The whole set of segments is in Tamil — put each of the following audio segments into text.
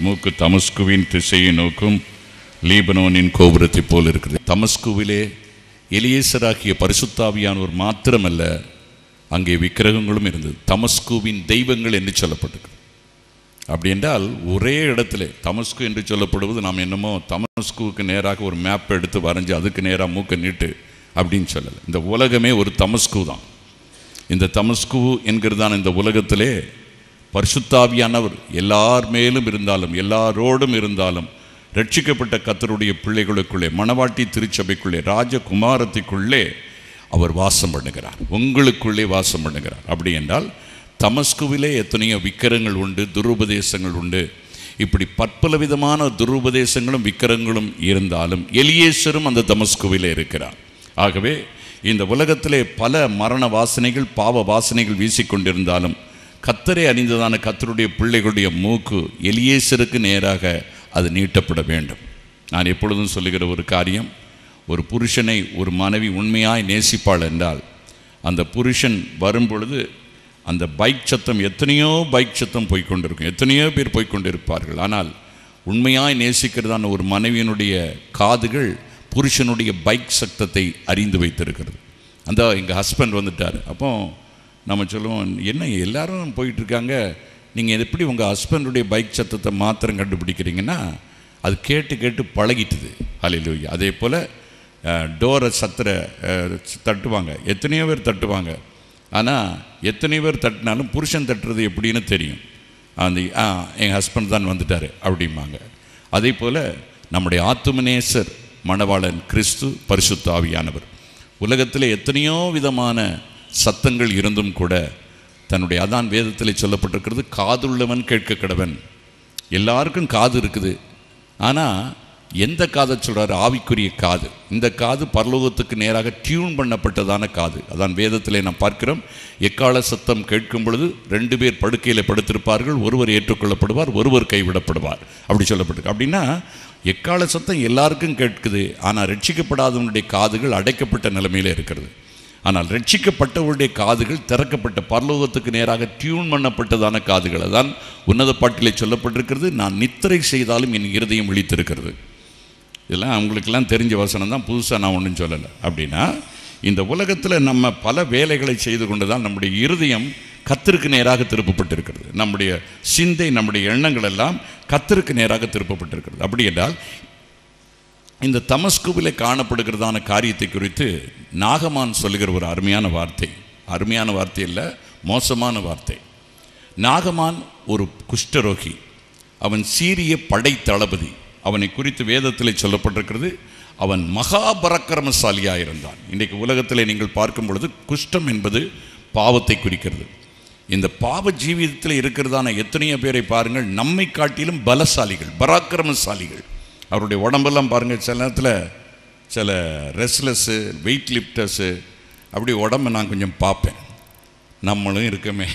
மூக்கு தமஸ்குவின் திசையை நோக்கும் லீபனோனின் கோபுரத்தைப் போல் இருக்குது தமஸ்குவிலே எலியேசராகிய பரிசுத்தாவியானவர் மாத்திரமல்ல அங்கே விக்கிரகங்களும் இருந்தது தமஸ்குவின் தெய்வங்கள் என்று சொல்லப்பட்டிருக்கு அப்படி என்றால் ஒரே இடத்துல தமஸ்கு என்று சொல்லப்படுவது நாம் என்னமோ தமஸ்குவுக்கு நேராக ஒரு மேப் எடுத்து வரைஞ்சி அதுக்கு நேராக மூக்க நீட்டு அப்படின்னு சொல்லலை இந்த உலகமே ஒரு தமஸ்கு தான் இந்த தமஸ்கு என்கிறதான இந்த உலகத்திலே பரிசுத்தாவியானவர் எல்லார் மேலும் இருந்தாலும் எல்லாரோடும் இருந்தாலும் ரட்சிக்கப்பட்ட கத்தருடைய பிள்ளைகளுக்குள்ளே மணவாட்டி திருச்சபைக்குள்ளே ராஜகுமாரத்திற்குள்ளே அவர் வாசம் பண்ணுகிறார் உங்களுக்குள்ளே வாசம் பண்ணுகிறார் அப்படி என்றால் தமஸ்குவிலே எத்தனையோ விக்கிரங்கள் உண்டு துருபதேசங்கள் உண்டு இப்படி பற்பல விதமான துருபதேசங்களும் விக்கிரங்களும் இருந்தாலும் எலியேசரும் அந்த தமஸ்குவிலே இருக்கிறார் ஆகவே இந்த உலகத்திலே பல மரண வாசனைகள் பாவ வாசனைகள் வீசிக்கொண்டிருந்தாலும் கத்தரை அறிந்ததான கத்தருடைய பிள்ளைகளுடைய மூக்கு எலியேசருக்கு நேராக அது நீட்டப்பட வேண்டும் நான் எப்பொழுதும் சொல்லுகிற ஒரு காரியம் ஒரு புருஷனை ஒரு மனைவி உண்மையாய் நேசிப்பாள் என்றால் அந்த புருஷன் வரும் பொழுது அந்த பைக் சத்தம் எத்தனையோ பைக் சத்தம் போய்க்கொண்டிருக்கும் எத்தனையோ பேர் போய்க்கொண்டிருப்பார்கள் ஆனால் உண்மையாய் நேசிக்கிறதான ஒரு மனைவியினுடைய காதுகள் புருஷனுடைய பைக் சத்தத்தை அறிந்து வைத்திருக்கிறது அந்த எங்கள் ஹஸ்பண்ட் வந்துட்டார் அப்போ நம்ம சொல்லுவோம் என்ன எல்லாரும் போயிட்டு இருக்காங்க நீங்கள் எப்படி உங்கள் ஹஸ்பண்டுடைய பைக் சத்தத்தை மாத்திரம் கண்டுபிடிக்கிறீங்கன்னா அது கேட்டு கேட்டு பழகிட்டுது ஹalleluya அதே போல் டோரை சத்துற அஹ், தட்டுவாங்க எத்தனையோ பேர் தட்டுவாங்க ஆனால் எத்தனை பேர் தட்டினாலும் புருஷன் தட்டுறது எப்படின்னு தெரியும் அந்த ஆ எங்கள் ஹஸ்பண்ட் தான் வந்துட்டார் அப்படிம்பாங்க அதே போல் நம்முடைய ஆத்துமநேசர் மணவாளன் கிறிஸ்து பரிசுத்த ஆவியானவர் உலகத்தில் எத்தனையோ விதமான சத்தங்கள் இருந்தும் கூட தன்னுடைய அதான் வேதத்தில் சொல்லப்பட்டிருக்கிறது காதுள்ளவன் கேட்க கடவன் எல்லாருக்கும் காது இருக்குது ஆனால் எந்த காதை சொல்கிறாரு ஆவிக்குரிய காது இந்த காது பரலோகத்துக்கு நேராக டியூன் பண்ணப்பட்டதான காது அதான் வேதத்திலே நாம் பார்க்கிறோம் எக்கால சத்தம் கேட்கும் பொழுது ரெண்டு பேர் படுக்கையில் படுத்திருப்பார்கள் ஒருவர் ஏற்றுக்கொள்ளப்படுவார் ஒருவர் கைவிடப்படுவார் அப்படி சொல்லப்பட்டிருக்கு அப்படின்னா எக்கால சத்தம் எல்லாருக்கும் கேட்குது ஆனால் ரட்சிக்கப்படாதவனுடைய காதுகள் அடைக்கப்பட்ட நிலைமையில இருக்கிறது ஆனால் ரட்சிக்கப்பட்டவருடைய காதுகள் திறக்கப்பட்ட பரலோகத்துக்கு நேராக டியூன் பண்ணப்பட்டதான காதுகள் அதான் உன்னத பாட்டிலே சொல்லப்பட்டிருக்கிறது நான் நித்திரை செய்தாலும் என் இருதயம் விழித்திருக்கிறது இதெல்லாம் அவங்களுக்கெல்லாம் தெரிஞ்ச வசனம் தான் புதுசாக நான் ஒன்றும் சொல்லலை அப்படின்னா இந்த உலகத்தில் நம்ம பல வேலைகளை செய்து கொண்டு தான் நம்முடைய இருதயம் கத்திற்கு நேராக திருப்பப்பட்டிருக்கிறது நம்முடைய சிந்தை நம்முடைய எண்ணங்கள் எல்லாம் கத்திற்கு நேராக திருப்பப்பட்டிருக்கிறது அப்படி என்றால் இந்த தமஸ்குவிலே காணப்படுகிறதான காரியத்தை குறித்து நாகமான் சொல்லுகிற ஒரு அருமையான வார்த்தை அருமையான வார்த்தை இல்லை மோசமான வார்த்தை நாகமான் ஒரு குஷ்டரோகி அவன் சீரிய படை தளபதி அவனை குறித்து வேதத்தில் சொல்லப்பட்டிருக்கிறது அவன் மகாபரக்கிரமசாலியாக இருந்தான் இன்றைக்கு உலகத்தில் நீங்கள் பார்க்கும் பொழுது குஷ்டம் என்பது பாவத்தை குறிக்கிறது இந்த பாவ ஜீவிதத்தில் இருக்கிறதான எத்தனையோ பேரை பாருங்கள் நம்மை காட்டிலும் பலசாலிகள் பராக்கிரமசாலிகள் அவருடைய உடம்பெல்லாம் பாருங்கள் சில நேரத்தில் சில ரெஸ்லஸ்ஸு வெயிட் லிஃப்டர்ஸு அப்படி உடம்பை நான் கொஞ்சம் பார்ப்பேன் நம்மளும் இருக்கமே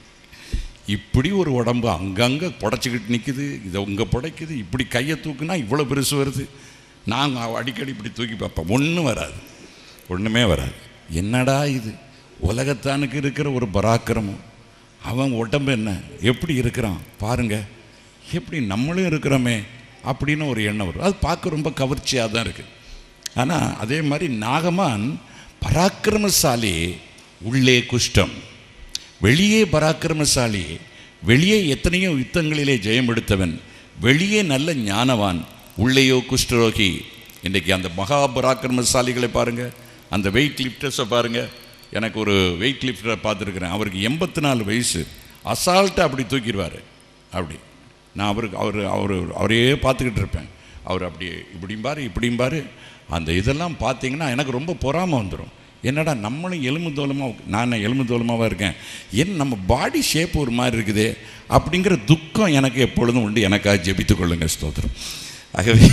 இப்படி ஒரு உடம்பு அங்கங்கே புடச்சிக்கிட்டு நிற்குது இதை உங்க புடைக்குது இப்படி கையை தூக்குனா இவ்வளோ பெருசு வருது நாங்கள் அடிக்கடி இப்படி தூக்கி பார்ப்போம் ஒன்றும் வராது ஒன்றுமே வராது என்னடா இது உலகத்தானுக்கு இருக்கிற ஒரு பராக்கிரமம் அவன் உடம்பு என்ன எப்படி இருக்கிறான் பாருங்க எப்படி நம்மளும் இருக்கிறோமே அப்படின்னு ஒரு எண்ணம் வரும் அது பார்க்க ரொம்ப கவர்ச்சியாக தான் இருக்குது ஆனால் அதே மாதிரி நாகமான் பராக்கிரமசாலி உள்ளே குஷ்டம் வெளியே பராக்கிரமசாலி வெளியே எத்தனையோ யுத்தங்களிலே ஜெயம் எடுத்தவன் வெளியே நல்ல ஞானவான் உள்ளேயோ குஷ்டரோகி இன்றைக்கி அந்த மகா பராக்கிரமசாலிகளை பாருங்கள் அந்த வெயிட் லிஃப்டர்ஸை பாருங்கள் எனக்கு ஒரு வெயிட் லிஃப்டரை பார்த்துருக்குறேன் அவருக்கு எண்பத்தி நாலு வயசு அசால்ட்டாக அப்படி தூக்கிடுவார் அப்படி நான் அவருக்கு அவர் அவர் அவரையே பார்த்துக்கிட்டு இருப்பேன் அவர் அப்படி இப்படிம்பாரு இப்படிம்பாரு அந்த இதெல்லாம் பார்த்தீங்கன்னா எனக்கு ரொம்ப பொறாமை வந்துடும் என்னடா நம்மளும் எலும்பு தோலமாக நான் எலும்பு தோலமாவாக இருக்கேன் ஏன் நம்ம பாடி ஷேப் ஒரு மாதிரி இருக்குதே அப்படிங்கிற துக்கம் எனக்கு எப்பொழுதும் உண்டு எனக்காக ஜெபித்துக் கொள்ளுங்க ஸ்தோத்திரம் ஆகவே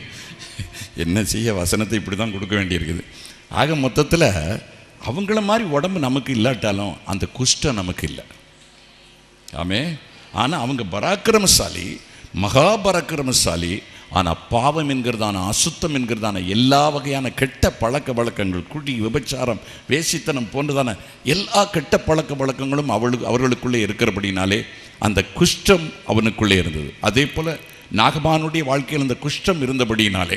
என்ன செய்ய வசனத்தை இப்படி தான் கொடுக்க வேண்டியிருக்குது ஆக மொத்தத்தில் அவங்கள மாதிரி உடம்பு நமக்கு இல்லாட்டாலும் அந்த குஷ்டம் நமக்கு இல்லை ஆமே ஆனால் அவங்க பராக்கிரமசாலி மகா பராக்கிரமசாலி ஆனால் பாவம் என்கிறதான அசுத்தம் என்கிறதான எல்லா வகையான கெட்ட பழக்க வழக்கங்கள் குடி விபச்சாரம் வேசித்தனம் போன்றதான எல்லா கெட்ட பழக்க வழக்கங்களும் அவளுக்கு அவர்களுக்குள்ளே இருக்கிறபடினாலே அந்த குஷ்டம் அவனுக்குள்ளே இருந்தது அதே போல் நாகமானுடைய வாழ்க்கையில் அந்த குஷ்டம் இருந்தபடியினாலே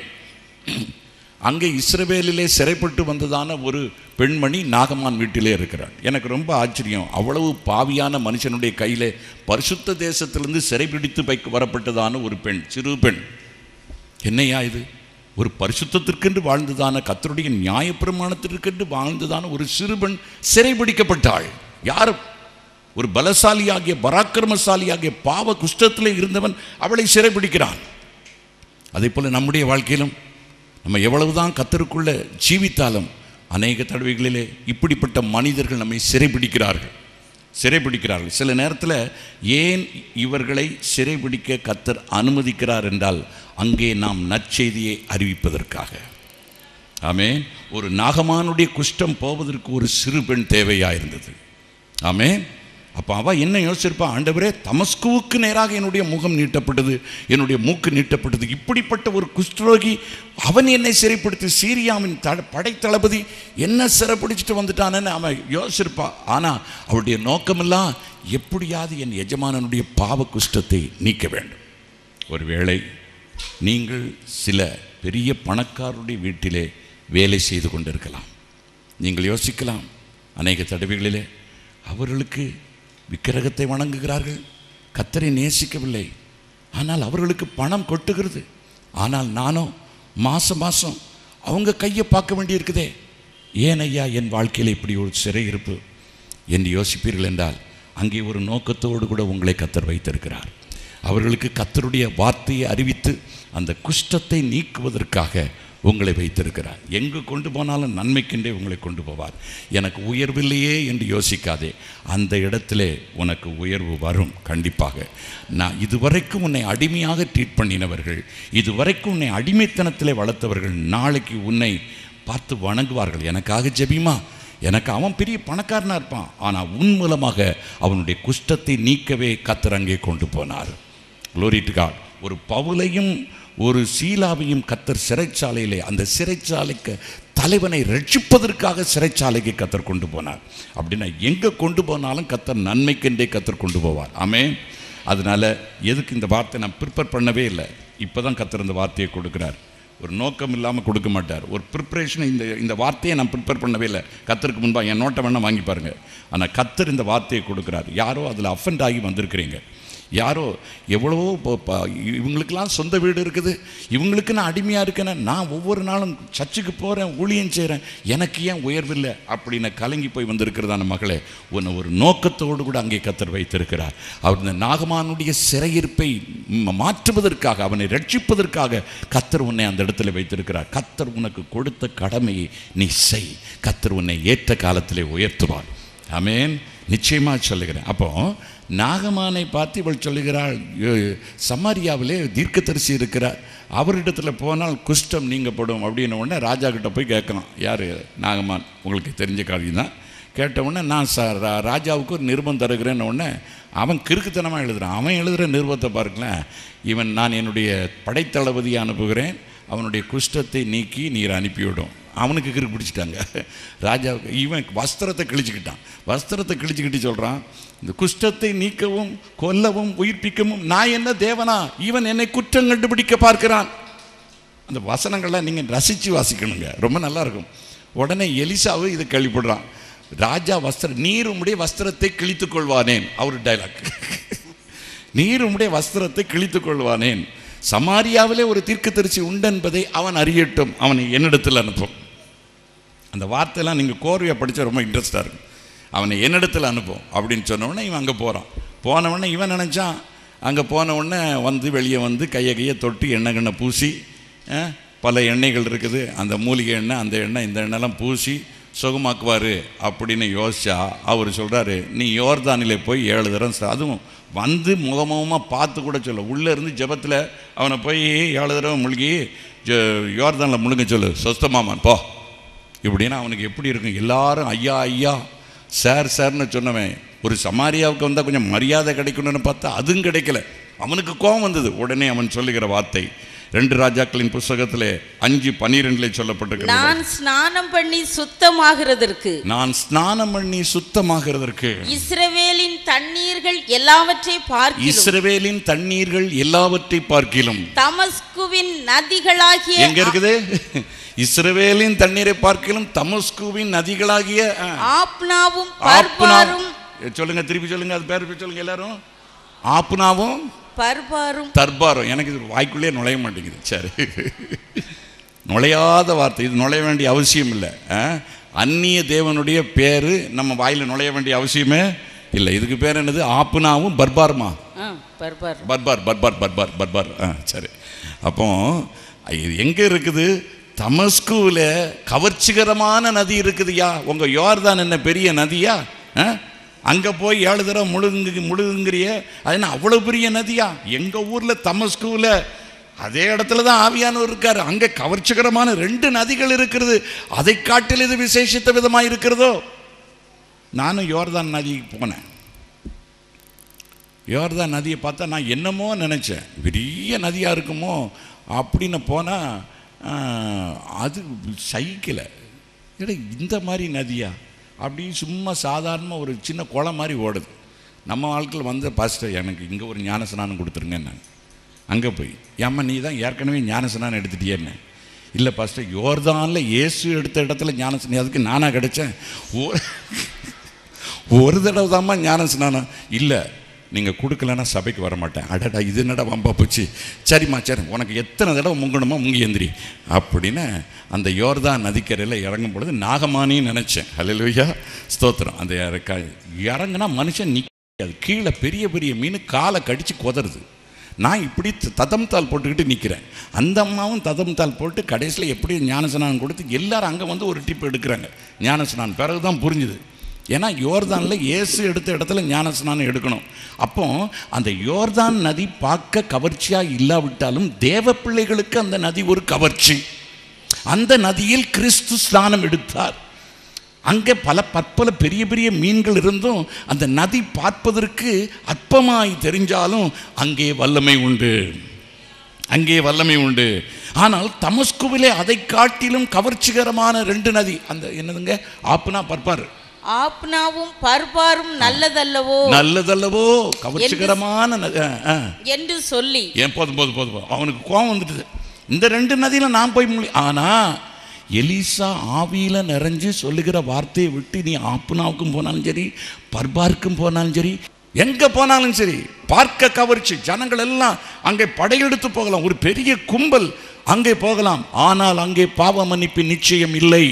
அங்கே இஸ்ரவேலிலே சிறைப்பட்டு வந்ததான ஒரு பெண்மணி நாகமான் வீட்டிலே இருக்கிறாள் எனக்கு ரொம்ப ஆச்சரியம் அவ்வளவு பாவியான மனுஷனுடைய கையிலே பரிசுத்த தேசத்திலிருந்து சிறைபிடித்து வைக்க வரப்பட்டதான ஒரு பெண் சிறு பெண் என்னையா இது ஒரு பரிசுத்தத்திற்கென்று வாழ்ந்ததான கத்தருடைய நியாயப்பிரமாணத்திற்கென்று வாழ்ந்ததான ஒரு சிறுபெண் சிறைபிடிக்கப்பட்டாள் யார் ஒரு பலசாலியாகிய பராக்கிரமசாலியாகிய பாவ குஷ்டத்திலே இருந்தவன் அவளை சிறைபிடிக்கிறான் அதே போல நம்முடைய வாழ்க்கையிலும் நம்ம எவ்வளவுதான் கத்தருக்குள்ள ஜீவித்தாலும் அநேக தடவைகளிலே இப்படிப்பட்ட மனிதர்கள் நம்மை சிறைபிடிக்கிறார்கள் சிறைபிடிக்கிறார்கள் சில நேரத்தில் ஏன் இவர்களை சிறைபிடிக்க கத்தர் அனுமதிக்கிறார் என்றால் அங்கே நாம் நற்செய்தியை அறிவிப்பதற்காக ஆமே ஒரு நாகமானுடைய குஷ்டம் போவதற்கு ஒரு சிறு பெண் தேவையாயிருந்தது ஆமே அப்போ அவள் என்ன யோசிச்சிருப்பா ஆண்டவரே தமஸ்குவுக்கு நேராக என்னுடைய முகம் நீட்டப்பட்டது என்னுடைய மூக்கு நீட்டப்பட்டது இப்படிப்பட்ட ஒரு குஷ்டரோகி அவன் என்னை சிறைப்படுத்தி சீரியாவின் த படைத்தளபதி என்ன சிறைப்பிடிச்சிட்டு வந்துட்டானன்னு அவன் யோசிச்சிருப்பா ஆனால் அவளுடைய நோக்கமெல்லாம் எப்படியாவது என் எஜமானனுடைய பாவ குஷ்டத்தை நீக்க வேண்டும் ஒருவேளை நீங்கள் சில பெரிய பணக்காரருடைய வீட்டிலே வேலை செய்து கொண்டிருக்கலாம் நீங்கள் யோசிக்கலாம் அநேக தடவைகளிலே அவர்களுக்கு விக்கிரகத்தை வணங்குகிறார்கள் கத்தரை நேசிக்கவில்லை ஆனால் அவர்களுக்கு பணம் கொட்டுகிறது ஆனால் நானும் மாதம் மாதம் அவங்க கையை பார்க்க வேண்டியிருக்குதே ஏன் ஐயா என் வாழ்க்கையில் இப்படி ஒரு சிறை இருப்பு என்று யோசிப்பீர்கள் என்றால் அங்கே ஒரு நோக்கத்தோடு கூட உங்களை கத்தர் வைத்திருக்கிறார் அவர்களுக்கு கத்தருடைய வார்த்தையை அறிவித்து அந்த குஷ்டத்தை நீக்குவதற்காக உங்களை வைத்திருக்கிறார் எங்கு கொண்டு போனாலும் நன்மைக்கென்றே உங்களை கொண்டு போவார் எனக்கு உயர்வில்லையே என்று யோசிக்காதே அந்த இடத்திலே உனக்கு உயர்வு வரும் கண்டிப்பாக நான் இதுவரைக்கும் உன்னை அடிமையாக ட்ரீட் பண்ணினவர்கள் இதுவரைக்கும் உன்னை அடிமைத்தனத்திலே வளர்த்தவர்கள் நாளைக்கு உன்னை பார்த்து வணங்குவார்கள் எனக்காக ஜெபிமா எனக்கு அவன் பெரிய பணக்காரனாக இருப்பான் ஆனால் உன் மூலமாக அவனுடைய குஷ்டத்தை நீக்கவே கத்தர் அங்கே கொண்டு போனார் Glory to God ஒரு பவுலையும் ஒரு சீலாவையும் கத்தர் சிறைச்சாலையிலே அந்த சிறைச்சாலைக்கு தலைவனை ரட்சிப்பதற்காக சிறைச்சாலைக்கு கத்தர் கொண்டு போனார் அப்படின்னா எங்கே கொண்டு போனாலும் கத்தர் நன்மைக்கென்றே கத்தர் கொண்டு போவார் ஆமே அதனால எதுக்கு இந்த வார்த்தை நான் ப்ரிப்பேர் பண்ணவே இல்லை இப்போ தான் கத்தர் இந்த வார்த்தையை கொடுக்குறார் ஒரு நோக்கம் இல்லாமல் கொடுக்க மாட்டார் ஒரு ப்ரிப்ரேஷன் இந்த இந்த வார்த்தையை நான் ப்ரிப்பேர் பண்ணவே இல்லை கத்தருக்கு முன்பாக என் நோட்டை வேணால் வாங்கி பாருங்க ஆனால் கத்தர் இந்த வார்த்தையை கொடுக்குறார் யாரோ அதில் அஃபெண்ட் ஆகி வந்திருக்கிறீங்க யாரோ எவ்வளவோ இப்போ- இப்போ இவங்களுக்கெல்லாம் சொந்த வீடு இருக்குது இவங்களுக்கு நான் அடிமையாக இருக்கேனே நான் ஒவ்வொரு நாளும் சர்ச்சுக்கு போகிறேன் ஊழியம் செய்கிறேன் எனக்கு ஏன் உயர்வில்லை அப்படின்னு கலங்கி போய் வந்திருக்கிறதான மகளே உன்னை ஒரு நோக்கத்தோடு கூட அங்கே கத்தர் வைத்திருக்கிறார் அவர் இந்த நாகமானுடைய சிறையிருப்பை ம- மாற்றுவதற்காக அவனை ரட்சிப்பதற்காக கத்தர் உன்னை அந்த இடத்துல வைத்திருக்கிறார் கத்தர் உனக்கு கொடுத்த கடமையை நீ செய் கத்தர் உன்னை ஏற்ற காலத்திலே உயர்த்துவார் ஆமென் நிச்சயமாக சொல்லுகிறேன் அப்போ நாகமானை பார்த்து இவள் சொல்லுகிறாள் "யோ- சமாரியாவிலே தீர்க்கதரிசி இருக்கிறார் அவரிடத்தில் போனால் குஷ்டம் நீங்கப்படும் அப்படின்ன உடனே ராஜா கிட்ட போய் கேட்கலாம் யார் நாகமான் உங்களுக்கு தெரிஞ்ச காரியம் தான் கேட்ட உடனே நான் ச ரா- ராஜாவுக்கு ஒரு நிருபம் தருகிறேன்ன உடனே அவன் கிறுக்குத்தனமாக எழுதுறான் அவன் எழுதுகிற நிருபத்தை பாருங்களேன் இவன் நான் என்னுடைய படைத்தளபதியை அனுப்புகிறேன் அவனுடைய குஷ்டத்தை நீக்கி நீர் அனுப்பிவிடும் அவனுக்கு கிறுக்கு பிடிச்சிட்டாங்க ராஜாவுக்கு இவன் வஸ்திரத்தை கிழிச்சுக்கிட்டான் வஸ்திரத்தை கிழிச்சுக்கிட்டு சொல்கிறான் இந்த குஷ்டத்தை நீக்கவும் கொல்லவும் உயிர்ப்பிக்கவும் நான் என்ன தேவனா இவன் என்னை குற்றம் கண்டுபிடிக்க பார்க்கிறான் அந்த வசனங்கள்லாம் நீங்கள் ரசித்து வாசிக்கணுங்க ரொம்ப நல்லா இருக்கும் உடனே எலிசாவு இதை கேள்விப்படுறான் ராஜா வஸ்திர நீர் உம்முடைய வஸ்திரத்தை கிழித்துக் கொள்வானேன் அவர் டைலாக் நீர் உம்முடைய வஸ்திரத்தை கிழித்துக் கொள்வானேன் சமாரியாவிலே ஒரு தீர்க்கதரிசி உண்டென்பதை அவன் அறியட்டும் அவனை என்னிடத்தில் அனுப்பும் அந்த வார்த்தையெல்லாம் நீங்கள் கோர்வையாக படித்தா ரொம்ப இன்ட்ரெஸ்டாக இருக்கும் அவனை என்னிடத்தில் அனுப்பும் அப்படின்னு சொன்ன உடனே இவன் அங்கே போகிறான் போன உடனே இவன் நினச்சான் அங்கே போன உடனே வந்து வெளியே வந்து கையை கையை தொட்டு எண்ணெய் கண்ணை பூசி அஹ், பல எண்ணெய்கள் இருக்குது அந்த மூலிகை எண்ணெய் அந்த எண்ணெய் இந்த எண்ணெய்லாம் பூசி சுகமாக்குவார் அப்படின்னு யோசிச்சா அவர் சொல்கிறாரு நீ யோர்தானிலே போய் ஏழு தரம் ச- அதுவும் வந்து முகமுகமாக பார்த்து கூட சொல்ல உள்ளே இருந்து ஜெபத்தில் அவனை போய் ஏழு தடவை முழுகி ஜ யோர்தானில் முழுங்க சொல்லு சொஸ்தமாமான் போ இப்படின்னா அவனுக்கு எப்படி இருக்கும் எல்லாரும் ஐயா ஐயா சார் சார்னு சொன்னவன் ஒரு சமாரியாவுக்கு வந்தால் கொஞ்சம் மரியாதை கிடைக்கணும்னு பார்த்தா அதுவும் கிடைக்கல அவனுக்கு கோபம் வந்தது உடனே அவன் சொல்லுகிற வார்த்தை ரெண்டு ராஜாக்களின் புஸ்தகத்திலே அஞ்சு பனிரெண்டுல சொல்லப்பட்டிருக்கிறது நான் ஸ்நானம் பண்ணி சுத்தமாகிறதற்கு நான் ஸ்நானம் பண்ணி சுத்தமாகிறதற்கு இஸ்ரவேலின் தண்ணீர்கள் எல்லாவற்றை பார்க்கிலும் இஸ்ரவேலின் தண்ணீர்கள் எல்லாவற்றை பார்க்கிலும் தமஸ்குவின் நதிகளாகிய எங்க இருக்குது இஸ்ரவேலின் தண்ணீரை பார்க்கிலும் தமஸ்குவின் நதிகளாகிய ஆ, ஆப்னாவும் ஆப்னா- பர்பாரும் சொல்லுங்க திருப்பி சொல்லுங்க அது பேர் சொல்லுங்க எல்லாரும் ஆப்னாவும் பர்பாரும் தர்பாரம் எனக்கு இது வாய்க்குள்ளே நுழைய மாட்டேங்குது சரி நுழையாத வார்த்தை இது நுழைய வேண்டிய அவசியம் இல்லை ஆ? அந்நிய தேவனுடைய பேர் நம்ம வாயில் நுழைய வேண்டிய அவசியமே இல்லை இதுக்கு பேர் என்னது ஆப்புனாவும் பர்பாருமா ஆ, பர்பார் பர்பார் பர்பார் பர்பார் பர்பார் ஆ சரி அப்போ இது எங்கே இருக்குது தமஸ்குவில் கவர்ச்சிகரமான நதி இருக்குதுயா உங்கள் யோர்தான் என்ன பெரிய நதியா ஆ அங்கே போய் ஏழு தடவை முழுங்கு முழுங்குறிய அது என்ன அவ்வளோ பெரிய நதியா எங்கள் ஊரில் தமஸ்குவில் அதே இடத்துல தான் ஆவியானவர் இருக்கார் அங்கே கவர்ச்சிகரமான ரெண்டு நதிகள் இருக்கிறது அதை காட்டில் இது விசேஷித்த விதமாக இருக்கிறதோ நானும் யோர்தான் நதிக்கு போனேன் யோர்தான் நதியை பார்த்தா நான் என்னமோ நினச்சேன் பெரிய நதியாக இருக்குமோ அப்படின்னு போனால் அது சைக்கிளை ஏடா இந்த மாதிரி நதியா அப்படி சும்மா சாதாரணமாக ஒரு சின்ன குளம் மாதிரி ஓடுது நம்ம வாழ்க்கையில் வந்த பாஸ்டர் எனக்கு இங்கே ஒரு ஞானஸ்நானம் கொடுத்துருங்க நான் அங்கே போய் ஏம்மா நீ தான் ஏற்கனவே ஞானஸ்நானம் எடுத்துட்டியேன்னு இல்லை பாஸ்டர் யோர்தானில் இயேசு எடுத்த இடத்துல ஞானஸ்நானம் அதுக்கு நானாக கிடைச்சேன் ஒரு ஒரு தடவை தாம்மா ஞான ஸ்நானம் இல்லை நீங்கள் கொடுக்கலன்னா சபைக்கு வர மாட்டேன் அடடா இது என்னடா வம்பா போச்சு சரிம்மா சரி உனக்கு எத்தனை தடவை முங்கணுமோ முங்கி எந்திரி அப்படின்னு அந்த யோர்தான் நதிக்கரையில் இறங்கும் பொழுது நாகமானின்னு நினச்சேன் ஹalleluya ஸ்தோத்திரம் அந்த இறக்க இறங்குனா மனுஷன் நிற்காது கீழே பெரிய பெரிய மீன் காலை கடிச்சு குதறுது நான் இப்படி ததம் தாள் போட்டுக்கிட்டு நிற்கிறேன் அந்த அம்மாவும் ததம் தாள் போட்டு கடைசியில் எப்படி ஞானஸ்நானம் கொடுத்து எல்லாரும் அங்கே வந்து ஒரு டிப் எடுக்கிறாங்க ஞானஸ்நானம் பிறகு தான் புரிஞ்சுது ஏன்னா யோர்தானில் இயேசு எடுத்த இடத்துல ஞானஸ்நானம் எடுக்கணும் அப்போ அந்த யோர்தான் நதி பார்க்க கவர்ச்சியாக இல்லாவிட்டாலும் தேவ பிள்ளைகளுக்கு அந்த நதி ஒரு கவர்ச்சி அந்த நதியில் கிறிஸ்து ஸ்நானம் எடுத்தார் அங்கே பல பற்பல பெரிய பெரிய மீன்கள் இருந்தும் அந்த நதி பார்ப்பதற்கு அற்பமாய் தெரிஞ்சாலும் அங்கே வல்லமை உண்டு அங்கே வல்லமை உண்டு ஆனால் தமஸ்குவிலே அதை காட்டிலும் கவர்ச்சிகரமான ரெண்டு நதி அந்த என்னதுங்க ஆப்புனா பற்பார் ஆப்னாவும் பர்பாரும் நல்லதல்லவோ நல்லதல்லவோ கவர்ச்சிகரமான நதி ஆ, ஆ. என்று சொல்லி ஏன் போதும் போதும் போதும் போதும். அவனுக்கு கோபம் வந்துட்டுது இந்த ரெண்டு நதியில நான் போய் முழி ஆனா எலிசா ஆவியில நிறைஞ்சு சொல்லுகிற வார்த்தையை விட்டு நீ ஆப்புனாவுக்கும் போனாலும் சரி பர்பாருக்கும் போனாலும் சரி எங்க போனாலும் சரி பார்க்க கவர்ச்சி ஜனங்கள் எல்லாம் அங்கே படையெடுத்து போகலாம் ஒரு பெரிய கும்பல் அங்கே போகலாம் ஆனால் அங்கே பாவ மன்னிப்பு நிச்சயம் இல்லை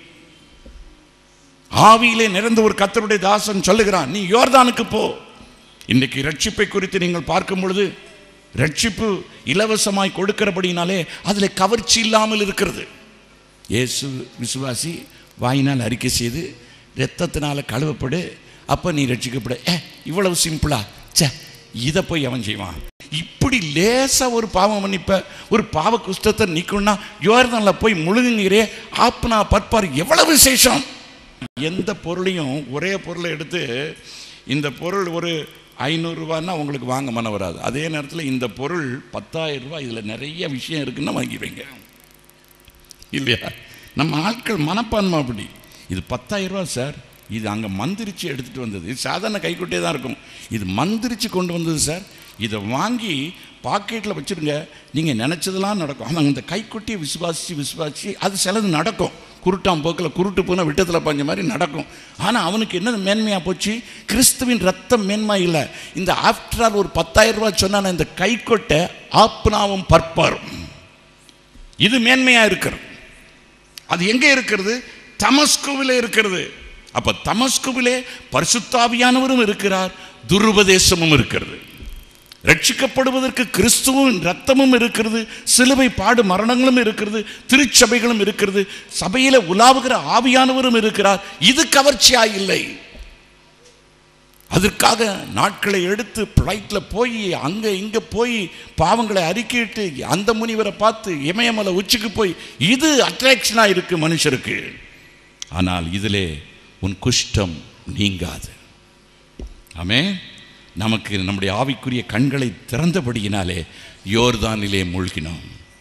ஆவியிலே நிறைந்த ஒரு கத்தருடைய தாசன் சொல்லுகிறான் நீ யோர்தானுக்கு போ இன்னைக்கு ரட்சிப்பை குறித்து நீங்கள் பார்க்கும் பொழுது ரட்சிப்பு இலவசமாய் கொடுக்கிறபடினாலே அதில் கவர்ச்சி இல்லாமல் இருக்கிறது இயேசு விசுவாசி வாயினால் அறிக்கை செய்து இரத்தத்தினால கழுவப்படு அப்போ நீ ரட்சிக்கப்படு ஏ இவ்வளவு சிம்பிளா ச்சே இதை போய் அவன் செய்வான் இப்படி லேசா ஒரு பாவம் மன்னிப்ப ஒரு பாவ குஷ்டத்தை நீக்கணும்னா யோர்தானில் போய் முழுங்குங்கிறே ஆப்னா பற்பார் எவ்வளவு விசேஷம் எந்த பொருளையும் ஒரே பொருளை எடுத்து இந்த பொருள் ஒரு ஐநூறுரூவான்னா உங்களுக்கு வாங்க மனம் வராது அதே நேரத்தில் இந்த பொருள் பத்தாயிரம் ரூபாய் இதில் நிறைய விஷயம் இருக்குன்னா வாங்கி வைங்க இல்லையா நம்ம ஆட்கள் மனப்பான்மை அப்படி இது பத்தாயிரம் ரூபா சார் இது அங்கே மந்திரிச்சு எடுத்துகிட்டு வந்தது இது சாதாரண கைக்குட்டே தான் இருக்கும் இது மந்திரிச்சு கொண்டு வந்தது சார் இதை வாங்கி பாக்கெட்டில் வச்சுருங்க நீங்கள் நினச்சதெல்லாம் நடக்கும் ஆனால் இந்த கைக்குட்டியை விசுவாசித்து விசுவாசித்து அது சிலது நடக்கும் குருட்டாம் போக்கில் குருட்டு போனால் விட்டத்தில் பாஞ்ச மாதிரி நடக்கும் ஆனால் அவனுக்கு என்ன மேன்மையாக போச்சு கிறிஸ்துவின் ரத்தம் மேன்மை இல்லை இந்த ஆஃப்டர் ஆல் ஒரு பத்தாயிரம் ரூபாய் சொன்னான இந்த கைக்கொட்டை ஆப்னாவும் பற்பாரும் இது மேன்மையாக இருக்கிறது அது எங்கே இருக்கிறது தமஸ்குவிலே இருக்கிறது அப்ப தமஸ்குவிலே பரிசுத்தாவியானவரும் இருக்கிறார் துருபதேசமும் இருக்கிறது ரட்சிக்கப்படுவதற்கு கிறிஸ்துவும் ரத்தமும் இருக்கிறது சிலுவை பாடு மரணங்களும் இருக்கிறது திருச்சபைகளும் இருக்கிறது சபையில உலாவுகிற ஆவியானவரும் இருக்கிறார் இது கவர்ச்சியா இல்லை அதற்காக நாட்களை எடுத்து ஃப்ளைட்டில் போய் அங்கே இங்கே போய் பாவங்களை அறிக்கையிட்டு அந்த முனிவரை பார்த்து இமயமலை உச்சிக்கு போய் இது அட்ராக்ஷனாக இருக்கு மனுஷருக்கு ஆனால் இதிலே உன் குஷ்டம் நீங்காது ஆமே நமக்கு நம்முடைய ஆவிக்குரிய கண்களை திறந்தபடியினாலே யோர்தானிலே மூழ்கினோம்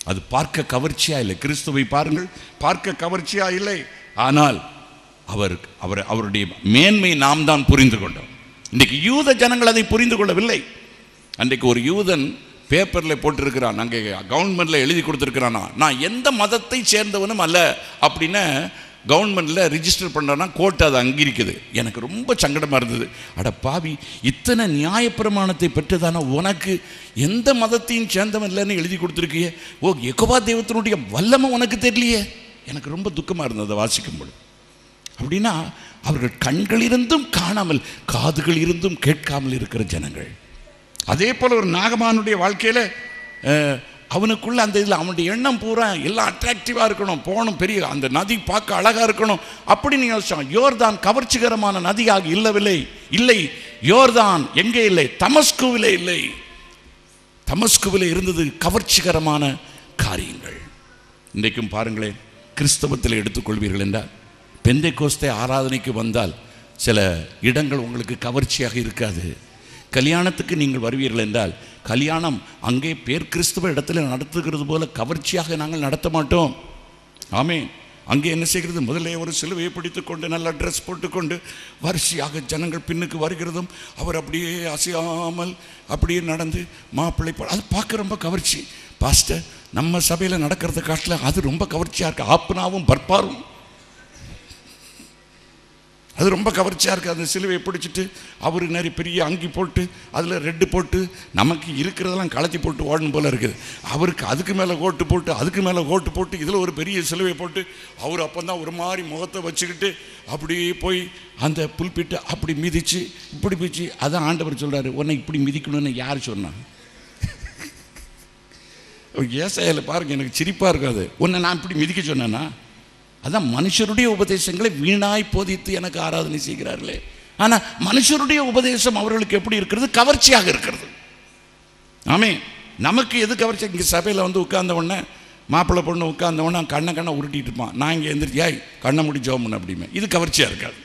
அது பார்க்க கவர்ச்சியா இல்லை கிறிஸ்துவை பாருங்கள் பார்க்க கவர்ச்சியா இல்லை ஆனால் அவர் அவர் அவருடைய மேன்மை நாம் தான் புரிந்து கொண்டோம் இன்றைக்கு யூத ஜனங்கள் அதை புரிந்து கொள்ளவில்லை அன்றைக்கு ஒரு யூதன் பேப்பரில் போட்டிருக்கிறான் அங்கே கவர்மெண்ட்டில் எழுதி கொடுத்துருக்கிறானா நான் எந்த மதத்தை சேர்ந்தவனும் அல்ல அப்படின்னு கவர்மெண்ட்டில் ரிஜிஸ்டர் பண்ணுறேன்னா கோர்ட் அதை அங்கீகரிக்குது எனக்கு ரொம்ப சங்கடமாக இருந்தது அட பாவி இத்தனை நியாயப்பிரமாணத்தை பெற்றதான உனக்கு எந்த மதத்தையும் சேர்ந்தவன் இல்லைன்னு எழுதி கொடுத்துருக்கியே ஓ எகோவா தெய்வத்தினுடைய வல்லமை உனக்கு தெரியலையே எனக்கு ரொம்ப துக்கமாக இருந்தது அதை வாசிக்கும்போது அப்படின்னா அவர்கள் கண்கள் இருந்தும் காணாமல் காதுகள் இருந்தும் கேட்காமல் இருக்கிற ஜனங்கள் அதே போல ஒரு நாகமானுடைய வாழ்க்கையில அஹ், அவனுக்குள்ள அந்த இதில் அவனுடைய எண்ணம் பூரா எல்லாம் அட்ராக்டிவாக இருக்கணும் போகணும் பெரிய அந்த நதி பார்க்க அழகாக இருக்கணும் அப்படி நீ யோசிச்சான் யோர்தான் கவர்ச்சிகரமான நதியாக இல்லவில்லை இல்லை யோர்தான் எங்கே இல்லை தமஸ்குவிலே இல்லை தமஸ்குவிலே இருந்தது கவர்ச்சிகரமான காரியங்கள் இன்றைக்கும் பாருங்களேன் கிறிஸ்தவத்தில் எடுத்துக்கொள்வீர்கள் என்றால் பெந்தை கோஸ்தே ஆராதனைக்கு வந்தால் சில இடங்கள் உங்களுக்கு கவர்ச்சியாக இருக்காது கல்யாணத்துக்கு நீங்கள் வருவீர்கள் என்றால் கல்யாணம் அங்கே பேர் கிறிஸ்துவ இடத்துல நடத்துகிறது போல கவர்ச்சியாக நாங்கள் நடத்த மாட்டோம் ஆமென் அங்கே என்ன செய்கிறது முதல்ல ஒரு சிலுவையை பிடித்துக் கொண்டு நல்ல ட்ரெஸ் போட்டுக்கொண்டு வரிசையாக ஜனங்கள் பின்னுக்கு வருகிறதும் அவர் அப்படியே அசையாமல் அப்படியே நடந்து மாப்பிள்ளை போ- அது பார்க்க ரொம்ப கவர்ச்சி பாஸ்டர் நம்ம சபையில் நடக்கிறத காட்டில் அது ரொம்ப கவர்ச்சியாக இருக்கு ஆப்னாவும் பற்பாரும் அது ரொம்ப கவர்ச்சியாக இருக்குது அந்த சிலுவையை பிடிச்சிட்டு அவர் நிறைய பெரிய அங்கி போட்டு அதில் ரெட்டு போட்டு நமக்கு இருக்கிறதெல்லாம் கலத்தி போட்டு ஓடணும் போல இருக்குது அவருக்கு அதுக்கு மேலே கோட்டு போட்டு அதுக்கு மேலே கோட்டு போட்டு இதில் ஒரு பெரிய சிலுவை போட்டு அவர் அப்போ தான் ஒரு மாதிரி முகத்தை வச்சுக்கிட்டு அப்படியே போய் அந்த புல்பிட்டு அப்படி மிதிச்சு இப்படி மிதிச்சு அதான் ஆண்டவர் சொல்கிறாரு உன்னை இப்படி மிதிக்கணும்னு யார் சொன்னா ஏசாயில் பாருங்க எனக்கு சிரிப்பாக இருக்காது உன்னை நான் இப்படி மிதிக்க சொன்னேன்னா அதான் மனுஷருடைய உபதேசங்களை வீணாய் போதித்து எனக்கு ஆராதனை செய்கிறார்களே ஆனால் மனுஷருடைய உபதேசம் அவர்களுக்கு எப்படி இருக்கிறது கவர்ச்சியாக இருக்கிறது ஆமே நமக்கு எது கவர்ச்சி இங்கே சபையில் வந்து உட்கார்ந்த உடனே மாப்பிள்ளை பொண்ணு உட்கார்ந்த உடனே கண்ணை கண்ணை உருட்டிட்டு இருப்பான் நான் இங்கே எந்திரிச்சு ஏய் கண்ணை முடி ஜோம் பண்ணு அப்படிமே இது கவர்ச்சியாக இருக்காது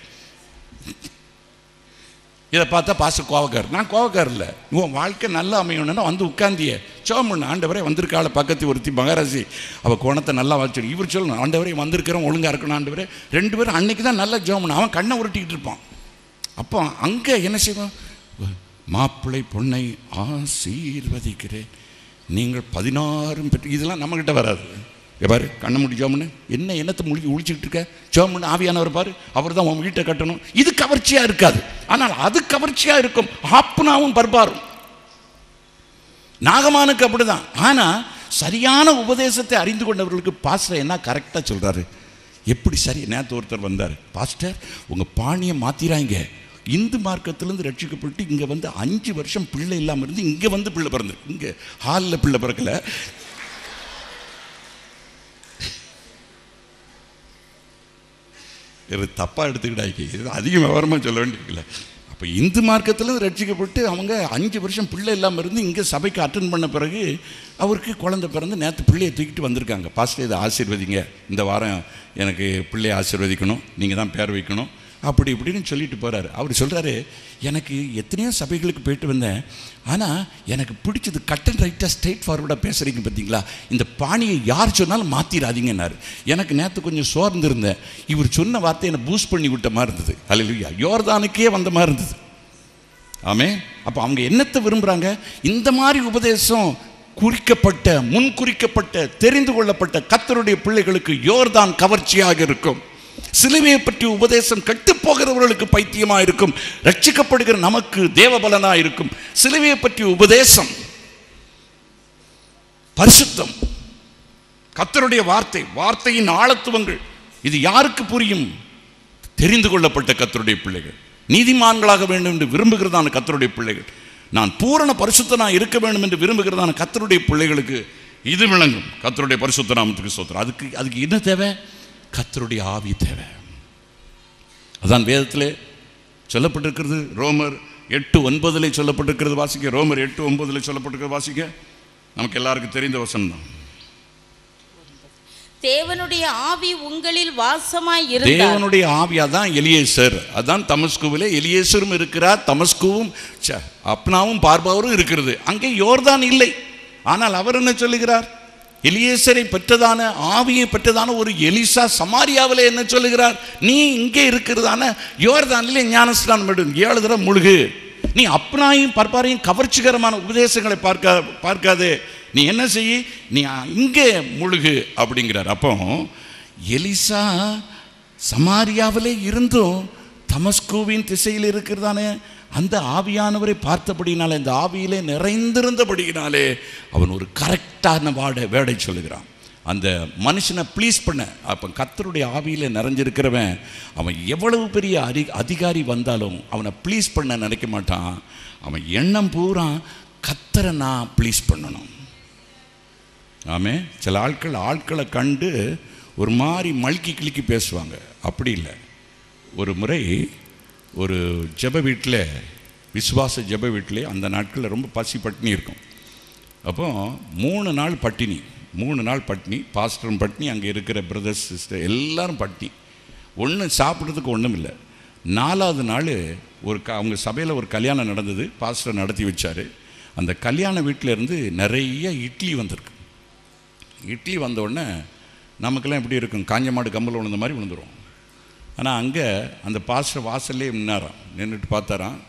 இதை பார்த்தா பாச கோவக்கார் நான் கோவக்கார் இல்லை உன் வாழ்க்கை நல்லா அமையணும்னா வந்து உட்காந்திய சோமண்ணு ஆண்டவரே வந்திருக்காள பக்கத்து ஒருத்தி மகாராசி அவள் கோணத்தை நல்லா வச்சு இவர் சொல்லணும் ஆண்டவரே வந்திருக்கிறவன் ஒழுங்கா இருக்கணும் ஆண்டவரே ரெண்டு பேரும் அன்னைக்கு தான் நல்லா ஜோமண்ணு அவன் கண்ணை உருட்டிக்கிட்டு இருப்பான் அப்போ அங்கே என்ன செய்வோம் மாப்பிள்ளை பொண்ணை ஆசீர்வதிக்கிறேன் நீங்கள் பதினாறும் பெற்று இதெல்லாம் நம்மக்கிட்ட வராது இங்க பாரு கண்ணை முடி ஜோமனு என்ன என்னத்தை முழி உழிச்சிக்கிட்டு இருக்க ஜோமனு ஆவியானவர் பாரு அவர் தான் உன் வீட்டை கட்டணும் இது கவர்ச்சியாக இருக்காது ஆனால் அது கவர்ச்சியாக இருக்கும் ஆப்புனாவும் பர்பாரும் நாகமானுக்கு அப்படிதான் ஆனால் சரியான உபதேசத்தை அறிந்து கொண்டவர்களுக்கு பாஸ்டர் என்ன கரெக்டாக சொல்கிறாரு எப்படி சரி நேற்று ஒருத்தர் வந்தார் பாஸ்டர் உங்கள் பாணியை மாற்றிறாங்க இந்து மார்க்கத்திலேருந்து ரட்சிக்கப்பட்டு இங்கே வந்து அஞ்சு வருஷம் பிள்ளை இல்லாமல் இருந்து இங்கே வந்து பிள்ளை பிறந்து இங்கே ஹாலில் பிள்ளை பிறக்கல இது தப்பாக எடுத்துக்கிட்டாங்க இது அதிக விவரமாக சொல்ல வேண்டியதில்லை அப்போ இந்து மார்க்கத்தில் ரட்சிக்கப்பட்டு அவங்க அஞ்சு வருஷம் பிள்ளை இல்லாமல் இருந்து இங்கே சபைக்கு அட்டன் பண்ண பிறகு அவருக்கு குழந்தை பிறந்து நேற்று பிள்ளையை தூக்கிட்டு வந்திருக்காங்க பாஸ்டர் இதை ஆசீர்வதிங்க இந்த வாரம் எனக்கு பிள்ளையை ஆசீர்வதிக்கணும் நீங்கள் தான் பேர் வைக்கணும் அப்படி இப்படின்னு சொல்லிட்டு போகிறாரு அவர் சொல்கிறாரு எனக்கு எத்தனையோ சபைகளுக்கு போயிட்டு வந்தேன் ஆனால் எனக்கு பிடிச்சது கட் அண்ட் ரைட்டாக ஸ்ட்ரெயிட் ஃபார்வர்டாக பேசுகிறீங்க பார்த்தீங்களா இந்த பாணியை யார் சொன்னாலும் மாற்றிடாதீங்கன்னாரு எனக்கு நேற்று கொஞ்சம் சோர்ந்து இருந்தேன் இவர் சொன்ன வார்த்தை என்னை பூஸ்ட் பண்ணி விட்ட மாதிரி இருந்தது அல்லையா யோர்தானுக்கே வந்த மாதிரி இருந்தது ஆமே அப்போ அவங்க என்னத்தை விரும்புகிறாங்க இந்த மாதிரி உபதேசம் குறிக்கப்பட்ட முன் குறிக்கப்பட்ட தெரிந்து கொள்ளப்பட்ட கத்தருடைய பிள்ளைகளுக்கு யோர்தான் கவர்ச்சியாக இருக்கும் சிலுவையை பற்றி உபதேசம் கெட்டுப் போகிறவர்களுக்கு பைத்தியமாக இருக்கும் ரட்சிக்கப்படுகிற நமக்கு தேவபலனாக இருக்கும் சிலுவையை பற்றிய உபதேசம் பரிசுத்தம் கத்தருடைய வார்த்தை வார்த்தையின் ஆழத்துவங்கள் இது யாருக்கு புரியும் தெரிந்து கொள்ளப்பட்ட கத்தருடைய பிள்ளைகள் நீதிமான்களாக வேண்டும் என்று விரும்புகிறதான கத்தருடைய பிள்ளைகள் நான் பூரண பரிசுத்தனாக இருக்க வேண்டும் என்று விரும்புகிறதான கத்தருடைய பிள்ளைகளுக்கு இது விளங்கும் கத்தருடைய பரிசுத்த நாமத்துக்கு சோத்திரம் அதுக்கு அதுக்கு என்ன தேவை கத்தருடைய ஆவி தேவை அதான் வேதத்திலே சொல்லப்பட்டிருக்கிறது ரோமர் எட்டு ஒன்பதிலே சொல்லப்பட்டிருக்கிறது வாசிக்க ரோமர் எட்டு ஒன்பதிலே சொல்லப்பட்டிருக்கிறது வாசிக்க நமக்கு எல்லாருக்கும் தெரிந்த வசனம் தான் தேவனுடைய ஆவி உங்களில் வாசமாய் இருந்தால் தேவனுடைய ஆவியா தான் எலியேசர் அதான் தமஸ்குவிலே எலியேசரும் இருக்கிறார் தமஸ்குவும் ச்ச, அப்னாவும் பார்பாவரும் இருக்கிறது அங்கே யோர்தான் இல்லை ஆனால் அவர் என்ன சொல்லுகிறார் எலியேசரை பெற்றதான ஆவியை பெற்றதான ஒரு எலிசா சமாரியாவில் என்ன சொல்லுகிறார் நீ இங்கே இருக்கிறதான யோர்தானிலே ஞானஸ்நானம் எடு ஏழு தடவை முழுகு நீ அப்னாயும் பர்பாரையும் கவர்ச்சிகரமான உபதேசங்களை பார்க்க பார்க்காதே நீ என்ன செய்ய நீ இங்கே முழுகு அப்படிங்கிறார் அப்போ எலிசா சமாரியாவிலே இருந்தும் தமஸ்கூவின் திசையில் இருக்கிறதானே அந்த ஆவியானவரை பார்த்தபடினாலே அந்த ஆவியிலே நிறைந்திருந்தபடியினாலே அவன் ஒரு கரெக்டான வாட வேடை சொல்லுகிறான் அந்த மனுஷனை ப்ளீஸ் பண்ண அப்போ கத்தருடைய ஆவியில் நிறைஞ்சிருக்கிறவன் அவன் எவ்வளவு பெரிய அதி அதிகாரி வந்தாலும் அவனை ப்ளீஸ் பண்ண நினைக்க மாட்டான் அவன் எண்ணம் பூரா கத்தரை நான் ப்ளீஸ் பண்ணணும் ஆமே சில ஆட்கள் ஆட்களை கண்டு ஒரு மாதிரி மழுக்கி கிழுக்கி பேசுவாங்க அப்படி இல்லை ஒரு முறை ஒரு ஜெப வீட்டில் விசுவாச ஜெப வீட்டிலே அந்த நாட்களில் ரொம்ப பசி பட்டினி இருக்கும் அப்போ மூணு நாள் பட்டினி மூணு நாள் பட்டினி பாஸ்டரும் பட்டினி அங்கே இருக்கிற பிரதர்ஸ் சிஸ்டர் எல்லாரும் பட்டினி ஒன்றும் சாப்பிட்றதுக்கு ஒன்றும் இல்லை நாலாவது நாள் ஒரு க அவங்க சபையில் ஒரு கல்யாணம் நடந்தது பாஸ்டர் நடத்தி வச்சார் அந்த கல்யாண வீட்டில் இருந்து நிறைய இட்லி வந்திருக்கு இட்லி வந்த உடனே நமக்கெல்லாம் எப்படி இருக்கும் காஞ்ச மாடு கம்பல் விழுந்த மாதிரி விழுந்துரும் ஆனால் அங்கே அந்த பாஸ்டர் வாசல்லே நின்னாராம் நின்றுட்டு பார்த்தாராம்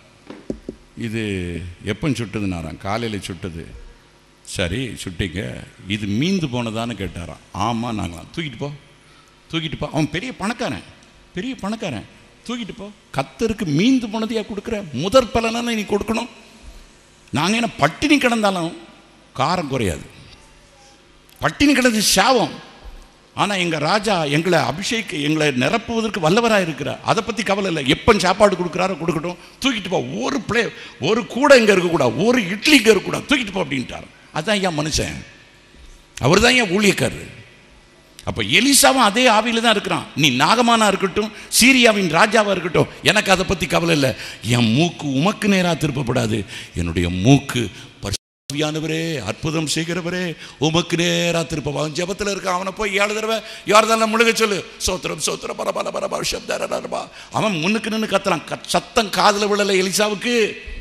இது எப்போ சுட்டுதுனாராம் காலையில் சுட்டது சரி சுட்டிங்க இது மீந்து போனதான்னு கேட்டாராம் ஆமாம் நாங்களாம் தூக்கிட்டு போ தூக்கிட்டு போ அவன் பெரிய பணக்காரன் பெரிய பணக்காரன் தூக்கிட்டு போ கத்தருக்கு மீந்து போனதையா கொடுக்குற முதற் பலனை நீ கொடுக்கணும் நாங்கள் என்ன பட்டினி கிடந்தாலும் காரம் குறையாது பட்டினி கிடந்து சாவம் ஆனால் எங்கள் ராஜா எங்களை அபிஷேக் எங்களை நிரப்புவதற்கு வல்லவராக இருக்கிறார் அதை பற்றி கவலை இல்லை எப்போ சாப்பாடு கொடுக்குறாரோ கொடுக்கட்டும் தூக்கிட்டு போ ஒரு பிளே ஒரு கூடை இங்கே இருக்கக்கூடாது ஒரு இட்லி இங்கே இருக்கக்கூடாது தூக்கிட்டு போ அப்படின்ட்டார் அதான் ஏன் மனுஷன் அவர் தான் ஏன் ஊழியக்காரர் அப்போ எலிசாவும் அதே ஆவியில் தான் இருக்கிறான் நீ நாகமானா இருக்கட்டும் சீரியாவின் ராஜாவாக இருக்கட்டும் எனக்கு அதை பற்றி கவலை இல்லை என் மூக்கு உமக்கு நேராக திருப்பப்படாது என்னுடைய மூக்கு பரிசுத்தமானவரே அற்புதம் செய்கிறவரே உமக்கு நேராக திருப்ப அவன் ஜெபத்தில் இருக்க அவனை போய் ஏழு தடவை யார் தானே முழுக சொல்லு சோத்திரம் சோத்திரம் பரபர பரபா சப்தரபா அவன் முன்னுக்கு நின்று கத்துறான் கத்- சத்தம் காதில் விழலை எலிசாவுக்கு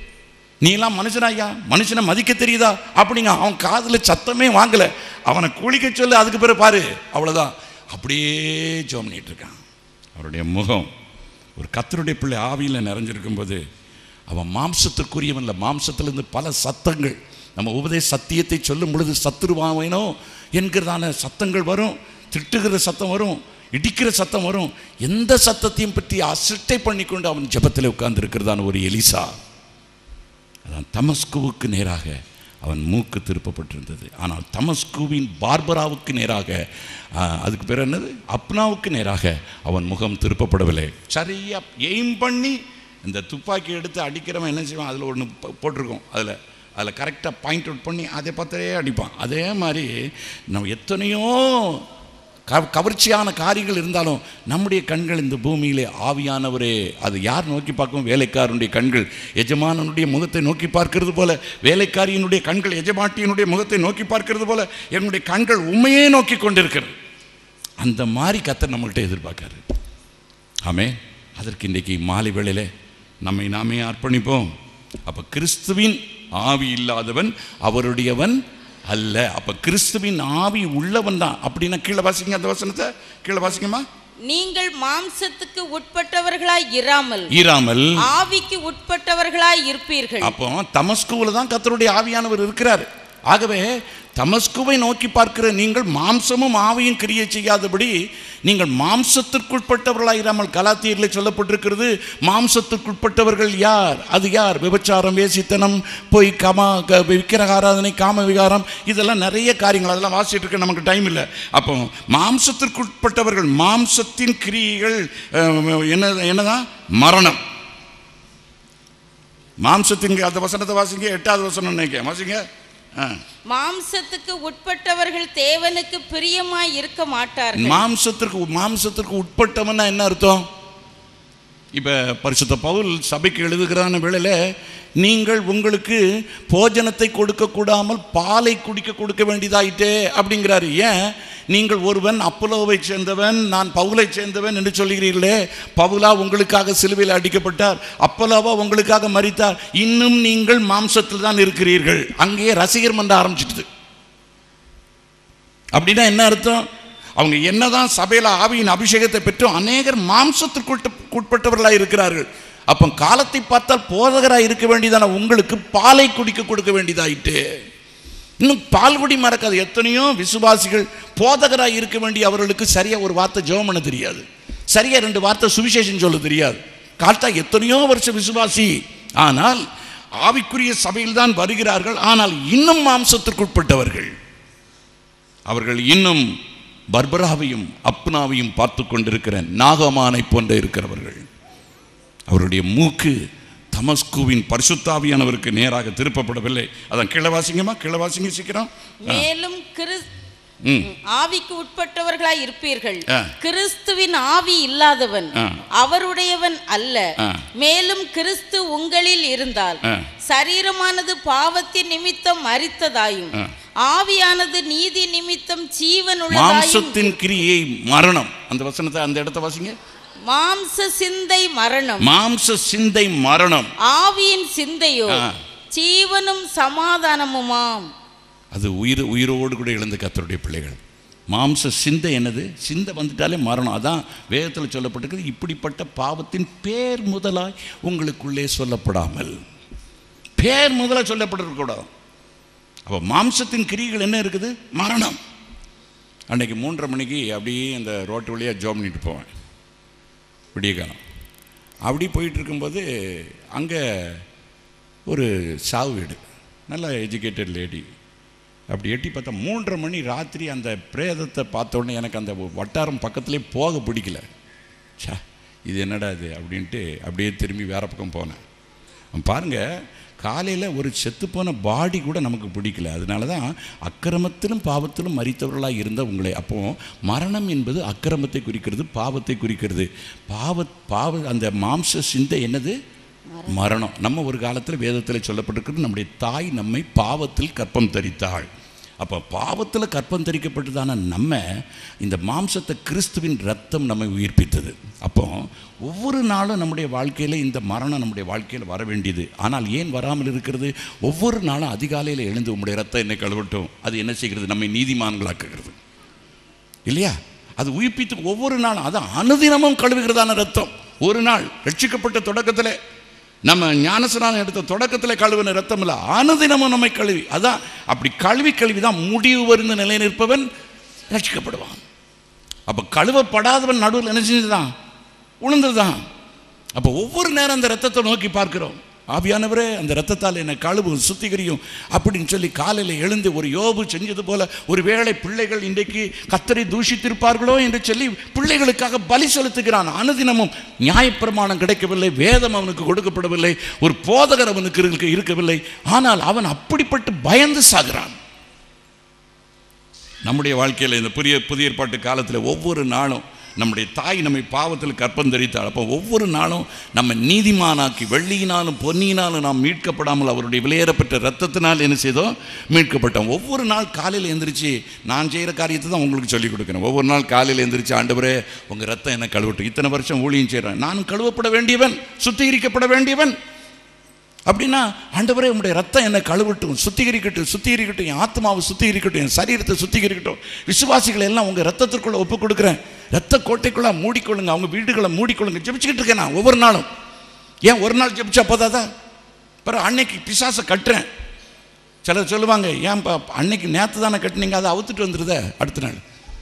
நீ எல்லாம் மனுஷனாயா மனுஷனை மதிக்க தெரியுதா அப்படிங்க அவன் காதில் சத்தமே வாங்கல அவனை குளிக்க சொல்லு அதுக்கு பிறகு பாரு அவ்வளோதான் அப்படியே ஜோம் பண்ணிட்டு இருக்கான் அவருடைய முகம் ஒரு கத்தருடைய பிள்ளை ஆவியில் நிறைஞ்சிருக்கும் போது அவன் மாம்சத்திற்குரியவன் இல்லை மாம்சத்திலிருந்து பல சத்தங்கள் நம்ம உபதேச சத்தியத்தை சொல்லும் பொழுது சத்துருவாவேனோ என்கிறதான சத்தங்கள் வரும் திட்டுகிற சத்தம் வரும் இடிக்கிற சத்தம் வரும் எந்த சத்தத்தையும் பற்றி அசிட்டை பண்ணிக்கொண்டு அவன் ஜெபத்தில் உட்கார்ந்து இருக்கிறதான ஒரு எலிசா அதான் தமஸ்குவுக்கு நேராக அவன் மூக்கு திருப்பப்பட்டிருந்தது ஆனால் தமஸ்குவின் பார்பராவுக்கு நேராக ஆ, அதுக்கு பேர் என்னது அப்னாவுக்கு நேராக அவன் முகம் திருப்பப்படவில்லை சரியா எய்ம் பண்ணி இந்த துப்பாக்கி எடுத்து அடிக்கிறவன் என்ன செய்வான் அதில் ஒன்று போட்டிருக்கோம் அதில் அதில் கரெக்டாக பாயிண்ட் அவுட் பண்ணி அதை பார்த்தே அடிப்பான் அதே மாதிரி நம்ம எத்தனையோ க கவர்ச்சியான காரியங்கள் இருந்தாலும் நம்முடைய கண்கள் இந்த பூமியிலே ஆவியானவரே அது யார் நோக்கி பார்க்கும் வேலைக்காரனுடைய கண்கள் எஜமானனுடைய முகத்தை நோக்கி பார்க்கிறது போல வேலைக்காரியினுடைய கண்கள் எஜமாட்டியினுடைய முகத்தை நோக்கி பார்க்கிறது போல என்னுடைய கண்கள் உண்மையே நோக்கி கொண்டிருக்கிறது அந்த மாதிரி கத்தர் நம்மள்கிட்ட எதிர்பார்க்காரு ஆமே அதற்கு இன்றைக்கு மாலை வேளையிலே நம்மை நாமே அர்ப்பணிப்போம் அப்போ கிறிஸ்துவின் ஆவி இல்லாதவன் அவருடையவன் அல்ல அப்போ கிறிஸ்துவின் ஆவி உள்ளவன் தான் அப்படின்னா கீழே வாசிங்க அந்த வசனத்தை கீழே வாசிங்கம்மா நீங்கள் மாம்சத்துக்கு உட்பட்டவர்களாய் இராமல் ஈராமல் ஆவிக்கு உட்பட்டவர்களாய் இருப்பீர்கள் அப்போ தமஸ்குவில் தான் கத்தருடைய ஆவியானவர் இருக்கிறார் ஆகவே தமஸ்குவை நோக்கி பார்க்கிற நீங்கள் மாம்சமும் ஆவியும் கிரியை செய்யாதபடி நீங்கள் மாம்சத்திற்குட்பட்டவர்களாக இராமல் கலாத்தியரில் சொல்லப்பட்டிருக்கிறது மாம்சத்திற்குட்பட்டவர்கள் யார் அது யார் விபச்சாரம் வேசித்தனம் பொய் கமா க- விக்கிரக ஆராதனை காம விகாரம் இதெல்லாம் நிறைய காரியங்கள் அதெல்லாம் வாசிட்டு இருக்க நமக்கு டைம் இல்லை அப்போ மாம்சத்திற்குட்பட்டவர்கள் மாம்சத்தின் கிரியைகள் அஹ், என்ன என்னதான் மரணம் மாம்சத்தின் அந்த வசனத்தை வாசிங்க எட்டாவது வசனம் நினைக்கிறேன் வாசிங்க ஆ. மாம்சத்துக்கு உட்பட்டவர்கள் தேவனுக்கு பிரியமாய் இருக்க மாட்டார்கள் மாம்சத்திற்கு மாம்சத்திற்கு உட்பட்டவன்னா என்ன அர்த்தம் இப்போ பரிசுத்த பவுல் சபைக்கு எழுதுகிறான வேளையில் நீங்கள் உங்களுக்கு போஜனத்தை கொடுக்க கூடாமல் பாலை குடிக்க கொடுக்க வேண்டியதாயிட்டே அப்படிங்கிறாரு ஏன் நீங்கள் ஒருவன் அப்பலோவை சேர்ந்தவன் நான் பவுலை சேர்ந்தவன் என்று சொல்கிறீர்களே பவுலா உங்களுக்காக சிலுவையில் அடிக்கப்பட்டார் அப்பலோவா உங்களுக்காக மரித்தார் இன்னும் நீங்கள் மாம்சத்தில் தான் இருக்கிறீர்கள் அங்கேயே ரசிகர் மன்ற ஆரம்பிச்சிட்டுது அப்படின்னா என்ன அர்த்தம் அவங்க என்னதான் சபையில் ஆவியின் அபிஷேகத்தை பெற்றும் அநேகர் மாம்சத்திற்கு உட்பட்டவர்களாக இருக்கிறார்கள் அப்போ காலத்தை பார்த்தால் போதகராக இருக்க வேண்டியதான உங்களுக்கு பாலை குடிக்க கொடுக்க வேண்டியதாயிட்டு இன்னும் பால்குடி மறக்காது எத்தனையோ விசுவாசிகள் போதகராக இருக்க வேண்டிய அவர்களுக்கு சரியாக ஒரு வார்த்தை ஜெபம் பண்ண தெரியாது சரியாக ரெண்டு வார்த்தை சுவிசேஷம் சொல்ல தெரியாது காட்டா எத்தனையோ வருஷம் விசுவாசி ஆனால் ஆவிக்குரிய சபையில் தான் வருகிறார்கள் ஆனால் இன்னும் மாம்சத்திற்குட்பட்டவர்கள் அவர்கள் இன்னும் பர்பராவையும் அப்னாவையும் பார்த்து கொண்டிருக்கிற நாகமானை போன்ற இருக்கிறவர்கள் அவருடைய மூக்கு தமஸ்குவின் பரிசுத்தாவியானவருக்கு நேராக திருப்பப்படவில்லை அதான் கிளவாசிங்கம்மா கிளவாசிங்க சீக்கிரம் மேலும் கிறிஸ் ம் ஆவிக்கு உட்பட்டவர்களாய் இருப்பீர்கள் ஆ. கிறிஸ்துவின் ஆவி இல்லாதவன் ஆ. அவருடையவன் அல்ல ஆ. மேலும் கிறிஸ்து உங்களில் இருந்தால் ஆ. சரீரமானது பாவத்தின் நிமித்தம் மரித்ததாயும் ஆ. ஆவியானது நீதி நிமித்தம் ஜீவனுள்ளதாயும் மாம்சத்தின் கிரியை மரணம் அந்த வசனத்தை அந்த இடத்த வாசிங்க மாம்ச சிந்தை மரணம் மாம்ச சிந்தை மரணம் ஆவியின் சிந்தையோ ஆ. ஜீவனும் சமாதானமுமாம் அது உயிர் உயிரோடு கூட இழந்த கத்தருடைய பிள்ளைகள் மாம்ச சிந்தை என்னது சிந்தை வந்துட்டாலே மரணம் அதான் வேதத்தில் சொல்லப்பட்டிருக்குது இப்படிப்பட்ட பாவத்தின் பேர் முதலாய் உங்களுக்குள்ளே சொல்லப்படாமல் பேர் முதலாக சொல்லப்பட்டிருக்கக்கூடாது அப்போ மாம்சத்தின் கிரிகள் என்ன இருக்குது மரணம் அன்னைக்கு மூன்றரை மணிக்கு அப்படியே அந்த ரோட்டு வழியாக ஜோம் பண்ணிட்டு போவேன் விடிய காலம் அப்படி போயிட்டு இருக்கும்போது அங்கே ஒரு சாவு வீடு நல்ல எஜுகேட்டட் லேடி அப்படி எட்டி பார்த்தா மூன்றரை மணி ராத்திரி அந்த பிரேதத்தை பார்த்த உடனே எனக்கு அந்த வட்டாரம் பக்கத்துலேயே போக பிடிக்கல ச்சே இது என்னடா இது அப்படின்ட்டு அப்படியே திரும்பி வேற பக்கம் போனேன் பாருங்க காலையில் ஒரு செத்துப்போன பாடி கூட நமக்கு பிடிக்கல அதனால தான் அக்கிரமத்திலும் பாவத்திலும் மறித்தவர்களாக இருந்த உங்களை அப்போ மரணம் என்பது அக்கிரமத்தை குறிக்கிறது பாவத்தை குறிக்கிறது பாவ பாவ அந்த மாம்ச சிந்தை என்னது மரணம் நம்ம ஒரு காலத்தில் வேதத்தில் சொல்லப்பட்டிருக்கிறது நம்முடைய தாய் நம்மை பாவத்தில் கற்பம் தரித்தாள் அப்போ பாவத்தில் கற்பம் தரிக்கப்பட்டதான நம்ம இந்த மாம்சத்தை கிறிஸ்துவின் ரத்தம் நம்மை உயிர்ப்பித்தது அப்போ ஒவ்வொரு நாளும் நம்முடைய வாழ்க்கையில் இந்த மரணம் நம்முடைய வாழ்க்கையில் வர வேண்டியது ஆனால் ஏன் வராமல் இருக்கிறது ஒவ்வொரு நாளும் அதிகாலையில் எழுந்து உம்முடைய ரத்தம் என்னை கழுவட்டும் அது என்ன செய்கிறது நம்மை நீதிமான்களாக்குகிறது இல்லையா அது உயிர்ப்பித்து ஒவ்வொரு நாளும் அது அனுதினமும் கழுவுகிறதான ரத்தம் ஒரு நாள் ரட்சிக்கப்பட்ட தொடக்கத்தில் நம்ம ஞானஸ்நானம் எடுத்த தொடக்கத்தில் கழுவின ரத்தம் இல்லை அனுதினமும் நம்மை கழுவி அதான் அப்படி கழுவி கழுவி தான் முடிவு வருந்த நிலை நிற்பவன் ரட்சிக்கப்படுவான் அப்போ கழுவப்படாதவன் நடுவில் என்ன செஞ்சுதான் உளுந்துதான் அப்போ ஒவ்வொரு நேரம் அந்த ரத்தத்தை நோக்கி பார்க்கிறோம் ஆவியானவரே அந்த ரத்தத்தால் என்னை கழுவும் சுத்திகரியும் அப்படின்னு சொல்லி காலையில் எழுந்து ஒரு யோபு செஞ்சது போல ஒரு வேளை பிள்ளைகள் இன்றைக்கு கத்தரை தூஷித்திருப்பார்களோ என்று சொல்லி பிள்ளைகளுக்காக பலி செலுத்துகிறான் அனுதினமும் நியாயப்பிரமாணம் கிடைக்கவில்லை வேதம் அவனுக்கு கொடுக்கப்படவில்லை ஒரு போதகர் அவனுக்கு இருக்க- இருக்கவில்லை ஆனால் அவன் அப்படிப்பட்டு பயந்து சாகிறான் நம்முடைய வாழ்க்கையில் இந்த புதிய புதிய ஏற்பாட்டு காலத்தில் ஒவ்வொரு நாளும் நம்முடைய தாய் நம்மை பாவத்தில் கற்பம் தரித்தாள் அப்போ ஒவ்வொரு நாளும் நம்ம நீதிமானாக்கி வெள்ளியினாலும் பொன்னியினாலும் நாம் மீட்கப்படாமல் அவருடைய விலையேறப்பட்ட ரத்தத்தினால் என்ன செய்தோம் மீட்கப்பட்டோம் ஒவ்வொரு நாள் காலையில் எந்திரிச்சு நான் செய்கிற காரியத்தை தான் உங்களுக்கு சொல்லிக் கொடுக்குறேன் ஒவ்வொரு நாள் காலையில் எந்திரிச்சு ஆண்டவரே உங்கள் ரத்தம் என்ன கழுவட்டும் இத்தனை வருஷம் ஊழியம் செய்கிறேன் நானும் கழுவப்பட வேண்டியவன் சுத்திகரிக்கப்பட வேண்டியவன் அப்படின்னா ஆண்டவரே உங்களுடைய ரத்தம் என்னை கழுவட்டும் சுத்திகரிக்கட்டும் சுத்திகரிக்கட்டும் என் ஆத்மாவை சுத்திகரிக்கட்டும் என் சரீரத்தை சுத்திகரிக்கட்டும் விசுவாசிகளை எல்லாம் உங்கள் ரத்தத்திற்குள்ள ஒப்பு கொடுக்குறேன் ரத்த கோட்டைக்குள்ள மூடிக்கொள்ளுங்க அவங்க வீடுகளை மூடிக்கொள்ளுங்க ஜெபிச்சுக்கிட்டு இருக்கேன் நான் ஒவ்வொரு நாளும் ஏன் ஒரு நாள் ஜெபிச்சா போதாதா பிறகு அன்னைக்கு பிசாசை கட்டுறேன் சிலர் சொல்லுவாங்க ஏன்பா அன்னைக்கு நேற்று தானே கட்டுனீங்க அதை அவுத்துட்டு வந்துடுதே அடுத்த நாள்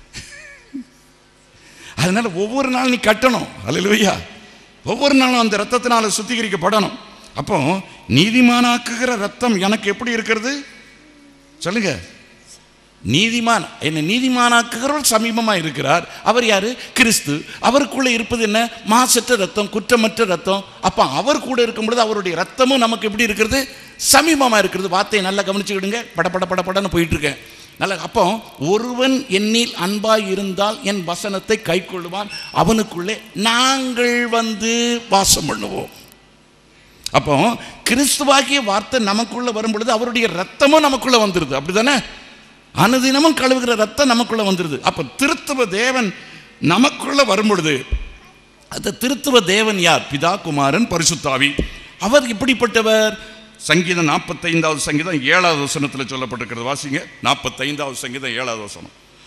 அதனால ஒவ்வொரு நாள் நீ கட்டணும் அல்லையா ஒவ்வொரு நாளும் அந்த ரத்தத்தினால சுத்திகரிக்கப்படணும் அப்போ நீதிமானாக்குகிற ரத்தம் எனக்கு எப்படி இருக்கிறது சொல்லுங்க நீதிமான் என்ன நீதிமானாக்குகிறவர் சமீபமாக இருக்கிறார் அவர் யாரு கிறிஸ்து அவருக்குள்ள இருப்பது என்ன மாசற்ற ரத்தம் குற்றமற்ற ரத்தம் அப்போ அவர் கூட இருக்கும் பொழுது அவருடைய ரத்தமும் நமக்கு எப்படி இருக்கிறது சமீபமாக இருக்கிறது வார்த்தையை நல்லா கவனிச்சுக்கிடுங்க பட பட பட படன்னு போயிட்டு இருக்கேன் நல்ல அப்போ ஒருவன் என்னில் அன்பாய் இருந்தால் என் வசனத்தை கைக்கொள்ளுவான் அவனுக்குள்ளே நாங்கள் வந்து வாசம் பண்ணுவோம் அப்போ கிறிஸ்துவாகிய வார்த்தை நமக்குள்ள வரும் பொழுது அவருடைய ரத்தமும் நமக்குள்ள வந்துருது அப்படிதானே அனுதினமும் கழுவுகிற ரத்தம் நமக்குள்ள வந்துருது அப்போ திருத்துவ தேவன் நமக்குள்ள வரும் பொழுது அந்த திருத்துவ தேவன் யார் பிதா குமாரன் பரிசுத்தாவி அவர் இப்படிப்பட்டவர் சங்கீதம் நாற்பத்தைந்தாவது சங்கீதம் ஏழாவது வசனத்தில் சொல்லப்பட்டிருக்கிறது வாசிங்க நாற்பத்தைந்தாவது சங்கீதம் ஏழாவது வசனம்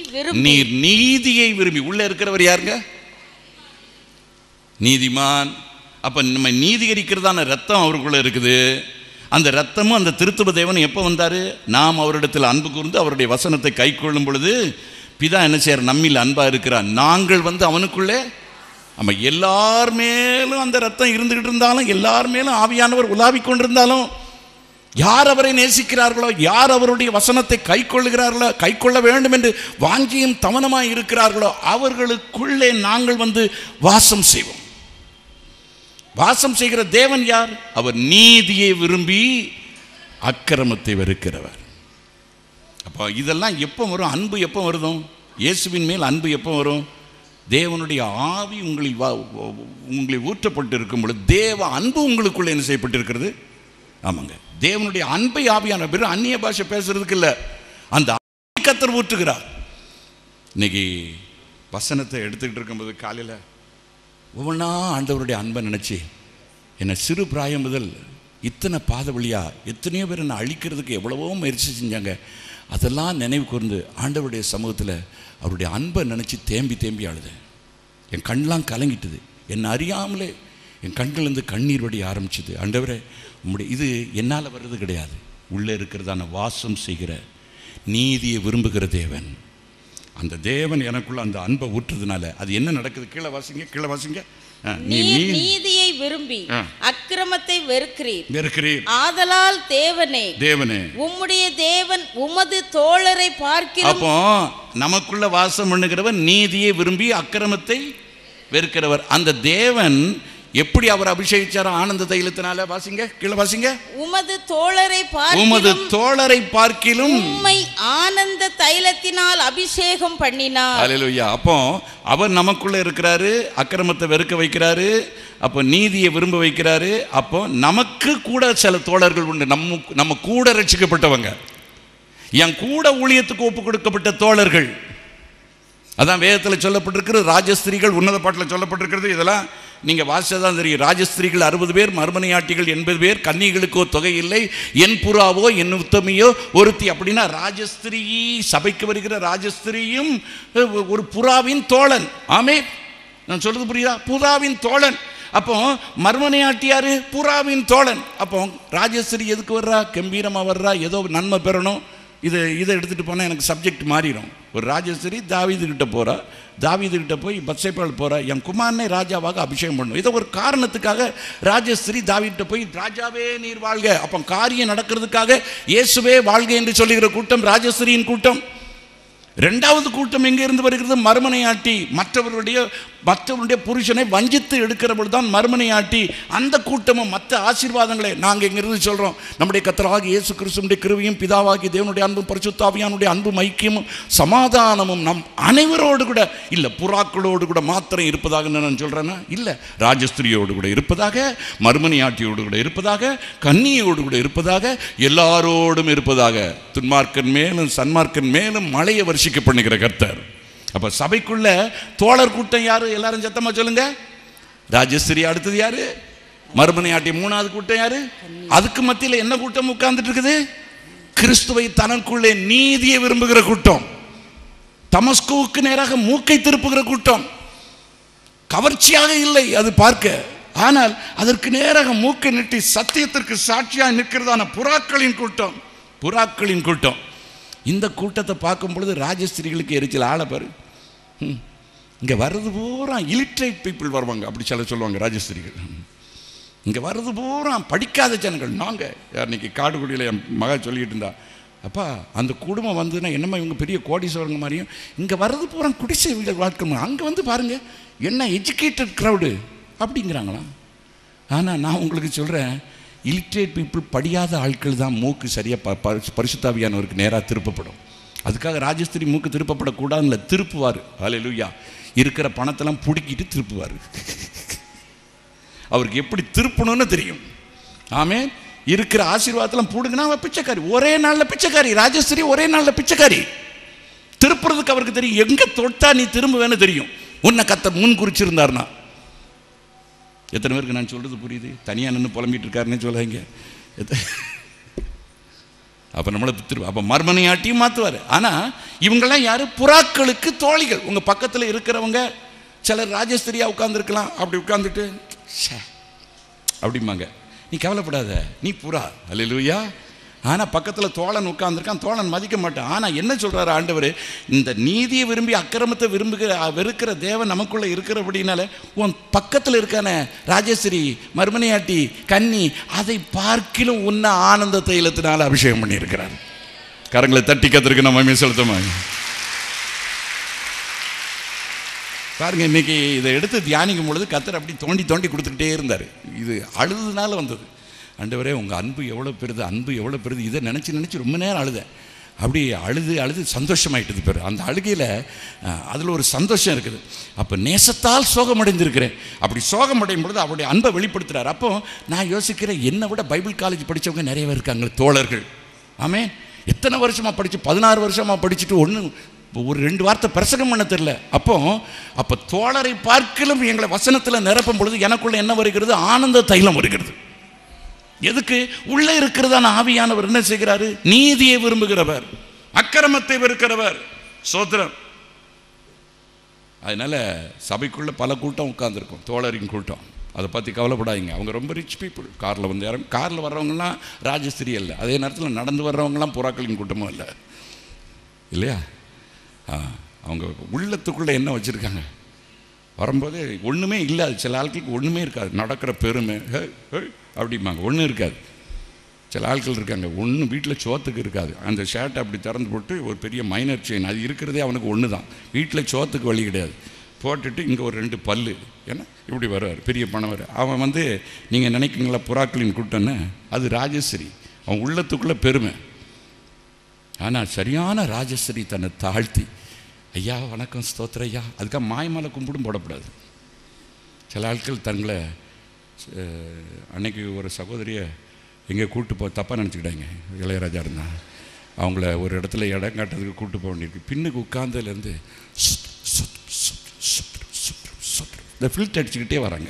விரும்பி நீர் நீதியை விரும்பி உள்ள இருக்கிறவர் யாருங்க நீதிமான் அப்ப நம்ம நீதிகரிக்கிறதான ரத்தம் அவருக்குள்ள இருக்குது அந்த ரத்தமும் அந்த திருத்துவ தேவன் எப்போ வந்தாரு நாம் அவரிடத்தில் அன்பு கூர்ந்து அவருடைய வசனத்தை கை கொள்ளும் பொழுது பிதா என்ன செய்யறார் நம்மில் அன்பா இருக்கிறார் நாங்கள் வந்து அவனுக்குள்ளே நம்ம எல்லார் மேலும் அந்த ரத்தம் இருந்துகிட்டு இருந்தாலும் எல்லார் மேலும் ஆவியானவர் உலாவிக் கொண்டிருந்தாலும் யார் அவரை நேசிக்கிறார்களோ யார் அவருடைய வசனத்தை கை கொள்ளுகிறார்களோ கை கொள்ள வேண்டும் என்று வாஞ்சியும் தவனமாய் இருக்கிறார்களோ அவர்களுக்குள்ளே நாங்கள் வந்து வாசம் செய்வோம் வாசம் செய்கிற தேவன் யார் அவர் நீதியை விரும்பி அக்கிரமத்தை வெறுக்கிறவர் அப்போ இதெல்லாம் எப்போ வரும் அன்பு எப்போ வருதும் இயேசுவின் மேல் அன்பு எப்போ வரும் தேவனுடைய ஆவி உங்களில் வா உங்களில் ஊற்றப்பட்டு இருக்கும் பொழுது தேவ அன்பு உங்களுக்குள்ள என்ன செய்யப்பட்டிருக்கிறது ஆமாங்க தேவனுடைய அன்பை ஆவியான பேர் அந்நிய பாஷை பேசுறதுக்கு இல்லை அந்த ஆவி கத்தர் ஊற்றுகிறார் இன்னைக்கு வசனத்தை எடுத்துக்கிட்டு இருக்கும்போது காலையில் ஒவ்வொன்றா ஆண்டவருடைய அன்பை நினச்சி என்னை சிறு பிராயம் முதல் இத்தனை பாத வழியா எத்தனையோ பேர் என்னை அழிக்கிறதுக்கு எவ்வளவோ முயற்சி செஞ்சாங்க அதெல்லாம் நினைவு கூர்ந்து ஆண்டவருடைய சமூகத்தில் அவருடைய அன்பை நினச்சி தேம்பி தேம்பி அழுதேன் என் கண்ணெலாம் கலங்கிட்டுது என்னை அறியாமலே என் கண்கள்லேருந்து கண்ணீர் வடி ஆரம்பிச்சுது ஆண்டவரே உம்முடைய இது என்னால் வர்றது கிடையாது உள்ளே இருக்கிறதான வாசம் செய்கிற நீதியை விரும்புகிற தேவன் அந்த தேவன் எனக்குள்ள அந்த அன்பை ஊற்றுறதுனால அது என்ன நடக்குது கீழே வாசிங்க கீழே வாசிங்க ஆ, நீ நீர் நீ நீதியை விரும்பி ஆ. அக்கிரமத்தை வெறுக்கிறீர் வெறுக்கிறீர் ஆதலால் தேவனே தேவனே உம்முடைய தேவன் உமது தோழரை பார்க்கிறோம் அப்போ நமக்குள்ள வாசம் பண்ணுகிறவர் நீதியை விரும்பி அக்கிரமத்தை வெறுக்கிறவர் அந்த தேவன் எப்படி அவர் அபிஷேகிச்சாரோ ஆனந்த தைலத்தினால வாசிங்க கீழே வாசிங்க உமது தோழரை உமது பார்க்கிறோம் தோழரை பார்க்கிலும் உம்மை ஆனந்த தைலத்தினால் அபிஷேகம் பண்ணினார் அல்லேலூயா அப்போ அவர் நமக்குள்ள இருக்கிறாரு அக்கிரமத்தை வெறுக்க வைக்கிறாரு அப்போ நீதியை விரும்ப வைக்கிறாரு அப்போ நமக்கு கூட சில தோழர்கள் உண்டு நம்ம நம்ம கூட ரட்சிக்கப்பட்டவங்க என் கூட ஊழியத்துக்கு ஒப்பு கொடுக்கப்பட்ட தோழர்கள் அதான் வேதத்தில் சொல்லப்பட்டிருக்கிறது ராஜஸ்திரிகள் உன்னத பாட்டில் சொல்லப்பட்டிருக்கிறது இதெல்லாம் நீங்கள் வாசிச்சா தான் தெரியும் ராஜஸ்திரிகள் அறுபது பேர் மர்மனையாட்டிகள் எண்பது பேர் கன்னிகளுக்கோ தொகை இல்லை என் புறாவோ என் உத்தமியோ ஒருத்தி அப்படின்னா ராஜஸ்திரி சபைக்கு வருகிற ராஜஸ்திரியும் அஹ், ஒரு புறாவின் தோழன் ஆமே நான் சொல்றது புரியுதா புறாவின் தோழன் அப்போ மர்மனையாட்டியாரு புறாவின் தோழன் அப்போ ராஜஸ்திரி எதுக்கு வர்றா கம்பீரமா வர்றா ஏதோ நன்மை பெறணும் இது இதை எடுத்துகிட்டு போனால் எனக்கு சப்ஜெக்ட் மாறிடும் ஒரு ராஜஸ்திரி தாவீதுகிட்ட போகிறா தாவீதுகிட்ட போய் பத்சேப்பாள் போகிறா என் குமாரனை ராஜாவாக அபிஷேகம் பண்ணும் இதை ஒரு காரணத்துக்காக ராஜஸ்திரி தாவீட்ட போய் ராஜாவே நீர் வாழ்க அப்போ காரியம் நடக்கிறதுக்காக இயேசுவே வாழ்க என்று சொல்லுகிற கூட்டம் ராஜஸ்திரியின் கூட்டம் ரெண்டாவது கூட்டம் எங்கே இருந்து வருகிறது மறுமனையாட்டி மற்றவருடைய மற்றவருடைய புருஷனை வஞ்சித்து எடுக்கிற பொழுதுதான் மறுமனையாட்டி அந்த கூட்டமும் மற்ற ஆசீர்வாதங்களை நாங்கள் இங்கிருந்து சொல்கிறோம் நம்முடைய கத்தராகி இயேசு கிறிஸ்துடைய கிருவியும் பிதாவாகி தேவனுடைய அன்பும் பரிசுத்தாவியானுடைய அன்பும் ஐக்கியமும் சமாதானமும் நம் அனைவரோடு கூட இல்லை புறாக்களோடு கூட மாத்திரம் இருப்பதாக நான் சொல்கிறேன்னா இல்லை ராஜஸ்திரியோடு கூட இருப்பதாக மறுமணியாட்டியோடு கூட இருப்பதாக கன்னியோடு கூட இருப்பதாக எல்லாரோடும் இருப்பதாக துன்மார்க்கன் மேலும் சன்மார்க்கன் மேலும் மழையை வருஷிக்க பண்ணுகிற கர்த்தர் அப்ப சபைக்குள்ள தோழர் கூட்டம் யாரு எல்லாரும் சத்தமா சொல்லுங்க ராஜஸ்திரி அடுத்தது யாரு மறுமனையாட்டி மூணாவது கூட்டம் யாரு அதுக்கு மத்தியில் என்ன கூட்டம் உட்கார்ந்துட்டு இருக்குது கிறிஸ்துவை தனக்குள்ளே நீதியை விரும்புகிற கூட்டம் தமஸ்குவுக்கு நேராக மூக்கை திருப்புகிற கூட்டம் கவர்ச்சியாக இல்லை அது பார்க்க ஆனால் அதற்கு நேராக மூக்கை நீட்டி சத்தியத்திற்கு சாட்சியாக நிற்கிறதான புறாக்களின் கூட்டம் புறாக்களின் கூட்டம் இந்த கூட்டத்தை பார்க்கும் பொழுது ராஜஸ்திரிகளுக்கு எரிச்சல் ஆளை பாரு ம். இங்க வர்றது பூரா இலிட்ரேட் பீப்புள் வருவாங்க அப்படி சில சொல்லுவாங்க ராஜஸ்திரிகள் இங்கே வர்றது பூரா படிக்காத ஜனங்கள் நாங்கள் அன்னைக்கு காடுகுடியில் என் மக சொல்லிட்டு இருந்தா அப்பா அந்த குடும்பம் வந்துன்னா என்னம்மா இவங்க பெரிய கோடீஸ்வரங்க மாதிரியும் இங்கே வர்றது பூரா குடிசை வீடு வாழ்க்கை அங்கே வந்து பாருங்க என்ன எஜுகேட்டட் க்ரௌடு அப்படிங்கிறாங்களாம் ஆனால் நான் உங்களுக்கு சொல்கிறேன் இலிட்ரேட் பீப்புள் படியாத ஆட்கள் தான் மூக்கு சரியாக ப ப- பரிசுத்தாவியானவருக்கு நேராக திருப்பப்படும் அதுக்காக ராஜஸ்திரி மூக்கு திருப்பப்படக்கூடாதுல திருப்புவார் ஹalleluya இருக்கிற பணத்தெல்லாம் பிடுக்கிட்டு திருப்புவார் அவருக்கு எப்படி திருப்பணும்னு தெரியும் ஆமே இருக்கிற ஆசீர்வாதத்தெல்லாம் போடுங்கன்னா அவ பிச்சைக்காரி ஒரே நாளில் பிச்சைக்காரி ராஜஸ்திரி ஒரே நாளில் பிச்சைக்காரி திருப்புறதுக்கு அவருக்கு தெரியும் எங்க தொட்டா நீ திரும்புவேன்னு தெரியும் உன்னை கத்த முன் குறிச்சிருந்தாருனா எத்தனை பேருக்கு நான் சொல்றது புரியுது தனியாக நின்று புலம்பிட்டு இருக்காருன்னு சொல்லாங்க எத்த- அப்போ நம்மளை திரு அப்போ மர்மனையாட்டியும் மாற்றுவார் ஆனால் இவங்கெல்லாம் யார் புறாக்களுக்கு தோழிகள் உங்கள் பக்கத்தில் இருக்கிறவங்க சிலர் ராஜஸ்திரியாக உட்காந்துருக்கலாம் அப்படி உட்காந்துட்டு ச்சே அப்படிம்பாங்க நீ கவலைப்படாத நீ புறா அல்லையா ஆனால் பக்கத்தில் தோழன் உட்காந்துருக்கான் தோழன் மதிக்க மாட்டான் ஆனால் என்ன சொல்கிறாரு ஆண்டவர் இந்த நீதியை விரும்பி அக்கிரமத்தை விரும்புகிற வெறுக்கிற தேவன் நமக்குள்ளே இருக்கிறபடினால உன் பக்கத்தில் இருக்கான ராஜேஸ்வரி மர்மனையாட்டி கன்னி அதை பார்க்கிலும் உன்ன ஆனந்த தைலத்தினால அபிஷேகம் பண்ணியிருக்கிறார் கரங்களை தட்டி கத்திருக்கு நம்ம செலுத்தமா பாருங்க இன்னைக்கு இதை எடுத்து தியானிக்கும் பொழுது கத்தர் அப்படி தோண்டி தோண்டி கொடுத்துக்கிட்டே இருந்தார் இது அழுதுனால வந்தது ஆண்டவரே உங்கள் அன்பு எவ்வளோ பெருது அன்பு எவ்வளோ பெருது இதை நினச்சி நினச்சி ரொம்ப நேரம் அழுதேன் அப்படி அழுது அழுது சந்தோஷமாயிட்டது பேர் அந்த அழுகையில் அதில் ஒரு சந்தோஷம் இருக்குது அப்போ நேசத்தால் சோகமடைந்திருக்கிறேன் அப்படி சோகமடையும் பொழுது அவருடைய அன்பை வெளிப்படுத்துகிறார் அப்போ நான் யோசிக்கிறேன் என்னை விட பைபிள் காலேஜ் படித்தவங்க நிறைய பேர் இருக்காங்க தோழர்கள் ஆமே எத்தனை வருஷமாக படித்து பதினாறு வருஷமாக படிச்சுட்டு ஒன்று ஒரு ரெண்டு வார்த்தை பிரசங்கம் பண்ண தெரில அப்போ அப்போ தோழரை பார்க்கலும் எங்களை வசனத்தில் நிரப்பும் பொழுது எனக்குள்ள என்ன வருகிறது ஆனந்த தைலம் வருகிறது எதுக்கு உள்ளே இருக்கிறதான ஆவியானவர் என்ன செய்கிறாரு நீதியை விரும்புகிறவர் அக்கிரமத்தை வெறுக்கிறவர் சோத்திரம் அதனால சபைக்குள்ள பல கூட்டம் உட்காந்துருக்கும் தோழரின் கூட்டம் அதை பற்றி கவலைப்படாதீங்க அவங்க ரொம்ப ரிச் பீப்புள் காரில் வந்து இறங்க காரில் வர்றவங்கலாம் ராஜஸ்திரி இல்லை அதே நேரத்தில் நடந்து வர்றவங்கலாம் புறாக்களின் கூட்டமும் இல்லை இல்லையா ஆ, அவங்க உள்ளத்துக்குள்ளே என்ன வச்சுருக்காங்க வரும்போது ஒன்றுமே இல்லாது சில ஆட்களுக்கு ஒன்றுமே இருக்காது நடக்கிற பெருமை ஹே, ஹே, அப்படிம்பாங்க ஒன்றும் இருக்காது சில ஆட்கள் இருக்காங்க ஒன்றும் வீட்டில் சோத்துக்கு இருக்காது அந்த ஷர்ட்டை அப்படி திறந்து போட்டு ஒரு பெரிய மைனர் செயின் அது இருக்கிறதே அவனுக்கு ஒன்று தான் வீட்டில் சோத்துக்கு வழி கிடையாது போட்டுட்டு இங்கே ஒரு ரெண்டு பல்லு ஏன்னா இப்படி வருவார் பெரிய பணவர் அவன் வந்து நீங்கள் நினைக்கிறீங்களா புறாக்களின் கூட்டம்னு அது ராஜஸ்ரீ அவன் உள்ளத்துக்குள்ளே பெருமை ஆனால் சரியான ராஜஸ்ரீ தன்னை தாழ்த்தி ஐயா வணக்கம் ஸ்தோத்திர ஐயா அதுக்காக மாயமாலை கும்பிடும் போடக்கூடாது சில ஆட்கள் தங்களை அஹ், அன்னைக்கு ஒரு சகோதரியை எங்கே கூட்டு போ தப்பாக நினச்சிக்கிட்டாங்க இளையராஜா இருந்தான் அவங்கள ஒரு இடத்துல இடம் காட்டுறதுக்கு கூட்டு போக வேண்டியிருக்கு பின்னுக்கு உட்கார்ந்ததுலேருந்து சுத் சுத் சுத் சுத் சுத் சுத் இந்த ஃபில்ட் அடிச்சுக்கிட்டே வராங்க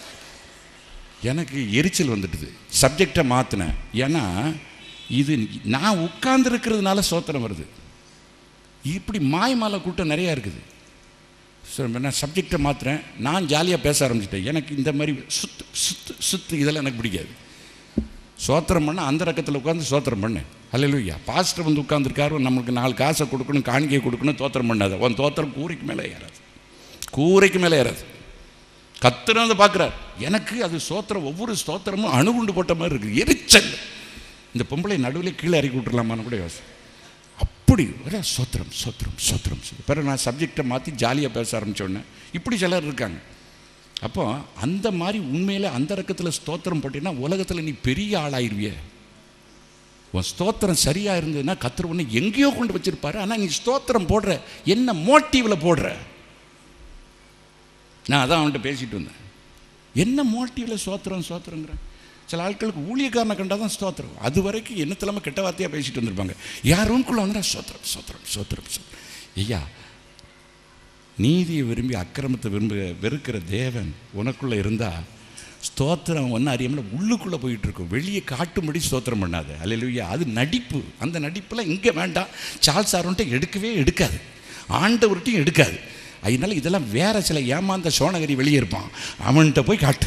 எனக்கு எரிச்சல் வந்துட்டுது சப்ஜெக்டை மாற்றினேன் ஏன்னா இது நான் உட்கார்ந்துருக்கிறதுனால சோத்திரம் வருது இப்படி மாயமாலை கூட்டம் நிறையா இருக்குது ஸோ நான் சப்ஜெக்டை மாற்றுறேன் நான் ஜாலியாக பேச ஆரம்பிச்சிட்டேன் எனக்கு இந்த மாதிரி சுத்து சுத்து சுத்து இதெல்லாம் எனக்கு பிடிக்காது சோத்திரம் பண்ண அந்த ரக்கத்தில் உட்காந்து சோத்திரம் பண்ணு அல்லையா பாஸ்டர் வந்து உட்காந்துருக்காரு நம்மளுக்கு நாலு காசை கொடுக்கணும் காணிக்கை கொடுக்கணும் தோத்திரம் பண்ணாத உன் தோத்திரம் கூரைக்கு மேலே ஏறாது கூரைக்கு மேலே ஏறாது கத்துன்னு வந்து பார்க்குறார் எனக்கு அது சோத்திரம் ஒவ்வொரு ஸ்தோத்திரமும் அணுகுண்டு போட்ட மாதிரி இருக்குது எரிச்சல் இந்த பொம்பளை நடுவில் கீழே இறக்கி விட்டுறலாமான்னு கூட யோசனை அப்படி ஒரே சோத்திரம் சோத்திரம் சோத்திரம் சோத்திரம். பிறகு நான் சப்ஜெக்டை மாற்றி ஜாலியாக பேச ஆரம்பிச்சோடனே இப்படி சிலர் இருக்காங்க அப்போ அந்த மாதிரி உண்மையில் அந்த ரக்கத்தில் ஸ்தோத்திரம் போட்டீங்கன்னா உலகத்தில் நீ பெரிய ஆளாயிருவிய உன் ஸ்தோத்திரம் சரியாக இருந்ததுன்னா கத்திர ஒன்று எங்கேயோ கொண்டு வச்சிருப்பாரு ஆனால் நீ ஸ்தோத்திரம் போடுற என்ன மோட்டிவில் போடுற நான் அதான் அவன்கிட்ட பேசிட்டு வந்தேன் என்ன மோட்டிவில் சோத்திரம் சோத்திரங்கிறேன் சில ஆட்களுக்கு ஊழியக்காரனை கண்டால் தான் ஸ்தோத்திரம் அது வரைக்கும் என்னத்திலாம கெட்ட வார்த்தையாக பேசிட்டு வந்திருப்பாங்க யார் ரூம்குள்ளே வந்தா சோத்திரம் சோத்திரம் சோத்திரம் சோத்திரம் ஐயா நீதியை விரும்பி அக்கிரமத்தை விரும்பு வெறுக்கிற தேவன் உனக்குள்ளே இருந்தால் ஸ்தோத்திரம் ஒன்றும் அறியாமல் உள்ளுக்குள்ளே போயிட்டு இருக்கும் வெளியே காட்டும்படி ஸ்தோத்திரம் பண்ணாது அல்லையா அது நடிப்பு அந்த நடிப்புலாம் இங்கே வேண்டாம் சார்ல்ஸ் ஆரோன்ட்டு எடுக்கவே எடுக்காது ஆண்டவர்கிட்டையும் எடுக்காது அதனால இதெல்லாம் வேற சில ஏமாந்த சோனகரி வெளியே இருப்பான் அவன்கிட்ட போய் காட்டு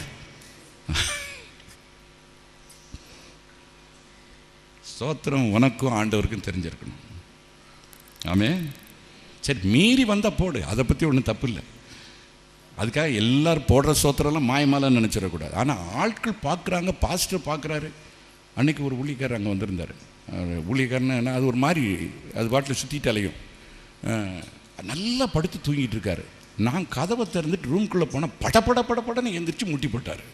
ஸ்தோத்திரம் உனக்கும் ஆண்டவருக்கும் தெரிஞ்சிருக்கணும் ஆமே சரி மீறி வந்தால் போடு அதை பற்றி ஒன்றும் தப்பு இல்லை அதுக்காக எல்லாரும் போடுற சோத்திரம்லாம் மாயமாலன்னு நினச்சிடக்கூடாது ஆனால் ஆட்கள் பார்க்குறாங்க பாஸ்டர் பார்க்குறாரு அன்னைக்கு ஒரு ஊழியக்காரர் அங்கே வந்திருந்தார் அவர் ஊழியக்காரன்னு என்ன, அது ஒரு மாதிரி அது பாட்டில் சுற்றிட்டு அலையும் அஹ், நல்லா படுத்து தூங்கிட்டு இருக்காரு நான் கதவை திறந்துட்டு ரூம்குள்ளே போனால் படபட படபடன்னு எந்திரிச்சு முட்டி போட்டார்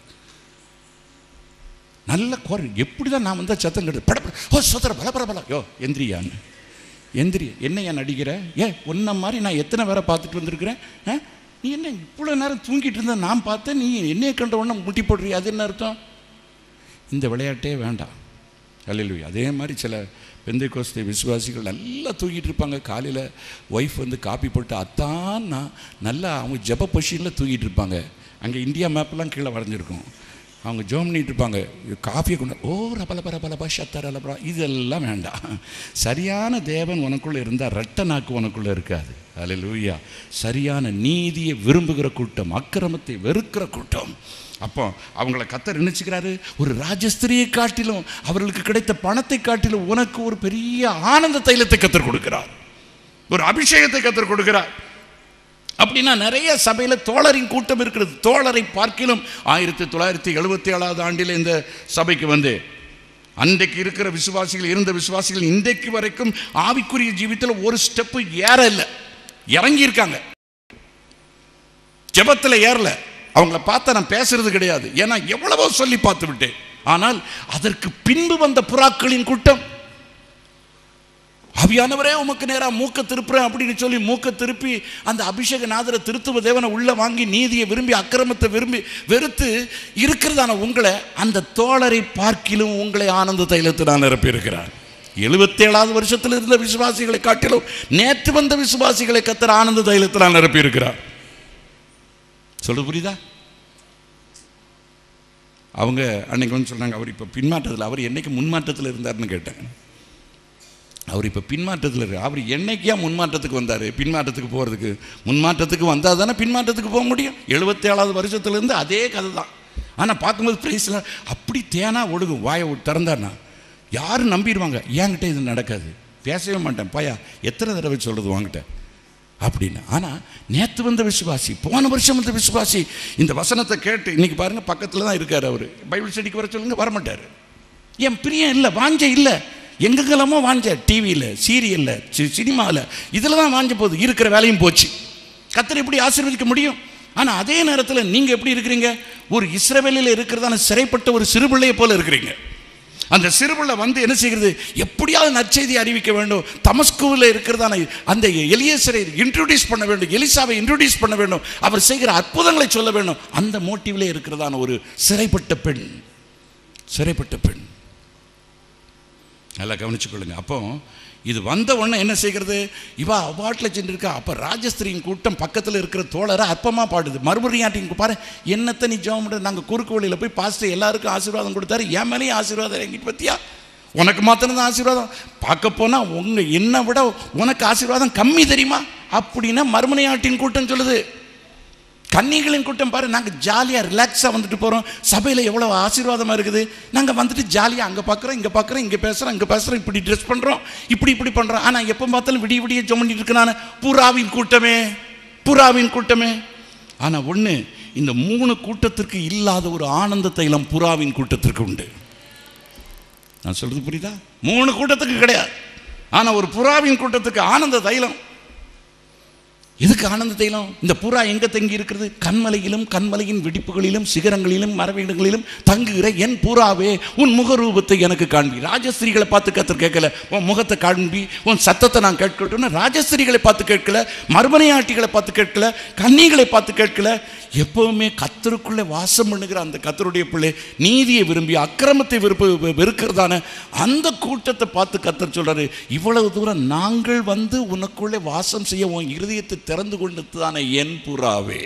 நல்ல குறை எப்படி தான் நான் வந்தால் சத்தம் கெடுது பட பட ஓ சோதர பல பல பல யோ எந்திரியான்னு எந்திரி என்ன ஏன் நடிக்கிற ஏ உன்ன மாதிரி நான் எத்தனை பேரை பார்த்துட்டு வந்திருக்கிறேன் ஆ? நீ என்ன இவ்வளோ நேரம் தூங்கிட்டு இருந்த நான் பார்த்தேன் நீ என்னைய கண்ட உடனே முட்டி போடுறிய அது என்ன அர்த்தம் இந்த விளையாட்டே வேண்டாம் அல்லையா அதே மாதிரி சில பெந்தை கோஸ்தை விசுவாசிகள் நல்லா தூங்கிட்டு இருப்பாங்க காலையில் ஒய்ஃப் வந்து காப்பி போட்டு அத்தான் நான் நல்லா அவங்க ஜப பொசிஷனில் தூங்கிட்டு இருப்பாங்க அங்கே இந்தியா மேப்பெல்லாம் கீழே வரைஞ்சிருக்கும் அவங்க ஜோம் பண்ணிட்டு இருப்பாங்க காஃபியை கொண்டு ஓ ரபல பர பல பஷத்தர லபரா இதெல்லாம் வேண்டாம் சரியான தேவன் உனக்குள்ளே இருந்தால் ரெட்ட நாக்கு உனக்குள்ளே இருக்காது அதில் லூயா சரியான நீதியை விரும்புகிற கூட்டம் அக்கிரமத்தை வெறுக்கிற கூட்டம் அப்போ அவங்கள கத்தர் நினைச்சுக்கிறாரு ஒரு ராஜஸ்திரியை காட்டிலும் அவர்களுக்கு கிடைத்த பணத்தை காட்டிலும் உனக்கு ஒரு பெரிய ஆனந்த தைலத்தை கத்தர் கொடுக்கிறார் ஒரு அபிஷேகத்தை கத்தர் கொடுக்கிறார் அப்படின்னா நிறைய சபையில் தோழரின் கூட்டம் இருக்கிறது தோழரை பார்க்கிலும் ஆயிரத்தி தொள்ளாயிரத்தி எழுபத்தி ஏழாவது ஆண்டில் இந்த சபைக்கு வந்து அன்றைக்கு இருக்கிற விசுவாசிகள் இருந்த விசுவாசிகள் இன்றைக்கு வரைக்கும் ஆவிக்குரிய ஜீவித்தில் ஒரு ஸ்டெப்பு ஏற இல்லை இறங்கியிருக்காங்க ஜெபத்தில் ஏறல அவங்கள பார்த்தா நான் பேசுறது கிடையாது ஏன்னா எவ்வளவோ சொல்லி பார்த்து விட்டேன் ஆனால் அதற்கு பின்பு வந்த புறாக்களின் கூட்டம் ஆவியானவரே உமக்கு நேராக மூக்க திருப்புறேன் அப்படின்னு சொல்லி மூக்க திருப்பி அந்த அபிஷேக நாதரை திருத்துவ தேவனை உள்ள வாங்கி நீதியை விரும்பி அக்கிரமத்தை விரும்பி வெறுத்து இருக்கிறதான உங்களை அந்த தோழரை பார்க்கிலும் உங்களை ஆனந்த தைலத்தினால் நிரப்பியிருக்கிறார் எழுபத்தேழாவது வருஷத்தில் இருந்த விசுவாசிகளை காட்டிலும் நேற்று வந்த விசுவாசிகளை கத்தர் ஆனந்த தைலத்தினால் நிரப்பியிருக்கிறார் சொல்றது புரியுதா அவங்க அன்னைக்கு வந்து சொன்னாங்க அவர் இப்போ பின்மாற்றத்தில் அவர் என்னைக்கு முன்மாற்றத்தில் இருந்தார்னு கேட்டேன் அவர் இப்போ பின்மாற்றத்தில் இருக்கு அவர் என்னைக்கியா முன்மாற்றத்துக்கு வந்தார் பின்மாற்றத்துக்கு போகிறதுக்கு முன்மாற்றத்துக்கு வந்தால் தானே பின்மாற்றத்துக்கு போக முடியும் எழுபத்தேழாவது வருஷத்துலேருந்து அதே கதை தான் ஆனால் பார்க்கும்போது ப்ரைஸில் அப்படி தேனா ஒழுகும் வாயை திறந்தார்னா யாரும் நம்பிடுவாங்க என்கிட்ட இது நடக்காது பேசவே மாட்டேன் பையா எத்தனை தடவை சொல்கிறது வாங்கிட்ட அப்படின்னு ஆனால் நேற்று வந்த விசுவாசி போன வருஷம் வந்த விசுவாசி இந்த வசனத்தை கேட்டு இன்னைக்கு பாருங்க பக்கத்தில் தான் இருக்கார் அவர் பைபிள் ஸ்டடிக்கு வர சொல்லுங்க வரமாட்டார் என் பிரியம் இல்லை வாஞ்ச இல்லை எங்கெங்கெல்லாமோ வாஞ்ச டிவியில் சீரியலில் சினிமாவில் இதில் தான் வாஞ்ச போகுது இருக்கிற வேலையும் போச்சு கத்தரை எப்படி ஆசீர்வதிக்க முடியும் ஆனால் அதே நேரத்தில் நீங்கள் எப்படி இருக்கிறீங்க ஒரு இஸ்ரவேலில் இருக்கிறதான சிறைப்பட்ட ஒரு சிறுபிள்ளையை போல இருக்கிறீங்க அந்த சிறுபிள்ளை வந்து என்ன செய்கிறது எப்படியாவது நற்செய்தி அறிவிக்க வேண்டும் தமஸ்குவில் இருக்கிறதான அந்த எலியேசரை இன்ட்ரோடியூஸ் பண்ண வேண்டும் எலிசாவை இன்ட்ரோடியூஸ் பண்ண வேண்டும் அவர் செய்கிற அற்புதங்களை சொல்ல வேண்டும் அந்த மோட்டிவ்ல இருக்கிறதான ஒரு சிறைப்பட்ட பெண் சிறைப்பட்ட பெண் நல்லா கவனிச்சுக்கொள்ளுங்க அப்போ இது வந்த உடனே என்ன செய்கிறது இவா அவாட்டில் சென்றிருக்கா அப்போ ராஜஸ்திரியின் கூட்டம் பக்கத்தில் இருக்கிற தோழரை அற்பமாக பாடுது மறுபடியும் பாரு என்னத்தை நீ ஜெபம் பண்ண நாங்கள் குறுக்கு வழியில் போய் பாஸ்டர் எல்லாருக்கும் ஆசீர்வாதம் கொடுத்தாரு என் மேலேயும் ஆசீர்வாதம் எங்கிட்ட பத்தியா உனக்கு மாத்திரம் தான் ஆசீர்வாதம் பார்க்க போனால் உங்கள் என்னை விட உனக்கு ஆசீர்வாதம் கம்மி தெரியுமா அப்படின்னா மறுமனையாட்டின் கூட்டம் சொல்லுது கன்னிகளின் கூட்டம் பாரு நாங்கள் ஜாலியாக ரிலாக்ஸாக வந்துட்டு போகிறோம் சபையில் எவ்வளோ ஆசீர்வாதமாக இருக்குது நாங்கள் வந்துட்டு ஜாலியாக அங்கே பார்க்குறோம் இங்கே பார்க்குறோம் இங்கே பேசுகிறோம் இங்கே பேசுகிறோம் இப்படி ட்ரெஸ் பண்ணுறோம் இப்படி இப்படி பண்ணுறோம் ஆனால் எப்போ பார்த்தாலும் விடிய விடிய ஜெபம் பண்ணிட்டு இருக்கேன் நான் புறாவின் கூட்டமே புறாவின் கூட்டமே ஆனால் ஒன்று இந்த மூணு கூட்டத்திற்கு இல்லாத ஒரு ஆனந்த தைலம் புறாவின் கூட்டத்திற்கு உண்டு நான் சொல்றது புரியுதா மூணு கூட்டத்துக்கு கிடையாது ஆனால் ஒரு புறாவின் கூட்டத்துக்கு ஆனந்த தைலம் எதுக்கு ஆனந்த தைலம் இந்த புறா எங்க தங்கி இருக்கிறது கண்மலையிலும் கண்மலையின் வெடிப்புகளிலும் சிகரங்களிலும் மரவீடுகளிலும் தங்குகிற என் புறாவே உன் முகரூபத்தை எனக்கு காண்பி ராஜஸ்திரிகளை பார்த்து கத்தர் கேட்கல உன் முகத்தை காண்பி உன் சத்தத்தை நான் கேட்கட்டும்னு ராஜஸ்திரிகளை பார்த்து கேட்கல மறுமனையாட்டிகளை பார்த்து கேட்கல கன்னிகளை பார்த்து கேட்கல எப்பவுமே கத்தருக்குள்ளே வாசம் பண்ணுகிற அந்த கத்தருடைய பிள்ளை நீதியை விரும்பி அக்கிரமத்தை விருப்ப வெறுக்கிறதான அந்த கூட்டத்தை பார்த்து கத்தர் சொல்றாரு இவ்வளவு தூரம் நாங்கள் வந்து உனக்குள்ளே வாசம் செய்ய உன் இருதயத்தை திறந்து கொண்டதுதானே என் புறாவே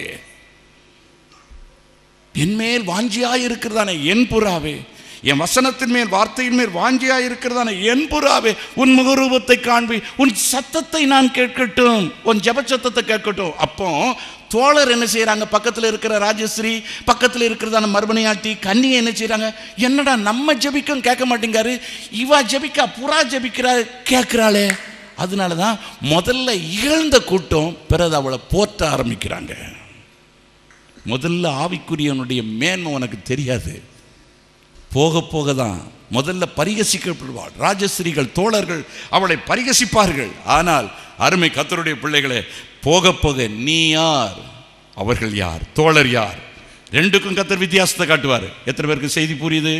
என் மேல் வாஞ்சியாய் இருக்கிறதானே என் புறாவே என் வசனத்தின் மேல் வார்த்தையின் மேல் வாஞ்சியாய் இருக்கிறதான என் புறாவே உன் முகரூபத்தை காண்பி உன் சத்தத்தை நான் கேட்கட்டும் உன் ஜெப சத்தத்தை கேட்கட்டும் அப்போ தோழர் என்ன செய்றாங்க பக்கத்தில் இருக்கிற ராஜஸ்ரீ பக்கத்தில் இருக்கிறதான மறுமனையாட்டி கன்னியை என்ன செய்றாங்க என்னடா நம்ம ஜெபிக்கும் கேட்க மாட்டேங்காரு இவா ஜெபிக்கா புறா ஜெபிக்கிறா கேட்கிறாளே அதனால தான் முதல்ல இகழ்ந்த கூட்டம் பிறகு அவளை போற்ற ஆரம்பிக்கிறாங்க முதல்ல ஆவிக்குரியவனுடைய மேன்மை உனக்கு தெரியாது போக போக தான் முதல்ல பரிகசிக்கப்படுவாள் ராஜஸ்திரிகள் தோழர்கள் அவளை பரிகசிப்பார்கள் ஆனால் அருமை கத்தருடைய பிள்ளைகளே போக போக நீ யார் அவர்கள் யார் தோழர் யார் ரெண்டுக்கும் கத்தர் வித்தியாசத்தை காட்டுவார் எத்தனை பேருக்கு செய்தி புரியுது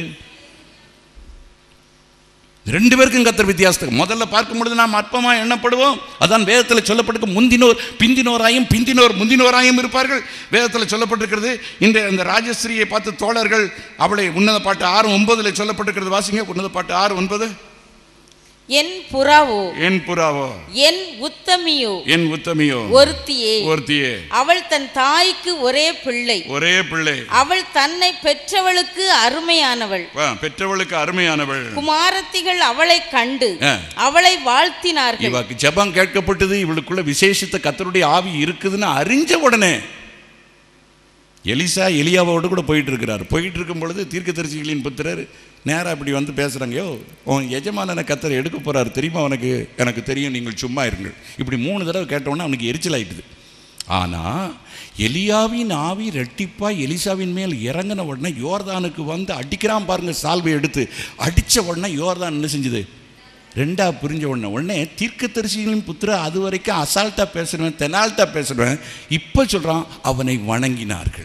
ரெண்டு பேருக்கும் கத்தர் வித்தியாசத்தை முதல்ல பார்க்கும் பொழுது நாம் அற்பமாக எண்ணப்படுவோம் அதான் வேதத்தில் சொல்லப்பட்டிருக்க முந்தினோர் பிந்தினோராயும் பிந்தினோர் முந்தினோராயும் இருப்பார்கள் வேதத்தில் சொல்லப்பட்டிருக்கிறது இந்த இந்த ராஜஸ்ரீயை பார்த்து தோழர்கள் அவளை உன்னத பாட்டு ஆறு ஒன்பதுல சொல்லப்பட்டிருக்கிறது வாசிங்க உன்னத பாட்டு ஆறு ஒன்பது என் புறாவோ என் புறாவோ என் உத்தமியோ என் உத்தமியோ ஒருத்தியே ஒருத்தியே அவள் தன் தாய்க்கு ஒரே பிள்ளை ஒரே பிள்ளை அவள் தன்னை பெற்றவளுக்கு அருமையானவள் வா, பெற்றவளுக்கு அருமையானவள் குமாரத்திகள் அவளை கண்டு ஆ. அவளை வாழ்த்தினார்கள் இவாக்கு ஜெபம் கேட்கப்பட்டது இவளுக்குள்ள விசேஷித்த கத்தருடைய ஆவி இருக்குதுன்னு அறிஞ்ச உடனே எலிசா எலியாவோடு கூட போயிட்டு இருக்கிறார் போயிட்டு இருக்கும் பொழுது தீர்க்கதரிசிகளின் புத்திரர் நேராக இப்படி வந்து பேசுகிறாங்க யோ உன் எஜமானனை கத்தரை எடுக்க போறாரு தெரியுமா உனக்கு எனக்கு தெரியும் நீங்கள் சும்மா இருங்கள் இப்படி மூணு தடவை கேட்டவுடனே அவனுக்கு எரிச்சல் ஆயிட்டுது ஆனால் எலியாவின் ஆவி ரெட்டிப்பாய் எலிசாவின் மேல் இறங்கின உடனே யோர்தானுக்கு வந்து அடிக்கிறான் பாருங்க சால்வை எடுத்து அடித்த உடனே யோர்தான் என்ன செஞ்சுது ரெண்டா புரிஞ்ச உடனே உடனே தீர்க்கதரிசிகளின் புத்திர அது வரைக்கும் அசால்ட்டாக பேசுவேன் தெனால்ட்டாக பேசுவேன் இப்போ சொல்கிறான் அவனை வணங்கினார்கள்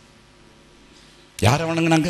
யாரை வணங்கினாங்க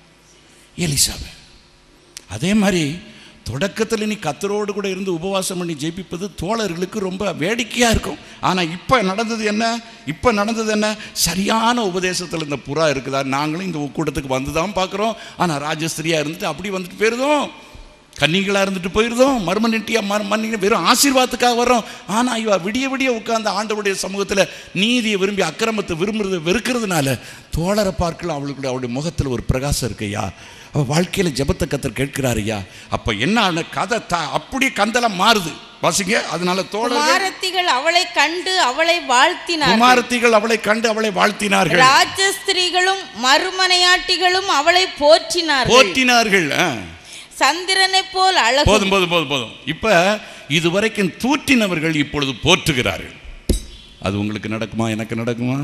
எலிசாவை அதே மாதிரி தொடக்கத்தில் நீ கத்தரோடு கூட இருந்து உபவாசம் பண்ணி ஜெயிப்பிப்பது தோழர்களுக்கு ரொம்ப வேடிக்கையாக இருக்கும் ஆனால் இப்போ நடந்தது என்ன இப்போ நடந்தது என்ன சரியான உபதேசத்தில் இந்த புறா இருக்குதா நாங்களும் இந்த கூட்டத்துக்கு வந்து தான் பார்க்குறோம் ஆனால் ராஜஸ்திரியாக இருந்துட்டு அப்படி வந்துட்டு போயிருந்தோம் கன்னிகளாக இருந்துட்டு போயிருந்தோம் மர்மனிட்டியாக மர் மன்னிங்க வெறும் ஆசீர்வாதத்துக்காக வர்றோம் ஆனால் இவ விடிய விடிய உட்கார்ந்து ஆண்டவருடைய சமூகத்தில் நீதியை விரும்பி அக்கிரமத்தை விரும்புறது வெறுக்கிறதுனால தோழரை பார்க்கலாம் அவளுக்கு அவளுடைய முகத்தில் ஒரு பிரகாசம் இருக்குய்யா அவள் வாழ்க்கையில் ஜெபத்தை கத்தர் கேட்கிறாருய்யா அப்போ என்ன ஆன கதை த அப்படியே கந்தலம் மாறுது வாசிங்க அதனால தோழர்கள் குமாரத்திகள் அவளை கண்டு அவளை வாழ்த்தினார்கள் குமாரத்திகள் அவளை கண்டு அவளை வாழ்த்தினார்கள் ராஜஸ்திரீகளும் மறுமனையாட்டிகளும் அவளை போற்றினார்கள் போற்றினார்கள் ஆ. சந்திரனைப் போல் அழகு போதும் போதும் போதும் போதும் இப்போ இதுவரைக்கும் தூற்றினவர்கள் இப்பொழுது போற்றுகிறார்கள் அது உங்களுக்கு நடக்குமா எனக்கு நடக்குமா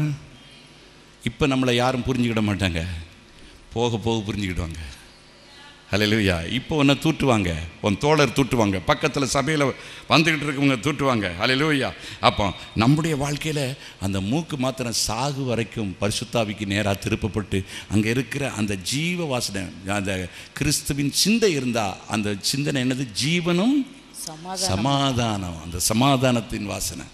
இப்போ நம்மளை யாரும் புரிஞ்சுக்கிட மாட்டாங்க போக போக புரிஞ்சுக்கிடுவாங்க ஹalleluya இப்போ உன்னை தூட்டுவாங்க உன் தோழர் தூட்டுவாங்க பக்கத்தில் சபையில் வந்துக்கிட்டு இருக்கவங்க தூட்டுவாங்க ஹalleluya அப்போ நம்முடைய வாழ்க்கையில் அந்த மூக்கு மாத்திரம் சாகு வரைக்கும் பரிசுத்தாவிக்கு நேராக திருப்பப்பட்டு அங்கே இருக்கிற அந்த ஜீவ வாசனை அந்த கிறிஸ்துவின் சிந்தை இருந்தால் அந்த சிந்தனை என்னது ஜீவனும் சமாதானம் சமாதானம் அந்த சமாதானத்தின் வாசனை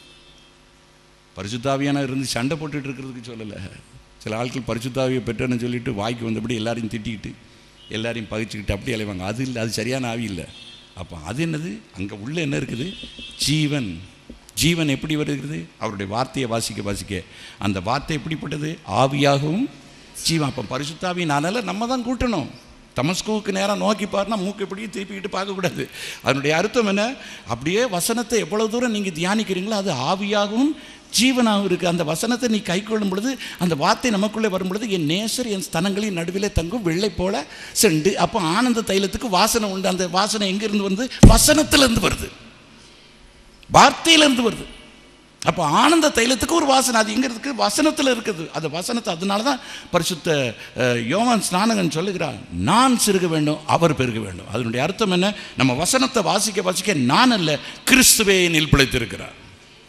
பரிசுத்தாவியான இருந்து சண்டை போட்டுட்டு இருக்கிறதுக்கு சொல்லலை சில ஆட்கள் பரிசுத்தாவியை பெற்றேன்னு சொல்லிட்டு வாய்க்கு வந்தபடி எல்லாரையும் திட்டிக்கிட்டு எல்லாரையும் பகிச்சுக்கிட்டு அப்படி அலைவாங்க அது இல்லை அது சரியான ஆவி இல்லை அப்போ அது என்னது அங்கே உள்ள என்ன இருக்குது ஜீவன் ஜீவன் எப்படி வருகிறது அவருடைய வார்த்தையை வாசிக்க வாசிக்க அந்த வார்த்தை எப்படிப்பட்டது ஆவியாகவும் ஜீவன் அப்போ பரிசுத்தாவினால நம்ம தான் கூட்டணும் தமஸ்குவுக்கு நேராக நோக்கி பாருனா மூக்கு எப்படியும் திருப்பிக்கிட்டு பார்க்கக்கூடாது அதனுடைய அர்த்தம் என்ன அப்படியே வசனத்தை எவ்வளவு தூரம் நீங்கள் தியானிக்கிறீங்களோ அது ஆவியாகவும் ஜீவனாகவும் இருக்குது அந்த வசனத்தை நீ கை கொள்ளும் பொழுது அந்த வார்த்தை நமக்குள்ளே வரும் பொழுது என் நேசர் என் ஸ்தனங்களின் நடுவிலே தங்கும் வெள்ளை போல செண்டு அப்போ ஆனந்த தைலத்துக்கு வாசனை உண்டு அந்த வாசனை எங்கிருந்து வந்து வசனத்திலிருந்து வருது வார்த்தையிலிருந்து வருது அப்போ ஆனந்த தைலத்துக்கு ஒரு வாசனை அது எங்க இருக்கு வசனத்தில் இருக்குது அந்த வசனத்தை அதனால தான் பரிசுத்த அஹ், யோவான் ஸ்நானகன் சொல்லுகிறார் நான் சிறுக வேண்டும் அவர் பெருக வேண்டும் அதனுடைய அர்த்தம் என்ன நம்ம வசனத்தை வாசிக்க வாசிக்க நான் அல்ல கிறிஸ்துவே என்னில் பிழைத்திருக்கிறார்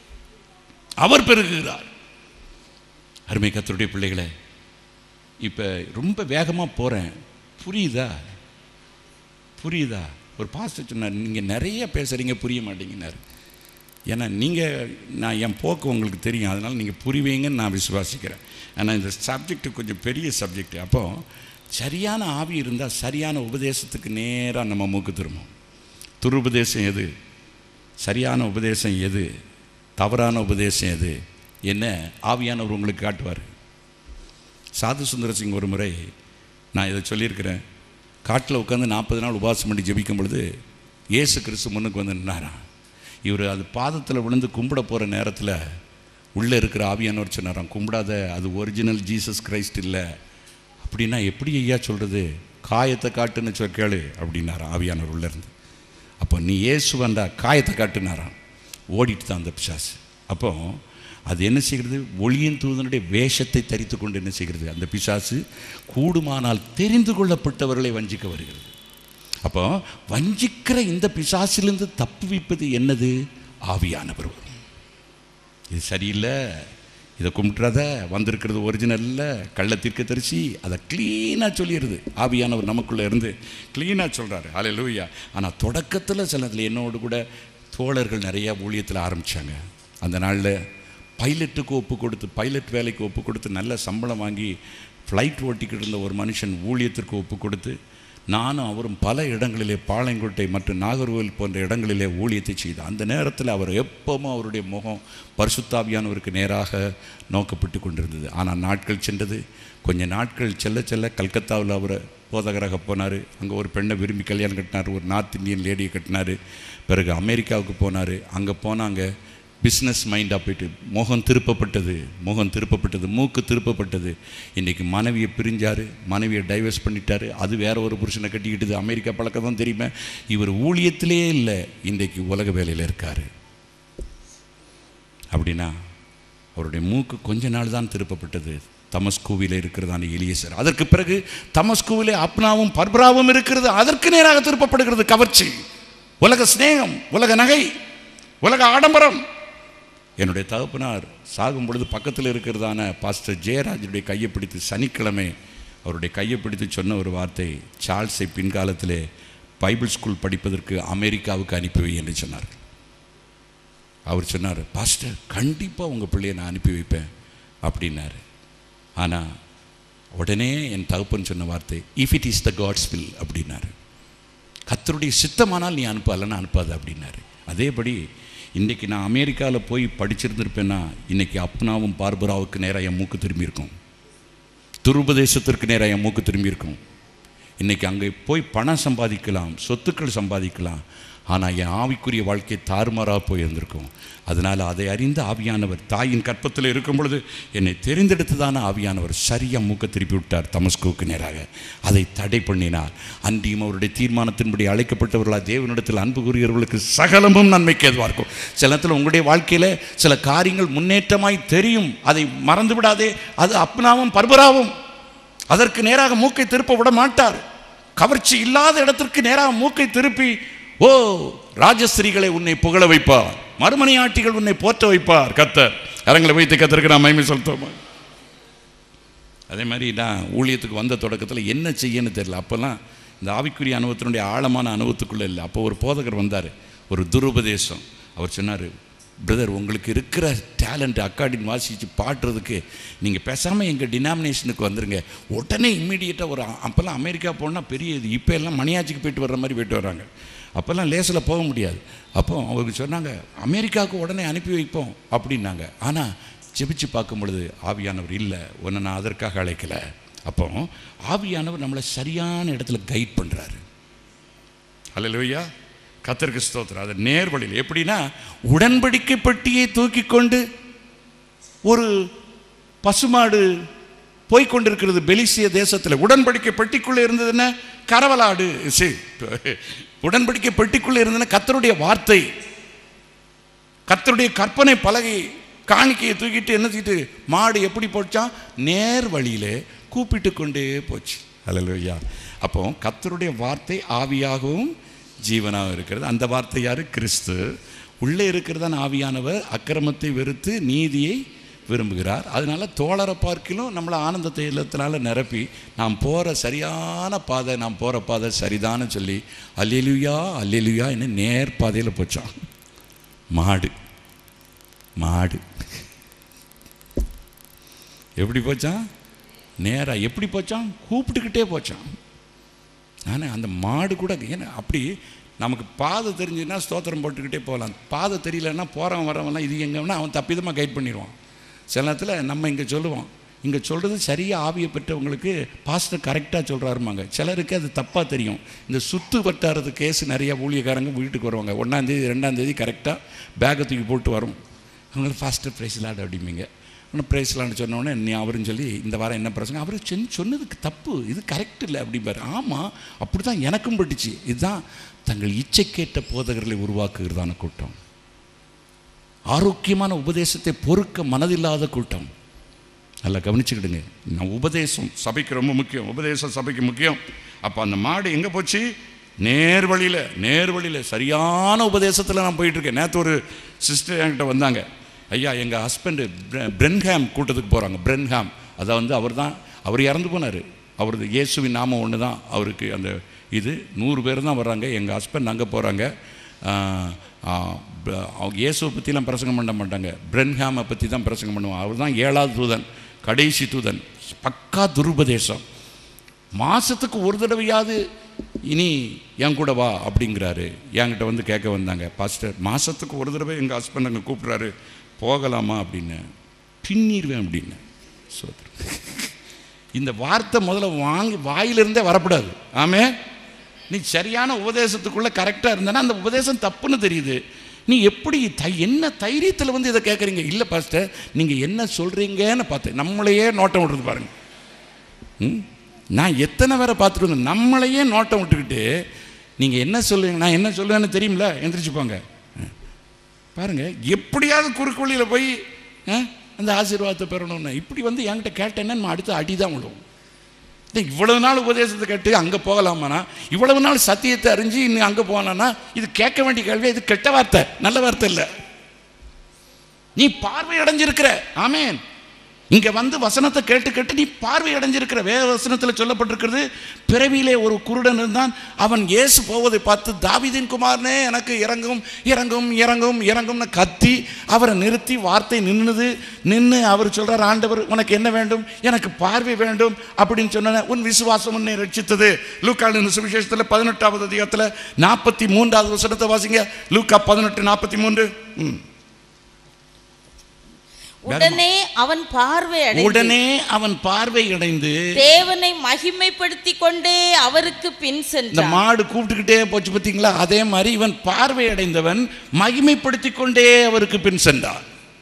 அவர் பெருகுகிறார் அருமை கத்தருடைய பிள்ளைகளே இப்போ ரொம்ப வேகமாக போகிறேன் புரியுதா புரியுதா ஒரு பாஸ்டர் சொன்னார் நீங்கள் நிறைய பேசுகிறீங்க புரிய மாட்டேங்கினார் ஏன்னா நீங்கள் நான் என் போக்கு உங்களுக்கு தெரியும் அதனால் நீங்கள் புரிவீங்கன்னு நான் விசுவாசிக்கிறேன் ஆனால் இந்த சப்ஜெக்ட் கொஞ்சம் பெரிய சப்ஜெக்ட் அப்போ சரியான ஆவி இருந்தால் சரியான உபதேசத்துக்கு நேராக நம்ம மூக்கு திரும்பும் துருபதேசம் எது சரியான உபதேசம் எது தவறான உபதேசம் எது என்ன ஆவியானவர் உங்களுக்கு காட்டுவார் சாது சுந்தர சிங் ஒரு முறை நான் இதை சொல்லியிருக்கிறேன் காட்டில் உட்காந்து நாற்பது நாள் உபவாசம் பண்ணி ஜெபிக்கும் பொழுது இயேசு கிறிஸ்து முன்னுக்கு வந்து நின்னாராம் இவர் அது பாதத்தில் விழுந்து கும்பிட போகிற நேரத்தில் உள்ளே இருக்கிற ஆவியானவர் சொன்னாராம் கும்பிடாத அது ஒரிஜினல் ஜீசஸ் கிரைஸ்ட் இல்லை அப்படின்னா எப்படி ஐயா சொல்கிறது காயத்தை காட்டுன்னு சொல் கேளு அப்படின்னாராம் ஆவியானவர் உள்ளேருந்து அப்போ நீ இயேசு வந்தா காயத்தை காட்டுனாராம் ஓடிட்டு தான் அந்த பிசாசு அப்போ அது என்ன செய்கிறது ஒளியின் தூதனுடைய வேஷத்தை தரித்து கொண்டு என்ன செய்கிறது அந்த பிசாசு கூடுமானால் தெரிந்து கொள்ளப்பட்டவர்களை வஞ்சிக்க வருகிறது அப்போ வஞ்சிக்கிற இந்த பிசாசிலிருந்து தப்புவிப்பது என்னது ஆவியானவர் வரும் இது சரியில்லை இதை கும்பிட்றத வந்திருக்கிறது ஒரிஜினல் இல்லை கள்ள தீர்க்க தரிசி அதை க்ளீனாக சொல்லிடுது ஆவியானவர் நமக்குள்ளே இருந்து க்ளீனாக சொல்கிறாரு அலை லூயா ஆனால் தொடக்கத்தில் சிலதில் என்னோடு கூட தோழர்கள் நிறையா ஊழியத்தில் ஆரம்பித்தாங்க அந்த நாளில் பைலட்டுக்கு ஒப்பு கொடுத்து பைலட் வேலைக்கு ஒப்பு கொடுத்து நல்ல சம்பளம் வாங்கி ஃப்ளைட் ஓட்டிக்கிட்டு இருந்த ஒரு மனுஷன் ஊழியத்திற்கு ஒப்பு கொடுத்து நானும் அவரும் பல இடங்களிலே பாளையங்கோட்டை மற்றும் நாகர்கோவில் போன்ற இடங்களிலே ஊழியத்தை செய்தோம் அந்த நேரத்தில் அவர் எப்பவும் அவருடைய முகம் பரிசுத்தாவியானவருக்கு நேராக நோக்கப்பட்டு கொண்டிருந்தது ஆனால் நாட்கள் சென்றது கொஞ்ச நாட்கள் செல்ல செல்ல கல்கத்தாவில் அவர் போதகராக போனார் அங்கே ஒரு பெண்ணை விரும்பி கல்யாணம் கட்டினார் ஒரு நார்த் இந்தியன் லேடியை கட்டினார் பிறகு அமெரிக்காவுக்கு போனார் அங்கே போனாங்க பிஸ்னஸ் மைண்டாக போயிட்டு முகம் திருப்பப்பட்டது முகம் திருப்பப்பட்டது மூக்கு திருப்பப்பட்டது இன்றைக்கி மனைவியை பிரிஞ்சார் மனைவியை டைவர்ஸ் பண்ணிட்டாரு அது வேற ஒரு புருஷனை கட்டிக்கிட்டது அமெரிக்கா பழக்கம் தான் தெரியுமே இவர் ஊழியத்திலே இல்லை இன்றைக்கு உலக வேலையில் இருக்கார் அப்படின்னா அவருடைய மூக்கு கொஞ்ச நாள் தான் திருப்பப்பட்டது தமஸ்கூவில் இருக்கிறதான எலியசர் அதற்கு பிறகு தமஸ்கூவிலே அப்னாவும் பர்பராவும் இருக்கிறது அதற்கு நேராக திருப்பப்படுகிறது கவர்ச்சி உலக சிநேகம் உலக நகை உலக ஆடம்பரம் என்னுடைய தகப்பனார் சாகும் பொழுது பக்கத்தில் இருக்கிறதான பாஸ்டர் ஜெயராஜனுடைய கையை பிடித்து சனிக்கிழமை அவருடைய கையை பிடித்து சொன்ன ஒரு வார்த்தை சார்ல்ஸை பின்காலத்திலே பைபிள் ஸ்கூல் படிப்பதற்கு அமெரிக்காவுக்கு அனுப்பி வை என்று சொன்னார் அவர் சொன்னார் பாஸ்டர் கண்டிப்பாக உங்கள் பிள்ளையை நான் அனுப்பி வைப்பேன் அப்படின்னாரு ஆனால் உடனே என் தகப்பன் சொன்ன வார்த்தை if it is the God's will அப்படின்னாரு கத்தருடைய சித்தமானால் நீ அனுப்ப இல்லைன்னா அனுப்பாது அப்படின்னாரு அதேபடி இன்றைக்கி நான் அமெரிக்காவில் போய் படிச்சிருந்திருப்பேன்னா இன்றைக்கி அப்னாவும் பார்பராவுக்கு நேராக என் மூக்கு திரும்பியிருக்கும் துருபதேசத்திற்கு நேராக என் மூக்கு திரும்பியிருக்கும் இன்றைக்கி அங்கே போய் பணம் சம்பாதிக்கலாம் சொத்துக்கள் சம்பாதிக்கலாம் ஆனால் என் ஆவிக்குரிய வாழ்க்கை தாறுமாறாக போயிருந்திருக்கும் அதனால் அதை அறிந்த ஆவியானவர் தாயின் கற்பத்தில் இருக்கும் பொழுது என்னை தெரிந்தெடுத்ததான ஆவியானவர் சரியாக மூக்க திருப்பி விட்டார் தமஸ்குவுக்கு நேராக அதை தடை பண்ணினார் அன்றியும் அவருடைய தீர்மானத்தின்படி அழைக்கப்பட்டவர்களா தேவனிடத்தில் அன்பு கூறியவர்களுக்கு சகலமும் நன்மைக்கு எதுவாக இருக்கும் சில நேரத்தில் உங்களுடைய வாழ்க்கையில் சில காரியங்கள் முன்னேற்றமாய் தெரியும் அதை மறந்து விடாதே அது அப்னாவும் பர்பராவும் அதற்கு நேராக மூக்கை திருப்ப விட மாட்டார் கவர்ச்சி இல்லாத இடத்திற்கு நேராக மூக்கை திருப்பி ஓ ராஜஸ்திரிகளை உன்னை புகழ வைப்பார் மறுமணியாட்டிகள் உன்னை போற்ற வைப்பார் கத்தர் அரங்களை வைத்து கத்தருக்கு நான் மகிமை செலுத்துவோமா அதே மாதிரி நான் ஊழியத்துக்கு வந்த தொடக்கத்தில் என்ன செய்யன்னு தெரியல அப்போல்லாம் இந்த ஆவிக்குரிய அனுபவத்தினுடைய ஆழமான அனுபவத்துக்குள்ளே இல்லை அப்போ ஒரு போதகர் வந்தார் ஒரு துருபதேசம் அவர் சொன்னார் பிரதர் உங்களுக்கு இருக்கிற டேலண்ட் அக்காடின் வாசித்து பாடுறதுக்கு நீங்கள் பேசாமல் எங்கள் டினாமினேஷனுக்கு வந்துருங்க உடனே இம்மீடியட்டாக ஒரு அப்போல்லாம் அமெரிக்கா போனால் பெரிய இது இப்போ எல்லாம் மணியாச்சிக்கு போயிட்டு வர்ற மாதிரி போயிட்டு வர்றாங்க அப்போல்லாம் லேசில் போக முடியாது அப்போ அவருக்கு சொன்னாங்க அமெரிக்காவுக்கு உடனே அனுப்பி வைப்போம் அப்படின்னாங்க ஆனால் ஜெபிச்சு பார்க்கும் பொழுது ஆவியானவர் இல்லை உன்னை நான் அதற்காக அழைக்கலை அப்போ ஆவியானவர் நம்மளை சரியான இடத்துல கைட் பண்ணுறாரு அல்லையா கத்தருக்கு ஸ்தோத்திரம் அது நேர்வழியில் எப்படின்னா உடன்படிக்கை பெட்டியை தூக்கி கொண்டு ஒரு பசுமாடு போய்கொண்டிருக்கிறது பெலிசிய தேசத்தில் உடன்படிக்கை பெட்டிக்குள்ளே இருந்தது என்ன கரவலாடு சரி உடன்படிக்கை பெட்டிக்குள்ளே இருந்ததுன்னா கத்தருடைய வார்த்தை கத்தருடைய கற்பனை பலகை காணிக்கையை தூக்கிட்டு என்ன தூக்கிட்டு மாடு எப்படி போச்சான் நேர் வழியிலே கூப்பிட்டு கொண்டே போச்சு அல்லையா அப்போ கத்தருடைய வார்த்தை ஆவியாகவும் ஜீவனாகவும் இருக்கிறது அந்த வார்த்தை யாரு கிறிஸ்து உள்ளே இருக்கிறதான ஆவியானவர் அக்கிரமத்தை வெறுத்து நீதியை விரும்புகிறார் அதனால தோழரை பார்க்கிலும் நம்மளை ஆனந்தத்தை இல்லத்தினால நிரப்பி நாம் போகிற சரியான பாதை நாம் போகிற பாதை சரிதான்னு சொல்லி அல்லெலுயா அல்லெலுயா என்ன நேர் பாதையில் போச்சான் மாடு மாடு எப்படி போச்சான் நேராக எப்படி போச்சான் கூப்பிட்டுக்கிட்டே போச்சான் ஆனால் அந்த மாடு கூட ஏன்னா அப்படி நமக்கு பாதை தெரிஞ்சுன்னா ஸ்தோத்திரம் போட்டுக்கிட்டே போகலாம் பாதை தெரியலன்னா போகிறவன் வரவன்லாம் இது எங்கன்னா அவன் தப்பிதமாக கைட் பண்ணிடுவான் சில நேரத்தில் நம்ம இங்கே சொல்லுவோம் இங்கே சொல்கிறது சரியாக ஆவியை பெற்றவங்களுக்கு பாஸ்டர் கரெக்டாக சொல்கிறாருமாங்க சிலருக்கு அது தப்பாக தெரியும் இந்த சுற்று வட்டாரது கேஸ் நிறையா ஊழியக்காரங்க வீட்டுக்கு வருவாங்க ஒன்றாந்தேதி ரெண்டாந்தேதி கரெக்டாக பேக்கை தூக்கி போட்டு வரும் அவங்களுக்கு ஃபாஸ்ட்டு ப்ரைஸ்லாட் அப்படிம்பீங்க ஆனால் ப்ரைஸ்லான்னு சொன்னோடனே நீ அவருன்னு சொல்லி இந்த வாரம் என்ன பிரசங்க அவர் சென் சொன்னதுக்கு தப்பு இது கரெக்ட் இல்லை அப்படிம்பாரு ஆமாம் அப்படி தான் எனக்கும் பட்டுச்சு இதுதான் தங்கள் இச்சைக்கேட்ட போதகர்களை உருவாக்குகிறதான கூட்டம் ஆரோக்கியமான உபதேசத்தை பொறுக்க மனதில்லாத கூட்டம் நல்லா கவனிச்சுக்கிடுங்க நான் உபதேசம் சபைக்கு ரொம்ப முக்கியம் உபதேசம் சபைக்கு முக்கியம் அப்போ அந்த மாடு எங்கே போச்சு நேர் வழியில் நேர் வழியில் சரியான உபதேசத்தில் நான் போயிட்டுருக்கேன் நேற்று ஒரு சிஸ்டர் என்கிட்ட வந்தாங்க ஐயா எங்கள் ஹஸ்பண்டு பிரென்ஹாம் கூட்டத்துக்கு போகிறாங்க பிரென்ஹாம் அதை வந்து அவர் தான் அவர் இறந்து போனார் அவரது இயேசுவின் நாமம் ஒன்று தான் அவருக்கு அந்த இது நூறு பேர் தான் வர்றாங்க எங்கள் ஹஸ்பண்ட் அங்கே போகிறாங்க அவங்க இயேசுவை பற்றிலாம் பிரசங்கம் பண்ண மாட்டாங்க பிரென்ஹாமை பற்றி தான் பிரசங்கம் பண்ணுவாங்க அவர் தான் ஏழாவது தூதன் கடைசி தூதன் பக்கா துருபதேசம் மாதத்துக்கு ஒரு தடவையாவது இனி என் கூட வா அப்படிங்கிறாரு என்கிட்ட வந்து கேட்க வந்தாங்க பாஸ்டர் மாதத்துக்கு ஒரு தடவை எங்கள் ஹஸ்பண்ட் அங்கே கூப்பிட்றாரு போகலாமா அப்படின்னு பின்னிடுவேன் அப்படின்னு சோத்ரம் இந்த வார்த்தை முதல்ல வாங்கி வாயிலிருந்தே வரக்கூடாது ஆமே நீ சரியான உபதேசத்துக்குள்ளே கரெக்டாக இருந்தனா அந்த உபதேசம் தப்புன்னு தெரியுது நீ எப்படி தை என்ன தைரியத்தில் வந்து இதை கேட்குறீங்க இல்லை பாஸ்டர் நீங்கள் என்ன சொல்கிறீங்கன்னு பார்த்தேன் நம்மளையே நோட்டம் விடுறது பாருங்க ம்? நான் எத்தனை பேரை பார்த்துட்டு வந்தேன் நம்மளையே நோட்டம் விட்டுக்கிட்டு நீங்கள் என்ன சொல்லுவீங்க நான் என்ன சொல்லுவேன்னு தெரியுமில்ல எந்திரிச்சு போங்க பாருங்க எப்படியாவது குறுக்கு வழியில் போய் ஆ, அந்த ஆசீர்வாதத்தை பெறணும்னு இப்படி வந்து என்கிட்ட கேட்டேன்னா நம்ம அடுத்து அடி தான் விழுவும் டேய், இவ்வளவு நாள் உபதேசத்தை கேட்டு அங்கே போகலாமாண்ணா இவ்வளவு நாள் சத்தியத்தை அறிஞ்சு இன்னும் அங்கே போனான்னா இது கேட்க வேண்டிய கேள்வி இது கெட்ட வார்த்தை நல்ல வார்த்தை இல்லை நீ பார்வை அடைஞ்சிருக்கிற ஆமேன் இங்க வந்து வசனத்தை கேட்டு கேட்டு நீ பார்வை அடைஞ்சிருக்கிற வேத வசனத்தில் சொல்லப்பட்டிருக்கிறது பிறவியிலே ஒரு குருடன் இருந்தான் அவன் இயேசு போவதை பார்த்து தாவீதின் குமாரனே எனக்கு இறங்கும் இறங்கும் இறங்கும் இறங்கும்னு கத்தி அவரை நிறுத்தி வார்த்தை நின்னுது நின்று அவர் சொல்றார் ஆண்டவர் உனக்கு என்ன வேண்டும் எனக்கு பார்வை வேண்டும் அப்படின்னு சொன்ன உன் விசுவாசம் உன்னை ரட்சித்தது லூக்காளின் சுவிசேஷத்தில் பதினெட்டாவது அதிகாரத்தில் நாற்பத்தி மூன்றாவது வசனத்தை வாசிங்க லூக்கா பதினெட்டு நாற்பத்தி மூன்று ம் உடனே அவன் பார்வை அடைந்து உடனே அவன் பார்வை அடைந்து தேவனை மகிமைப்படுத்தி கொண்டே அவருக்கு பின் இந்த சென்றான் மாடு கூப்பிட்டுக்கிட்டே போச்சு பார்த்தீங்களா அதே மாதிரி இவன் பார்வை அடைந்தவன் மகிமைப்படுத்தி கொண்டே அவருக்கு பின் சென்றான்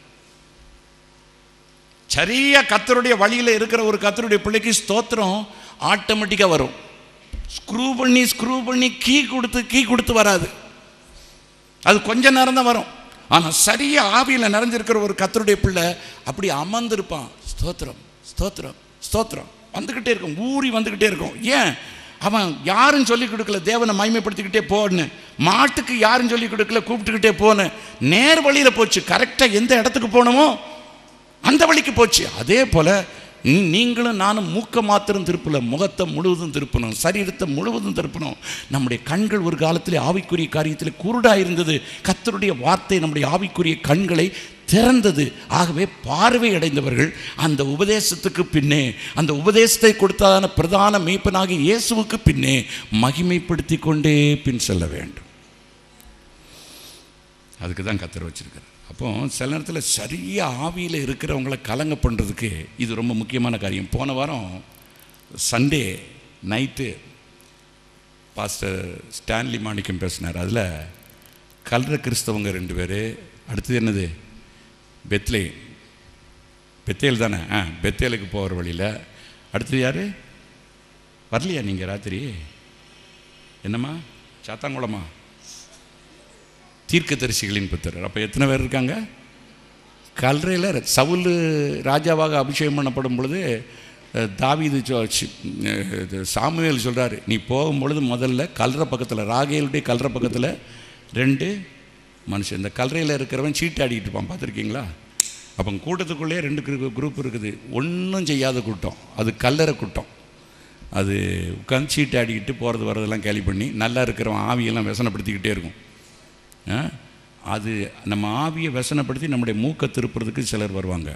சரியா கத்தருடைய வழியில் இருக்கிற ஒரு கத்தருடைய பிள்ளைக்கு ஸ்தோத்திரம் ஆட்டோமேட்டிக்காக வரும் ஸ்க்ரூ பண்ணி ஸ்க்ரூ பண்ணி கீ கொடுத்து கீ கொடுத்து வராது அது கொஞ்ச நேரம் தான் வரும் ஆனால் சரியா ஆவியில் நிறைஞ்சிருக்கிற ஒரு கத்தருடைய பிள்ளை அப்படி அமர்ந்திருப்பான் ஸ்தோத்திரம் ஸ்தோத்திரம் ஸ்தோத்திரம் வந்துக்கிட்டே இருக்கும் ஊறி வந்துக்கிட்டே இருக்கும் ஏன் அவன் யாரும் சொல்லி கொடுக்கல தேவனை மகிமைப்படுத்திக்கிட்டே போன்னு மாட்டுக்கு யாரும் சொல்லி கொடுக்கல கூப்பிட்டுக்கிட்டே போன்னு நேர் வழியில் போச்சு கரெக்டாக எந்த இடத்துக்கு போகணுமோ அந்த வழிக்கு போச்சு அதே போல நீ- நீங்களும் நானும் மூக்க மாத்திரம் திருப்பல முகத்தை முழுவதும் திருப்பணும் சரீரத்தை முழுவதும் திருப்பணும் நம்முடைய கண்கள் ஒரு காலத்தில் ஆவிக்குரிய காரியத்தில் குருடாக இருந்தது கத்தருடைய வார்த்தை நம்முடைய ஆவிக்குரிய கண்களை திறந்தது ஆகவே பார்வை அடைந்தவர்கள் அந்த உபதேசத்துக்கு பின்னே அந்த உபதேசத்தை கொடுத்ததான பிரதான மேய்ப்பனாக இயேசுவுக்கு பின்னே மகிமைப்படுத்தி கொண்டே பின் செல்ல வேண்டும் அதுக்கு தான் கத்தர் வச்சிருக்காரு அப்போ சில நேரத்தில் சரியாக ஆவியில் இருக்கிறவங்கள கலங்க பண்ணுறதுக்கு இது ரொம்ப முக்கியமான காரியம் போன வாரம் Sunday night pastor Stanley Manickam பேசினார் அதில் கல்ற கிறிஸ்தவங்க ரெண்டு பேர் அடுத்தது என்னது பெத்லே பெத்தேல் தானே ஆ பெத்தேலுக்கு போகிற வழியில் அடுத்தது யார் வரலையா நீங்கள் ராத்திரி என்னம்மா சாத்தாங்குளமா தீர்க்கதரிசிகளின் புத்தர் அப்போ எத்தனை பேர் இருக்காங்க கல்றையில் சவுல் ராஜாவாக அபிஷேகம் பண்ணப்படும் பொழுது அஹ், தாவீது சொ- சி- அஹ், இது சாமுவேல் சொல்கிறாரு நீ போகும் பொழுது முதல்ல கல்ற பக்கத்தில் ராகேலுடைய கல்ற பக்கத்தில் ரெண்டு மனுஷன் இந்த கல்றையில் இருக்கிறவன் சீட்டு ஆடிக்கிட்டு இருப்பான் பார்த்துருக்கீங்களா அப்போ கூட்டத்துக்குள்ளேயே ரெண்டு குரூப் இருக்குது ஒன்றும் செய்யாத கூட்டம் அது கல்லறை கூட்டம் அது உட்காந்து சீட்டு ஆடிக்கிட்டு போகிறது வரதெல்லாம் கேலி பண்ணி நல்லா இருக்கிறவன் ஆவியெல்லாம் व्यசனப்படுத்திக்கிட்டே இருக்கும் ஆ? அது நம்ம ஆவியை வசனப்படுத்தி நம்முடைய மூக்கை திருப்புறதுக்கு சிலர் வருவாங்க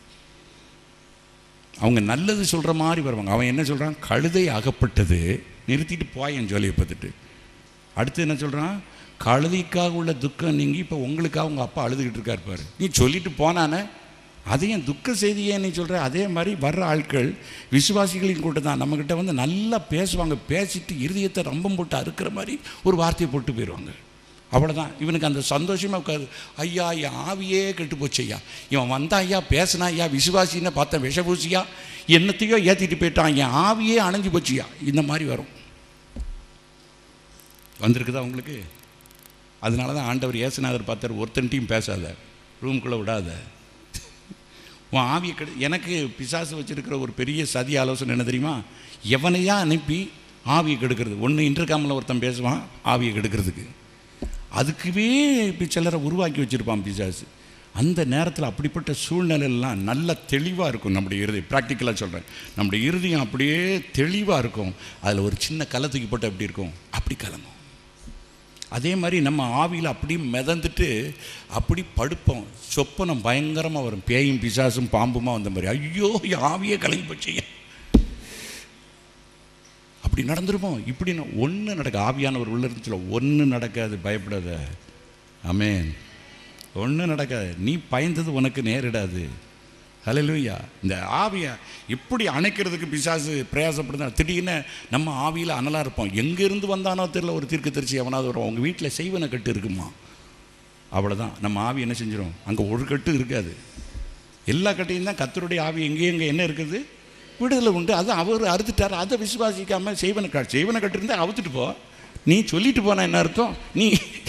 அவங்க நல்லது சொல்கிற மாதிரி வருவாங்க அவன் என்ன சொல்கிறான் கழுதை அகப்பட்டது நிறுத்திட்டு போயன் ஜோலியை பார்த்துட்டு அடுத்து என்ன சொல்கிறான் கழுதைக்காக உள்ள துக்கம் நீங்கி இப்போ உங்களுக்காக உங்கள் அப்பா அழுதுகிட்டு இருக்காரு பாரு நீ சொல்லிட்டு போனானே அதையும் துக்க செய்தியே நீ சொல்கிற அதே மாதிரி வர்ற ஆட்கள் விசுவாசிகளின் கூட்டம் தான் நம்மக்கிட்ட வந்து நல்லா பேசுவாங்க பேசிட்டு இருதயத்தை ரம்பம் போட்டு அறுக்கிற மாதிரி ஒரு வார்த்தையை போட்டு போயிடுவாங்க அவ்வளோதான் இவனுக்கு அந்த சந்தோஷமே உட்காது ஐயா என் ஆவியே கெட்டு போச்சு ஐயா இவன் வந்தா ஐயா பேசினா ஐயா விசுவாசின்னு பார்த்தேன் விஷபூசியா என்னத்தையோ ஏற்றிட்டு போயிட்டான் என் ஆவியே அணைஞ்சு போச்சுயா இந்த மாதிரி வரும் வந்திருக்குதா உங்களுக்கு அதனால தான் ஆண்டவர் ஏசுநாதர் பார்த்தார் ஒருத்தன்ட்டையும் பேசாத ரூம்குள்ளே விடாத உன் ஆவியை கெடு எனக்கு பிசாசு வச்சிருக்கிற ஒரு பெரிய சதி ஆலோசனை என்ன தெரியுமா எவனையா அனுப்பி ஆவியை கெடுக்கிறது ஒன்று இன்டர்காமில் ஒருத்தன் பேசுவான் ஆவியை கெடுக்கிறதுக்கு அதுக்குவே இப்போ சிலரை உருவாக்கி வச்சுருப்பான் பிசாசு அந்த நேரத்தில் அப்படிப்பட்ட சூழ்நிலையெல்லாம் நல்ல தெளிவாக இருக்கும் நம்முடைய இறுதி ப்ராக்டிக்கலாக சொல்கிறேன் நம்முடைய இறுதியம் அப்படியே தெளிவாக இருக்கும் அதில் ஒரு சின்ன கலை தூக்கி போட்டு எப்படி இருக்கும் அப்படி கலங்கும் அதே மாதிரி நம்ம ஆவியில் அப்படி மிதந்துட்டு அப்படி படுப்போம் சொப்பனம் பயங்கரமாக வரும் பேயும் பிசாசும் பாம்புமா வந்த மாதிரி ஐயோ என் ஆவியே கலங்கி போச்சு இப்படி நடந்துருமோ இப்படி ஒன்று நடக்க ஆவியானவர் உள்ள இருந்துச்சுல ஒன்று நடக்காது பயப்படாத ஆமென் ஒன்றும் நடக்காது நீ பயந்தது உனக்கு நேரிடாது ஹalleluya இந்த ஆவியை எப்படி அணைக்கிறதுக்கு பிசாசு பிரயாசப்படுதா திடீர்னு நம்ம ஆவியில் அனலாக இருப்போம் எங்கேருந்து வந்தானோ தெரியல ஒரு தீர்க்க தரிசி எவனாவது வரும் உங்கள் வீட்டில் செய்வன கட்டு இருக்குமா அவ்வளோதான் நம்ம ஆவி என்ன செஞ்சிடும் அங்கே ஒரு கட்டு இருக்காது எல்லா கட்டையும் தான் கத்தருடைய ஆவி எங்கே எங்கே என்ன இருக்குது விடுதலை உண்டு அது அவர் அறுத்துட்டார் அதை விசுவாசிக்காமல் செய்வன கட்டு செய்வன கட்டு இருந்தால் அவுத்துட்டு போ நீ சொல்லிட்டு போனா என்ன அர்த்தம் நீ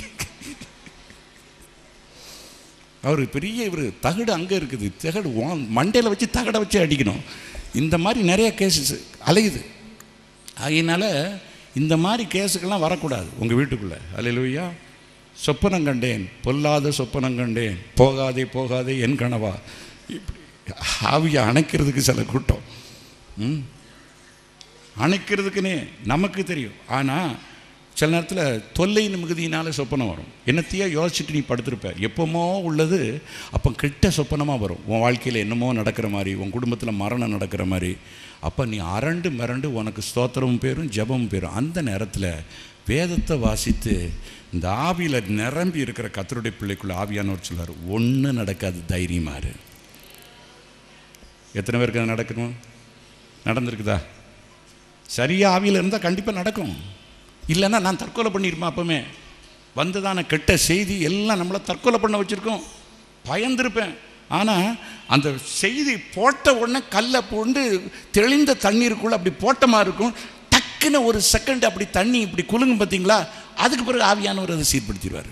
அவர் பெரிய இவர் தகடு அங்கே இருக்குது தகடு மண்டையில் வச்சு தகடை வச்சு அடிக்கணும் இந்த மாதிரி நிறைய கேசஸ் அலையுது அதனால இந்த மாதிரி கேஸுக்கெல்லாம் வரக்கூடாது உங்கள் வீட்டுக்குள்ளே அலையிலுயா சொப்பனம் கண்டேன் பொல்லாத சொப்பனம் கண்டேன் போகாதே போகாதே என் கனவா இப்படி ஆவியை அணைக்கிறதுக்கு சில கூட்டம் ம் அணைக்கிறதுக்குன்னே நமக்கு தெரியும் ஆனால் சில நேரத்தில் தொல்லையின் மிகுதியினால சொப்பனம் வரும் என்னத்தையோ யோசிச்சுட்டு நீ படுத்திருப்ப எப்போமோ உள்ளது அப்போ கிட்ட சொப்பனமாக வரும் உன் வாழ்க்கையில் என்னமோ நடக்கிற மாதிரி உன் குடும்பத்தில் மரணம் நடக்கிற மாதிரி அப்போ நீ அரண்டு மிரண்டு உனக்கு ஸ்தோத்திரமும் பேரும் ஜெபமும் பேரும் அந்த நேரத்தில் வேதத்தை வாசித்து இந்த ஆவியில் நிரம்பி இருக்கிற கத்தருடைய பிள்ளைக்குள்ள ஆவியானவர் சொல்றார் ஒன்றும் நடக்காது தைரியமாரு எத்தனை பேருக்கு அது நடக்கணும் நடந்திருக்குதா சரியா ஆவியில் இருந்தால் கண்டிப்பாக நடக்கும் இல்லைன்னா நான் தற்கொலை பண்ணியிருப்பேன் அப்பவுமே வந்ததான கெட்ட செய்தி எல்லாம் நம்மளை தற்கொலை பண்ண வச்சுருக்கோம் பயந்திருப்பேன் ஆனால் அந்த செய்தி போட்ட உடனே கல்லை போண்டு தெளிந்த தண்ணீருக்குள்ளே அப்படி போட்டமாக இருக்கும் டக்குன்னு ஒரு செகண்ட் அப்படி தண்ணி இப்படி குலுங்கும் பார்த்தீங்களா அதுக்கு பிறகு ஆவியானவர் அதை சீர்படுத்திடுவார்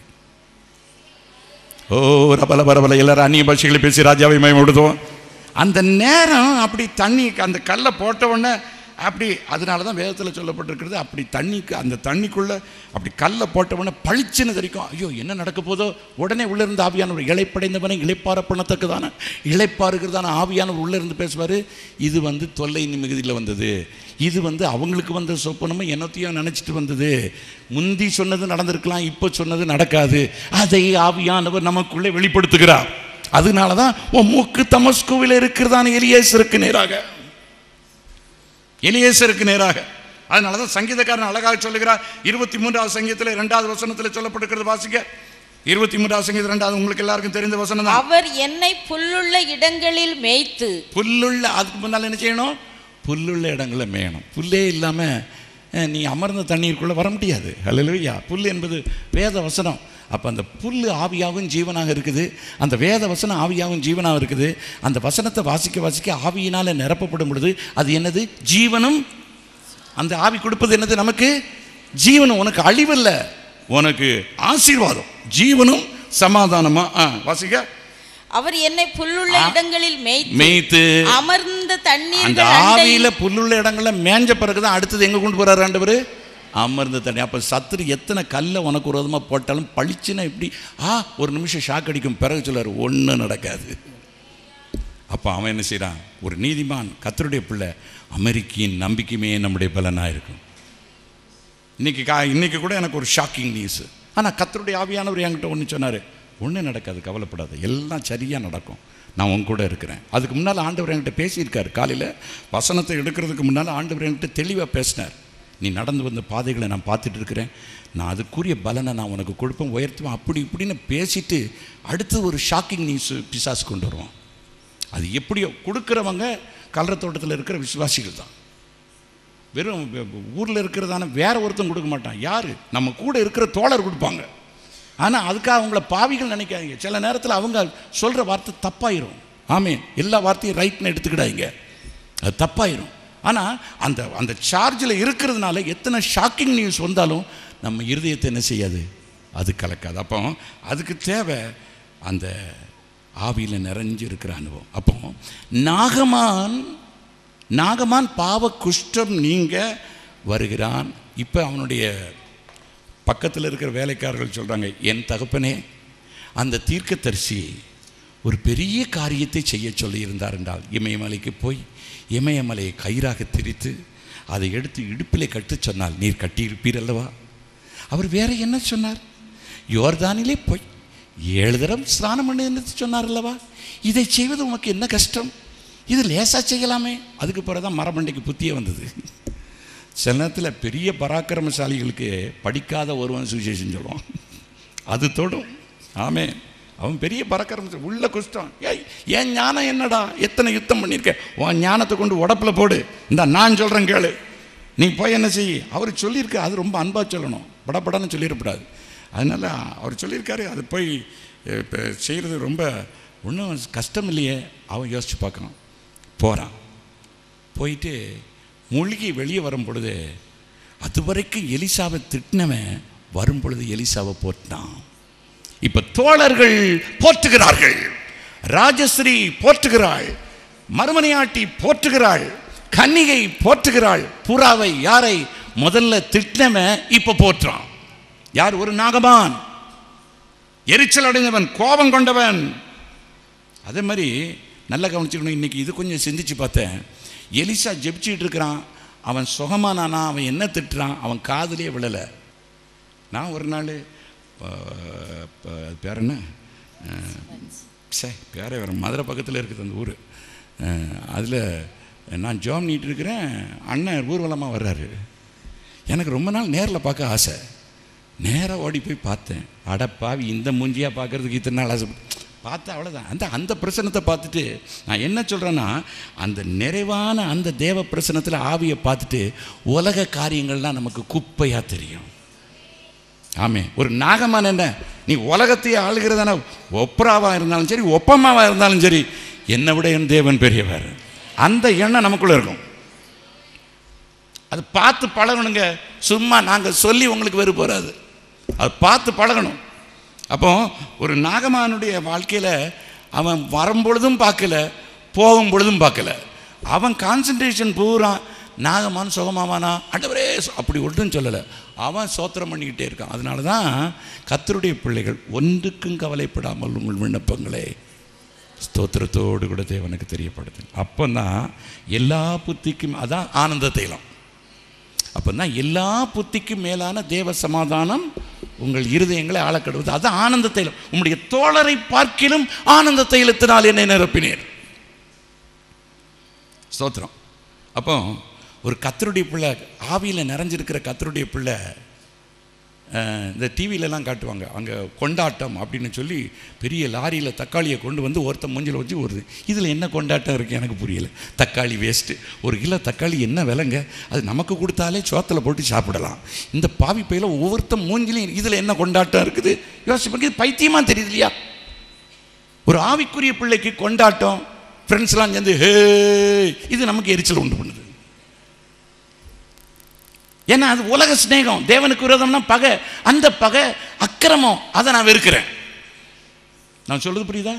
ஓ ரபல பரபல எல்லாரும் அந்நிய பாஷைகளை பேசி ராஜாவை மயப்படுத்துவோம் அந்த நேரம் அப்படி தண்ணி அந்த கல்லை போட்ட உடனே அப்படி அதனால தான் வேதத்தில் சொல்லப்பட்டிருக்கிறது அப்படி தண்ணிக்கு அந்த தண்ணிக்குள்ளே அப்படி கல்லை போட்ட உடனே பளிச்சுன்னு தெரிக்கும் ஐயோ என்ன நடக்க போதோ உடனே உள்ளே இருந்து ஆவியானவர் இழைப்படைந்தவனை இழைப்பார பண்ணத்தக்கதான இழைப்பாருக்கிறதான ஆவியானவர் உள்ளே இருந்து பேசுவார் இது வந்து தொல்லை மிகுதியில் வந்தது இது வந்து அவங்களுக்கு வந்த சொப்பனமும் என்னத்தையும் நினச்சிட்டு வந்தது முந்தி சொன்னது நடந்திருக்கலாம் இப்போ சொன்னது நடக்காது அதை ஆவியானவர் நமக்குள்ளே வெளிப்படுத்துகிறார் அதனால தான் உன் மூக்கு தமஸ்குவில் இருக்கிறதான எலியேசருக்கு நேராக எலியேசருக்கு நேராக அதனால தான் சங்கீதக்காரன் அழகாக சொல்லுகிறார் இருபத்தி மூன்றாவது சங்கீதத்தில் இரண்டாவது வசனத்தில் சொல்லப்பட்டிருக்கிறது வாசிக்க இருபத்தி மூன்றாவது சங்கீதம் ரெண்டாவது உங்களுக்கு எல்லாருக்கும் தெரிந்த வசனம் தான் அவர் என்னை புல்லுள்ள இடங்களில் மேய்த்து புல்லுள்ள அதுக்கு முன்னால் என்ன செய்யணும் புல்லுள்ள இடங்களில் மேயணும் புல்லே இல்லாமல் நீ அமர்ந்த தண்ணீருக்குள்ளே வர முடியாது அல்லையா புல் என்பது வேத வசனம் அப்போ அந்த புல் ஆவியாகவும் ஜீவனாக இருக்குது அந்த வேத வசனம் ஆவியாகவும் ஜீவனாக இருக்குது அந்த வசனத்தை வாசிக்க வாசிக்க ஆவியினால் நிரப்பப்படும் பொழுது அது என்னது ஜீவனும் அந்த ஆவி கொடுப்பது என்னது நமக்கு ஜீவனும் உனக்கு அழிவில்ல உனக்கு ஆசீர்வாதம் ஜீவனும் சமாதானமா ஆ வாசிக்க அவர் என்னை புல்லுள்ள இடங்களில் மேய்த்து மேய்த்து அமர்ந்த அந்த தண்ணீர்கள் ஆவியில அண்டையில் புல்லுள்ள இடங்கள்ல மேஞ்ச பிறகுதான் அடுத்தது எங்க கொண்டு போறாரு ஆண்டவர் அமர்ந்த தண்ணி அப்ப சத்துரு எத்தனை கல்லை உனக்கு விரோதமா போட்டாலும் பளிச்சுன்னா இப்படி ஆ ஒரு நிமிஷம் ஷாக் அடிக்கும் பிறகு சொல்லாரு ஒன்றும் நடக்காது அப்போ அவன் என்ன செய்றான் ஒரு நீதிமான் கத்தருடைய பிள்ளை அமெரிக்கையின் நம்பிக்கையுமே நம்முடைய பலனாக இருக்கும் இன்னைக்கு கா இன்னைக்கு கூட எனக்கு ஒரு ஷாக்கிங் நியூஸ் ஆனால் கத்தருடைய ஆவியானவர் என்கிட்ட ஒன்று சொன்னார் ஒன்றும் நடக்காது கவலைப்படாத எல்லாம் சரியாக நடக்கும் நான் உன் கூட இருக்கிறேன் அதுக்கு முன்னால் ஆண்டவர் என்கிட்ட பேசியிருக்காரு காலையில் வசனத்தை எடுக்கிறதுக்கு முன்னால் ஆண்டவர் என்கிட்ட தெளிவாக பேசினார் நீ நடந்து வந்த பாதைகளை நான் பார்த்துட்டு இருக்கிறேன் நான் அதுக்குரிய பலனை நான் உனக்கு கொடுப்பேன் உயர்த்துவேன் அப்படி இப்படின்னு பேசிட்டு அடுத்து ஒரு ஷாக்கிங் நியூஸ் பிசாசு கொண்டு வருவான் அது எப்படியோ கொடுக்குறவங்க கலர தோட்டத்தில் இருக்கிற விசுவாசிகள் தான் வெறும் ஊரில் இருக்கிறதான வேற ஒருத்தன் கொடுக்க மாட்டான் யார் நம்ம கூட இருக்கிற தோழர் கொடுப்பாங்க ஆனால் அதுக்காக அவங்கள பாவிகள் நினைக்காதீங்க சில நேரத்தில் அவங்க சொல்கிற வார்த்தை தப்பாயிரும் ஆமீன் எல்லா வார்த்தையும் ரைட்னு எடுத்துக்கிடாதீங்க அது தப்பாயிரும் ஆனால் அந்த அந்த சார்ஜில் இருக்கிறதுனால எத்தனை ஷாக்கிங் நியூஸ் வந்தாலும் நம்ம இருதயத்தை என்ன செய்யாது அது கலக்காது அப்போ அதுக்கு தேவை அந்த ஆவியில் நிறைஞ்சு இருக்கிற அனுபவம் அப்போ நாகமான் நாகமான் பாவ குஷ்டம் நீங்க வருகிறான் இப்போ அவனுடைய பக்கத்தில் இருக்கிற வேலைக்காரர்கள் சொல்கிறாங்க என் தகப்பனே அந்த தீர்க்கதரிசி ஒரு பெரிய காரியத்தை செய்ய சொல்லியிருந்தார் என்றால் இமயமலைக்கு போய் இமயமலையை கயிறாக திரித்து அதை எடுத்து இடுப்பிலே கட்டச் சொன்னால் நீர் கட்டியிருப்பீர் அல்லவா அவர் வேற என்ன சொன்னார் யோர்தானிலே போய் ஏழு தரம் ஸ்நானம் பண்ணி சொன்னார் அல்லவா இதை செய்வது உனக்கு என்ன கஷ்டம் இது லேசாக செய்யலாமே அதுக்கு பிறகு தான் மரமண்டைக்கு புத்தியே வந்தது சில நேரத்தில் பெரிய பராக்கிரமசாலிகளுக்கு படிக்காத ஒருவன் சுவிசேஷம் சொல்லுவான் அது தொடும் ஆமே அவன் பெரிய பராக்கிரம உள்ள குஷ்டம் ஏய் என் ஞானம் என்னடா எத்தனை யுத்தம் பண்ணியிருக்க உன் ஞானத்தை கொண்டு உடப்புல போடு இந்த நான் சொல்கிறேன் கேளு நீ போய் என்ன செய் அவர் சொல்லியிருக்க அது ரொம்ப அன்பாக சொல்லணும் படப்படன்னு சொல்லிடக்கூடாது அதனால் அவர் சொல்லியிருக்காரு அது போய் இப்போ செய்கிறது ரொம்ப ஒன்றும் கஷ்டம் இல்லையே அவன் யோசித்து பார்க்கான் போகிறான் போயிட்டு மூழ்கி வெளியே வரும் பொழுது அது வரைக்கும் எலிசாவை திட்டினவன் வரும் பொழுது எலிசாவை போட்டான் இப்ப தோழர்கள் போற்றுகிறார்கள் ராஜஸ்ரீ போற்றுகிறாள் மறுமனையாட்டி போற்றுகிறாள் கன்னிகை போற்றுகிறாள் புறாவை யாரை முதல்ல திட்டினவன் இப்ப போற்றான் யார் ஒரு நாகமான் எரிச்சல் அடைந்தவன் கோபம் கொண்டவன் அதே மாதிரி நல்லா கவனிச்சுக்கணும் இன்னைக்கு இது கொஞ்சம் சிந்திச்சு பார்த்தேன் எலிசா ஜெபிச்சுட்டு இருக்கிறான் அவன் சுகமானானா அவன் என்ன திட்டுறான் அவன் காதுலயே விழலை நான் ஒரு நாள் அஹ், ப- அது பேர் என்ன அஹ், சே பேரே வேறு மதுரை பக்கத்தில் இருக்குது அந்த ஊர் அதில் நான் ஜோம் நீட்டு இருக்கிறேன் அண்ணன் ஊர்வலமாக வர்றாரு எனக்கு ரொம்ப நாள் நேரில் பார்க்க ஆசை நேராக ஓடி போய் பார்த்தேன் அடப்பாவி இந்த மூஞ்சியாக பார்க்கறதுக்கு இத்தனை நாள் ஆசை பார்த்தா அவ்வளோதான் அந்த அந்த பிரசனத்தை பார்த்துட்டு நான் என்ன சொல்கிறேன்னா அந்த நிறைவான அந்த தேவ பிரசனத்தில் ஆவியை பார்த்துட்டு உலக காரியங்கள்லாம் நமக்கு குப்பையாக தெரியும் ஆமே ஒரு நாகமான் என்ன நீ உலகத்தையே ஆளுகிறதான ஒப்ராவாக இருந்தாலும் சரி ஒப்பமாவாக இருந்தாலும் சரி என்னை விட என் தேவன் பெரியவர் அந்த எண்ணம் நமக்குள்ள இருக்கும் அது பார்த்து பழகணுங்க சும்மா நாங்கள் சொல்லி உங்களுக்கு வெறு போகாது அது பார்த்து பழகணும் அப்போ ஒரு நாகமானுடைய வாழ்க்கையில் அவன் வரும்பொழுதும் பார்க்கல போகும் பொழுதும் பார்க்கல அவன் கான்சன்ட்ரேஷன் பூரா நாகமான் சுகமாவானா ஆண்டவரே சு- அப்படி ஒன்றும் சொல்லலை அவன் சோத்திரம் பண்ணிக்கிட்டே இருக்கான் அதனால தான் கத்தருடைய பிள்ளைகள் ஒன்றுக்கும் கவலைப்படாமல் உங்கள் விண்ணப்பங்களை ஸ்தோத்திரத்தோடு கூட தேவனுக்கு தெரியப்படுது அப்போ தான் எல்லா புத்திக்கும் அதான் ஆனந்த தைலம் அப்போ தான் எல்லா புத்திக்கும் மேலான தேவ சமாதானம் உங்கள் இருதயங்களை ஆளக்கடுவது அது ஆனந்த தைலம் உம்முடைய தோழரை பார்க்கிலும் ஆனந்த தைலத்தினால் என்னை நிரப்பினேன் ஸ்தோத்திரம் அப்போ ஒரு கத்தருடைய பிள்ளை ஆவியில் நிறைஞ்சிருக்கிற கத்தருடைய பிள்ளை அஹ், இந்த டிவிலலாம் காட்டுவாங்க அங்கே கொண்டாட்டம் அப்படின்னு சொல்லி பெரிய லாரியில் தக்காளியை கொண்டு வந்து ஒருத்தன் மூஞ்சில் வச்சு ஒரு இதில் என்ன கொண்டாட்டம் இருக்குது எனக்கு புரியல தக்காளி வேஸ்ட்டு ஒரு கிலோ தக்காளி என்ன விலைங்க அது நமக்கு கொடுத்தாலே சோத்தில் போட்டு சாப்பிடலாம் இந்த பாவி பையில ஒவ்வொருத்தன் மூஞ்சிலையும் இதில் என்ன கொண்டாட்டம் இருக்குது யோசிச்சு பாருங்க, இது பைத்தியமாக தெரியுது இல்லையா ஒரு ஆவிக்குரிய பிள்ளைக்கு கொண்டாட்டம் ஃப்ரெண்ட்ஸ்லாம் சேர்ந்து ஹே இது நமக்கு எரிச்சல் உண்டு பண்ணுது ஏன்னா அது உலக சிநேகம் தேவனுக்கு விரோதம்னா பகை அந்த பகை அக்கிரமம் அதை நான் வெறுக்கிறேன் நான் சொல்றது புரியுதா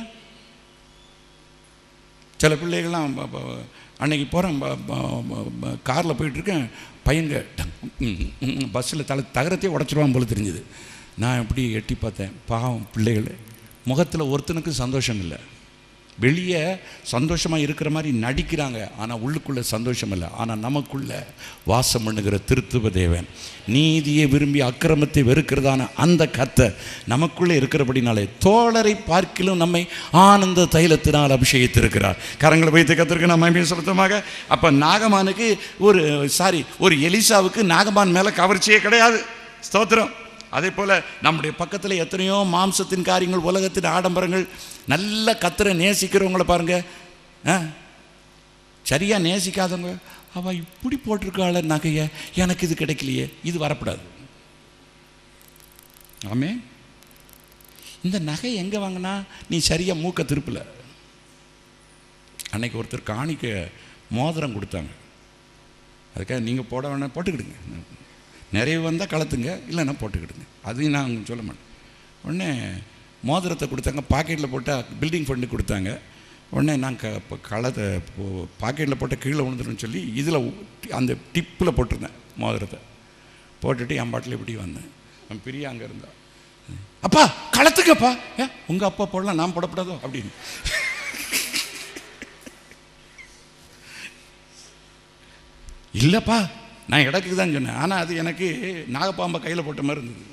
சில பிள்ளைகள்லாம் ப- ப- அன்னைக்கு போகிறேன் காரில் போயிட்டுருக்கேன் பையங்க பஸ்ஸில் தலை தகரத்தையே உடச்சிருவான் போல தெரிஞ்சுது நான் எப்படி எட்டி பார்த்தேன் பாவம் பிள்ளைகள் முகத்தில் ஒருத்தனுக்கும் சந்தோஷம் இல்லை வெளியே சந்தோஷமாக இருக்கிற மாதிரி நடிக்கிறாங்க ஆனால் உள்ளுக்குள்ளே சந்தோஷம் இல்லை ஆனால் நமக்குள்ள வாசம் பண்ணுகிற திருத்துவ தேவன் நீதியை விரும்பி அக்கிரமத்தை வெறுக்கிறதான அந்த கத்தை நமக்குள்ளே இருக்கிறபடினாலே தோழரை பார்க்கிலும் நம்மை ஆனந்த தைலத்தினால் அபிஷேகித்திருக்கிறார் கரங்களை வைத்து கத்திருக்க நம்ம சுத்தமாக அப்போ நாகமானுக்கு ஒரு சாரி ஒரு எலிசாவுக்கு நாகமான் மேலே கவர்ச்சியே கிடையாது ஸ்தோத்திரம் அதே போல் நம்முடைய பக்கத்தில் எத்தனையோ மாம்சத்தின் காரியங்கள் உலகத்தின் ஆடம்பரங்கள் நல்ல கத்தரை நேசிக்கிறவங்கள பாருங்க ஆ சரியாக நேசிக்காதவங்க அவள் இப்படி போட்டிருக்காள நகையை எனக்கு இது கிடைக்கலையே இது வரக்கூடாது ஆமே இந்த நகை எங்கே வாங்கினா நீ சரியாக மூக்க திருப்பல அன்னைக்கு ஒருத்தர் காணிக்க மோதிரம் கொடுத்தாங்க அதுக்காக நீங்கள் போட வேணாம் போட்டுக்கிடுங்க நிறைய வந்தால் கலத்துங்க இல்லைன்னா போட்டுக்கிடுங்க அதையும் நான் சொல்ல மாட்டேன் உடனே மோதிரத்தை கொடுத்தாங்க பாக்கெட்டில் போட்டால் பில்டிங் ஃபண்டு கொடுத்தாங்க உடனே நான் க இப்போ கலத்தை பாக்கெட்டில் போட்டால் கீழே விழுந்துருன்னு சொல்லி இதில் அந்த டிப்பில் போட்டிருந்தேன் மோதிரத்தை போட்டுட்டு என் பாட்டில் இப்படி வந்தேன் என் பிரியா அங்கே இருந்தா அப்பா களத்துக்கப்பா ஏன் உங்கள் அப்பா போடலாம் நான் போடக்கூடாதோ அப்படின்னு இல்லைப்பா நான் இடத்துக்கு தான் சொன்னேன் ஆனால் அது எனக்கு நாகப்பாம்பை கையில் போட்ட மாதிரி இருந்தது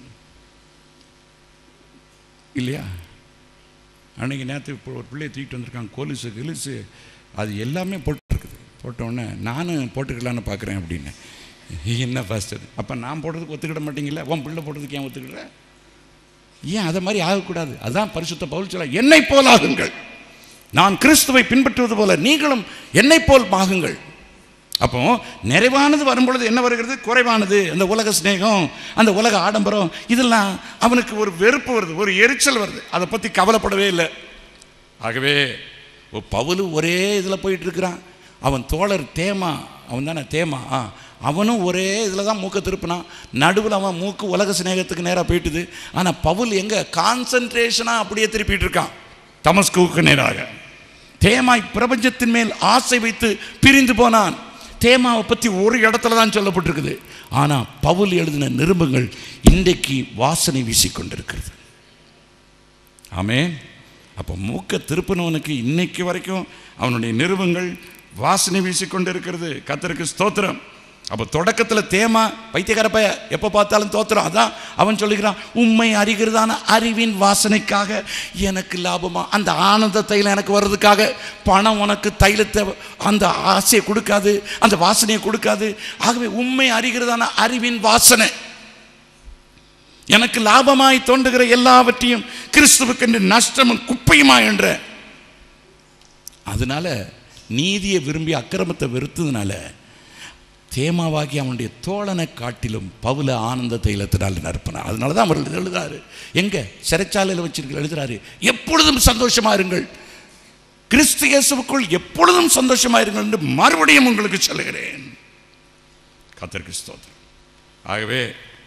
இல்லையா அன்னைக்கு நேற்று இப்போ ஒரு பிள்ளையை தூக்கிட்டு வந்திருக்காங்க கொலுசு கிலுசு அது எல்லாமே போட்டுருக்குது போட்ட உடனே நானும் போட்டுக்கலான்னு பார்க்குறேன் அப்படின்னு என்ன பாஸ்டர் அப்போ நான் போடுறதுக்கு ஒத்துக்கிட மாட்டீங்களா உன் பிள்ளை போடுறதுக்கு ஏன் ஒத்துக்கிடுற ஏன் அதை மாதிரி ஆகக்கூடாது அதான் பரிசுத்த பவுல் சொல்ல என்னை போல் ஆகுங்கள் நான் கிறிஸ்துவை பின்பற்றுவது போல நீங்களும் என்னை போல் ஆகுங்கள் அப்போ நிறைவானது வரும்பொழுது என்ன வருகிறது குறைவானது அந்த உலக சிநேகம் அந்த உலக ஆடம்பரம் இதெல்லாம் அவனுக்கு ஒரு வெறுப்பு வருது ஒரு எரிச்சல் வருது அதை பற்றி கவலைப்படவே இல்லை ஆகவே ஓ பவுலு ஒரே இதில் போயிட்டு இருக்கிறான் அவன் தோழர் தேமா அவன் தானே தேமா ஆ அவனும் ஒரே இதில் தான் மூக்கை திருப்பினான் நடுவில் அவன் மூக்கு உலக சிநேகத்துக்கு நேராக போயிட்டுது ஆனால் பவுல் எங்கே கான்சன்ட்ரேஷனாக அப்படியே திருப்பிட்டு இருக்கான் தமஸ்குவுக்கு நேராக தேமாய் பிரபஞ்சத்தின் மேல் ஆசை வைத்து பிரிந்து போனான் தேமாவை பற்றி ஒரு இடத்துல தான் சொல்லப்பட்டிருக்குது ஆனால் பவுல் எழுதின நிருபங்கள் இன்றைக்கு வாசனை வீசிக்கொண்டிருக்கிறது ஆமென் அப்போ மூக்க திருப்பினவனுக்கு இன்னைக்கு வரைக்கும் அவனுடைய நிறுவங்கள் வாசனை வீசிக்கொண்டு இருக்கிறது கத்தருக்கு ஸ்தோத்திரம் அப்போ தொடக்கத்தில் தேமா பைத்தியக்கார பைய எப்போ பார்த்தாலும் தோத்திரம் அதான் அவன் சொல்லுகிறான் உண்மை அறிகிறதான அறிவின் வாசனைக்காக எனக்கு லாபமா அந்த ஆனந்த தைலம் எனக்கு வர்றதுக்காக பணம் உனக்கு தைலத்தை அந்த ஆசையை கொடுக்காது அந்த வாசனையை கொடுக்காது ஆகவே உண்மை அறிகிறதான அறிவின் வாசனை எனக்கு லாபமாய் தோன்றுகிற எல்லாவற்றையும் கிறிஸ்துவுக்கு நஷ்டமும் குப்பையுமா என்ற அதனால நீதியை விரும்பி அக்கிரமத்தை வெறுத்ததுனால தேமாவாகி அவனுடைய தோழனை காட்டிலும் பவுல ஆனந்த தைலத்தினால் நற்பன அதனால தான் அவர் எழுதுறாரு எங்க சிறைச்சாலையில் வச்சிருக்கிற எழுதுறாரு எப்பொழுதும் சந்தோஷமா இருங்கள் கிறிஸ்து இயேசுவுக்குள் எப்பொழுதும் சந்தோஷமா இருங்கள் என்று மறுபடியும் உங்களுக்கு சொல்லுகிறேன் கத்தருக்கு ஸ்தோத்திரம் ஆகவே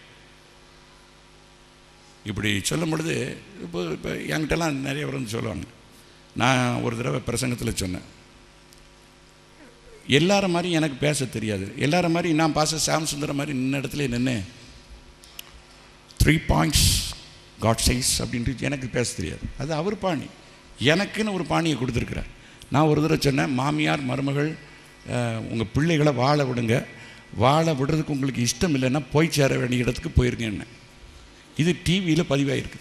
இப்படி சொல்லும் பொழுது இப்போ இப்போ என்கிட்டலாம் நிறைய பேர் வந்து சொல்லுவாங்க நான் ஒரு தடவை பிரசங்கத்தில் சொன்னேன் எல்லார மாதிரி எனக்கு பேச தெரியாது எல்லார மாதிரி நான் பாச சாம் சுந்தரம் மாதிரி நின்ன இடத்துல நின்று த்ரீ பாயிண்ட்ஸ் காட் சைஸ் அப்படின்ட்டு எனக்கு பேச தெரியாது அது அவர் பாணி எனக்குன்னு ஒரு பாணியை கொடுத்துருக்குறார் நான் ஒரு தடவை சொன்னேன் மாமியார் மருமகள் உங்கள் பிள்ளைகளை வாழ விடுங்க வாழ விடுறதுக்கு உங்களுக்கு இஷ்டம் இல்லைன்னா போய் சேர வேண்டிய இடத்துக்கு போயிருங்கன்னு இது டிவியில் பதிவாயிருக்கு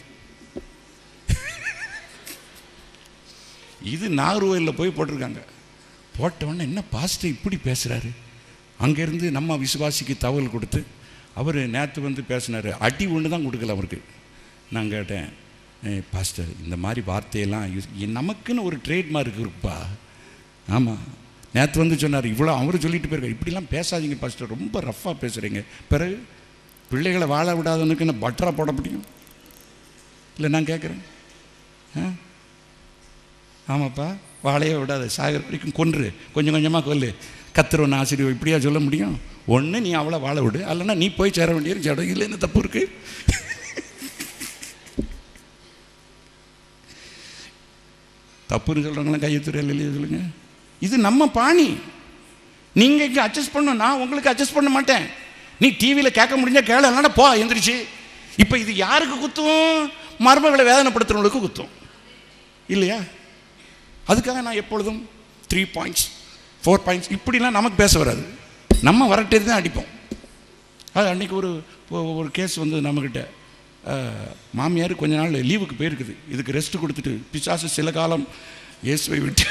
இது நாகர்கோயிலில் போய் போட்டிருக்காங்க போட்ட உடனே என்ன பாஸ்டர் இப்படி பேசுகிறாரு அங்கேருந்து நம்ம விசுவாசிக்கு தகவல் கொடுத்து அவர் நேற்று வந்து பேசினார் அடி ஒன்று தான் கொடுக்கல அவருக்கு நான் கேட்டேன் "ஏய், பாஸ்டர் இந்த மாதிரி வார்த்தையெல்லாம் யூஸ் நமக்குன்னு ஒரு ட்ரேட்மார்க் இருக்குப்பா ஆமாம் நேற்று வந்து சொன்னார் இவ்வளோ அவர் சொல்லிட்டு போயிருக்காரு இப்படிலாம் பேசாதீங்க பாஸ்டர் ரொம்ப ரஃப்பாக பேசுகிறீங்க பிறகு பிள்ளைகளை வாழ விடாதவனுக்கு என்ன பட்டரா போட முடியும் இல்லை நான் கேட்குறேன் ஆ ஆமாப்பா வாழையே விடாத சாகிற வரைக்கும் கொன்று கொஞ்சம் கொஞ்சமாக கொல்லு கத்துருவன் ஆசிரியர் இப்படியா சொல்ல முடியும் ஒன்று நீ அவளை வாழ விடு அல்லனா நீ போய் சேர வேண்டிய சேர இல்லை என்ன தப்பு இருக்கு தப்புன்னு சொல்கிறவங்களாம் கையெழுத்துறையில் இல்லையா சொல்லுங்க இது நம்ம பாணி நீங்கள் இங்கே அட்ஜஸ்ட் பண்ணணும் நான் உங்களுக்கு அட்ஜஸ்ட் பண்ண மாட்டேன் நீ டிவியில் கேட்க முடிஞ்சா கேள இல்லைன்னா போ எந்திரிச்சு இப்போ இது யாருக்கு குத்தும் மருமகளை வேதனைப்படுத்துறவங்களுக்கு குத்தும் இல்லையா அதுக்காக நான் எப்பொழுதும் த்ரீ பாயிண்ட்ஸ் ஃபோர் பாயிண்ட்ஸ் இப்படிலாம் நமக்கு பேச வராது நம்ம வரட்டேது தான் அடிப்போம் அது அன்றைக்கி ஒரு ஒ- ஒரு கேஸ் வந்து நம்மக்கிட்ட அஹ், மாமியார் கொஞ்ச நாள் லீவுக்கு போயிருக்குது இதுக்கு ரெஸ்ட் கொடுத்துட்டு பிசாசு சில காலம் இயேசுவை விட்டு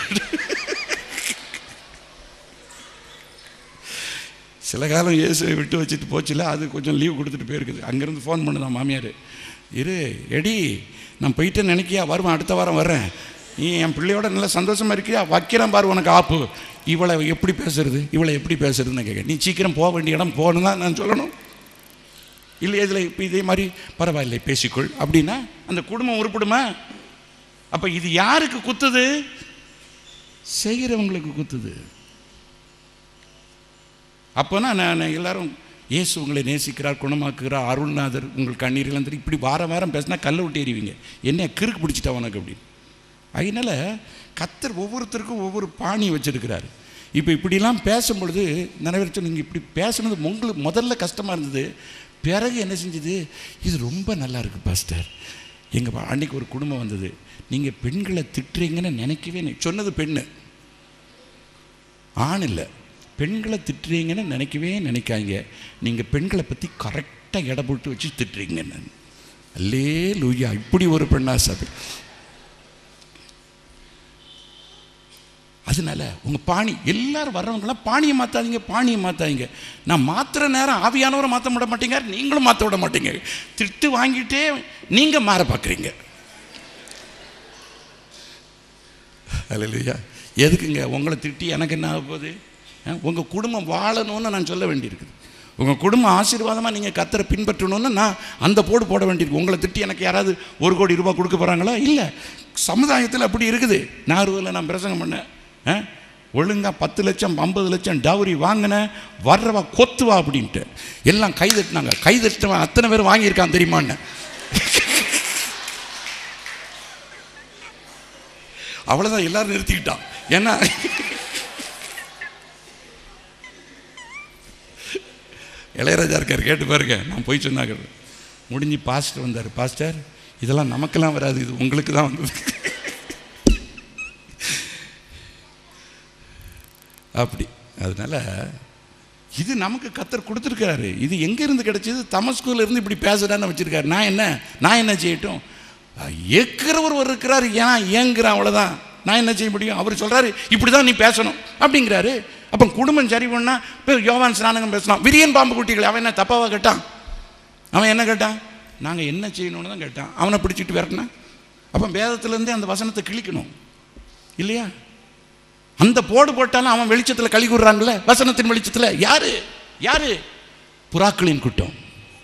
சில காலம் இயேசுவை விட்டு வச்சுட்டு போச்சுல அது கொஞ்சம் லீவ் கொடுத்துட்டு போயிருக்குது அங்கேருந்து ஃபோன் பண்ணுதான் மாமியார் இரு ரெடி நான் போயிட்டேன்னு நினைக்கியா வருவேன் அடுத்த வாரம் வர்றேன் நீ என் பிள்ளையோட நல்லா சந்தோஷமா இருக்கியா வைக்கிறேன் பாரு உனக்கு ஆப்பு இவளை எப்படி பேசுறது இவளை எப்படி பேசுறதுன்னு கேட்க நீ சீக்கிரம் போக வேண்டிய இடம் போகணும் தான் நான் சொல்லணும் இல்லை இதில் இப்போ இதே மாதிரி பரவாயில்லை பேசிக்கொள் அப்படின்னா அந்த குடும்பம் உருப்படுமா அப்போ இது யாருக்கு குத்துது செய்கிறவங்களுக்கு குத்துது அப்போனா நான் எல்லாரும் இயேசு உங்களை நேசிக்கிறார் குணமாக்குகிறார் அருள்நாதர் உங்கள் கண்ணீரெல்லாம் தெரியும் இப்படி வாரம் வாரம் பேசினா கல்லை விட்டு எறிவீங்க என்ன கிறுக்கு பிடிச்சிட்டா உனக்கு அப்படின்னு அதனால கத்தர் ஒவ்வொருத்தருக்கும் ஒவ்வொரு பாணி வச்சிருக்கிறாரு இப்போ இப்படிலாம் பேசும்பொழுது நிறைய பேர் நீங்கள் இப்படி பேசுனது உங்களுக்கு முதல்ல கஷ்டமாக இருந்தது பிறகு என்ன செஞ்சது இது ரொம்ப நல்லா இருக்கு பாஸ்டர் எங்கள் அன்னைக்கு ஒரு குடும்பம் வந்தது நீங்கள் பெண்களை திட்டுறீங்கன்னு நினைக்கவே நி- சொன்னது பெண்ணு ஆண் இல்லை பெண்களை திட்டுறீங்கன்னு நினைக்கவே நினைக்காங்க நீங்கள் பெண்களை பற்றி கரெக்டாக எடை போட்டு வச்சு திட்டுறீங்கன்னு அல்லே லூயா இப்படி ஒரு பெண்ணா சார் அதனால உங்கள் பாணி எல்லாரும் வர்றவங்களாம் பாணியை மாற்றாதீங்க பாணியை மாற்றாதீங்க நான் மாற்றுற நேரம் ஆவியானவரை மாற்ற விட மாட்டீங்க நீங்களும் மாற்ற விட மாட்டீங்க திட்டு வாங்கிட்டே நீங்கள் மாற பார்க்குறீங்க அல்லையா எதுக்குங்க உங்களை திட்டி எனக்கு என்ன ஆக போகுது உங்கள் குடும்பம் வாழணும்னு நான் சொல்ல வேண்டியிருக்குது உங்கள் குடும்பம் ஆசீர்வாதமாக நீங்கள் கத்தரை பின்பற்றணும்னு நான் அந்த போடு போட வேண்டியிருக்கு உங்களை திட்டி எனக்கு யாராவது ஒரு கோடி ரூபாய் கொடுக்க போகிறாங்களா இல்லை சமுதாயத்தில் அப்படி இருக்குது நார்வதில் நான் பிரசங்கம் பண்ணேன் ஆ? ஒழுங்கா பத்து லட்சம் ஐம்பது லட்சம் டவுரி வாங்கினேன் வர்றவா கொத்துவா அப்படின்ட்டு எல்லாம் கை தட்டினாங்க கை தட்டினவன் அத்தனை பேர் வாங்கியிருக்கான் தெரியுமான்னு அவ்வளோதான் எல்லாரும் நிறுத்திக்கிட்டான் ஏன்னா இளையராஜா இருக்கார் கேட்டு பாருங்க நான் போய் சொன்னாங்க முடிஞ்சு பாஸ்டர் வந்தார் பாஸ்டர் இதெல்லாம் நமக்கெல்லாம் வராது இது உங்களுக்கு தான் வந்தது அப்படி அதனால இது நமக்கு கத்தர் கொடுத்துருக்காரு இது எங்கேருந்து கிடைச்சது தமஸ்கூல இருந்து இப்படி பேசுகிறான்னு வச்சுருக்காரு நான் என்ன நான் என்ன செய்யட்டும் ஏற்கிறவர் ஒரு இருக்கிறார் ஏன் ஏங்குறான் அவ்வளோதான் நான் என்ன செய்ய முடியும் அவர் சொல்கிறாரு இப்படி தான் நீ பேசணும் அப்படிங்கிறாரு அப்போ குடும்பம் சரி பண்ணா இப்போ யோவான் ஸ்நானகம் பேசலாம் விரியன் பாம்பு குட்டிகளை அவன் என்ன தப்பாவா கேட்டான் அவன் என்ன கேட்டான் நாங்கள் என்ன செய்யணும்னு தான் கேட்டான் அவனை பிடிச்சிட்டு விரட்டினா அப்போ வேதத்துலேருந்தே அந்த வசனத்தை கிழிக்கணும் இல்லையா அந்த போடு போட்டாலும் அவன் வெளிச்சத்தில் கழி கூடுறான்ல வசனத்தின் வெளிச்சத்தில் யாரு யாரு புறாக்களின் கூட்டம்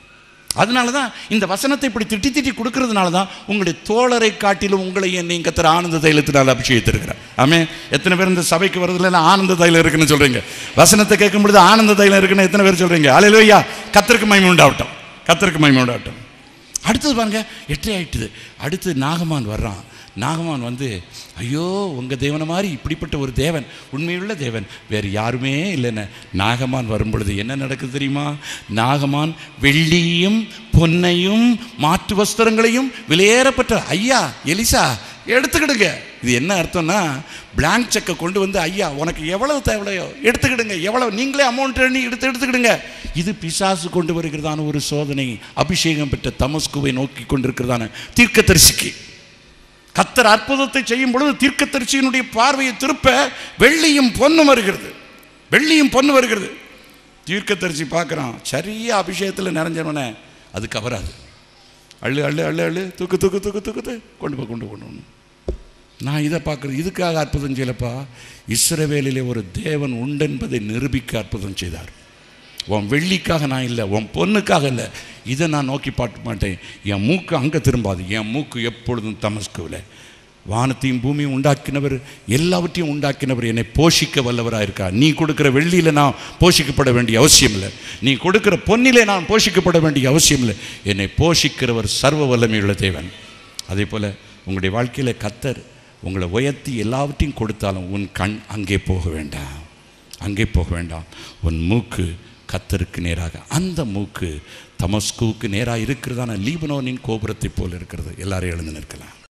அதனால தான் இந்த வசனத்தை இப்படி திட்டி திட்டி கொடுக்கறதுனால தான் உங்களுடைய தோழரை காட்டிலும் உங்களை என்னையும் கத்துற ஆனந்த தைலத்தினால் அபிஷேகத்திருக்கிறார் ஆமே எத்தனை பேர் இந்த சபைக்கு வரதுல ஆனந்த தைலம் இருக்குன்னு சொல்றீங்க வசனத்தை கேட்கும் பொழுது ஆனந்த தைலம் இருக்குன்னு எத்தனை பேர் சொல்றீங்க அலையிலோயா கத்தருக்கு மகிமை உண்டாகட்டும் கத்தருக்கு மகிமை உண்டாகட்டும் அடுத்தது பாருங்க எட்டரை ஆயிட்டுது அடுத்து நாகமான் வர்றான் நாகமான் வந்து ஐயோ உங்கள் தேவனை மாதிரி இப்படிப்பட்ட ஒரு தேவன் உண்மையுள்ள தேவன் வேறு யாருமே இல்லைன்னு நாகமான் வரும் பொழுது என்ன நடக்குது தெரியுமா நாகமான் வெள்ளியும் பொன்னையும் மாற்று வஸ்திரங்களையும் விலையேறப்பட்ட ஐயா எலிசா எடுத்துக்கிடுங்க இது என்ன அர்த்தம்னா பிளாங்க் செக்கை கொண்டு வந்து ஐயா உனக்கு எவ்வளவு தேவையோ எடுத்துக்கிடுங்க எவ்வளவு நீங்களே அமௌண்ட் எண்ணி எடுத்து எடுத்துக்கிடுங்க இது பிசாசு கொண்டு வருகிறதான ஒரு சோதனை அபிஷேகம் பெற்ற தமஸ்குவை நோக்கி கொண்டிருக்கிறதான தீர்க்கதரிசிக்கு கத்தர் அற்புதத்தை செய்யும் பொழுது தீர்க்கதரிசியினுடைய பார்வையை திருப்ப வெள்ளியும் பொன்னும் வருகிறது வெள்ளியும் பொண்ணு வருகிறது தீர்க்கதரிசி பார்க்குறான் சரியா அபிஷேகத்தில் நிறைஞ்சவனே அது கவராது அள்ளு அள்ளு அள்ளு அள்ளு தூக்கு தூக்கு தூக்கு தூக்கு கொண்டு போ கொண்டு கொண்டு நான் இதை பார்க்குறது இதுக்காக அற்புதம் செய்யலப்பா இஸ்ரவேலிலே ஒரு தேவன் உண்டென்பதை நிரூபிக்க அற்புதம் செய்தார் உன் வெள்ளிக்காக நான் இல்லை உன் பொண்ணுக்காக இல்லை இதை நான் நோக்கி பார்க்க மாட்டேன் என் மூக்கு அங்கே திரும்பாது என் மூக்கு எப்பொழுதும் தமஸ்குவில் வானத்தையும் பூமியும் உண்டாக்கினவர் எல்லாவற்றையும் உண்டாக்கினவர் என்னை போஷிக்க வல்லவராக இருக்கா நீ கொடுக்குற வெள்ளியில் நான் போஷிக்கப்பட வேண்டிய அவசியம் இல்லை நீ கொடுக்குற பொன்னிலே நான் போஷிக்கப்பட வேண்டிய அவசியம் இல்லை என்னை போஷிக்கிறவர் சர்வ வல்லமையுள்ள தேவன் அதே போல் உங்களுடைய வாழ்க்கையில் கத்தர் உங்களை உயர்த்தி எல்லாவற்றையும் கொடுத்தாலும் உன் கண் அங்கே போக வேண்டாம் அங்கே போக வேண்டாம் உன் மூக்கு கத்தருக்கு நேராக அந்த மூக்கு தமஸ்குவுக்கு நேராக இருக்கிறதான லீபனோனின் கோபுரத்தை போல் இருக்கிறது எல்லாரும் எழுந்து நிற்கலாம்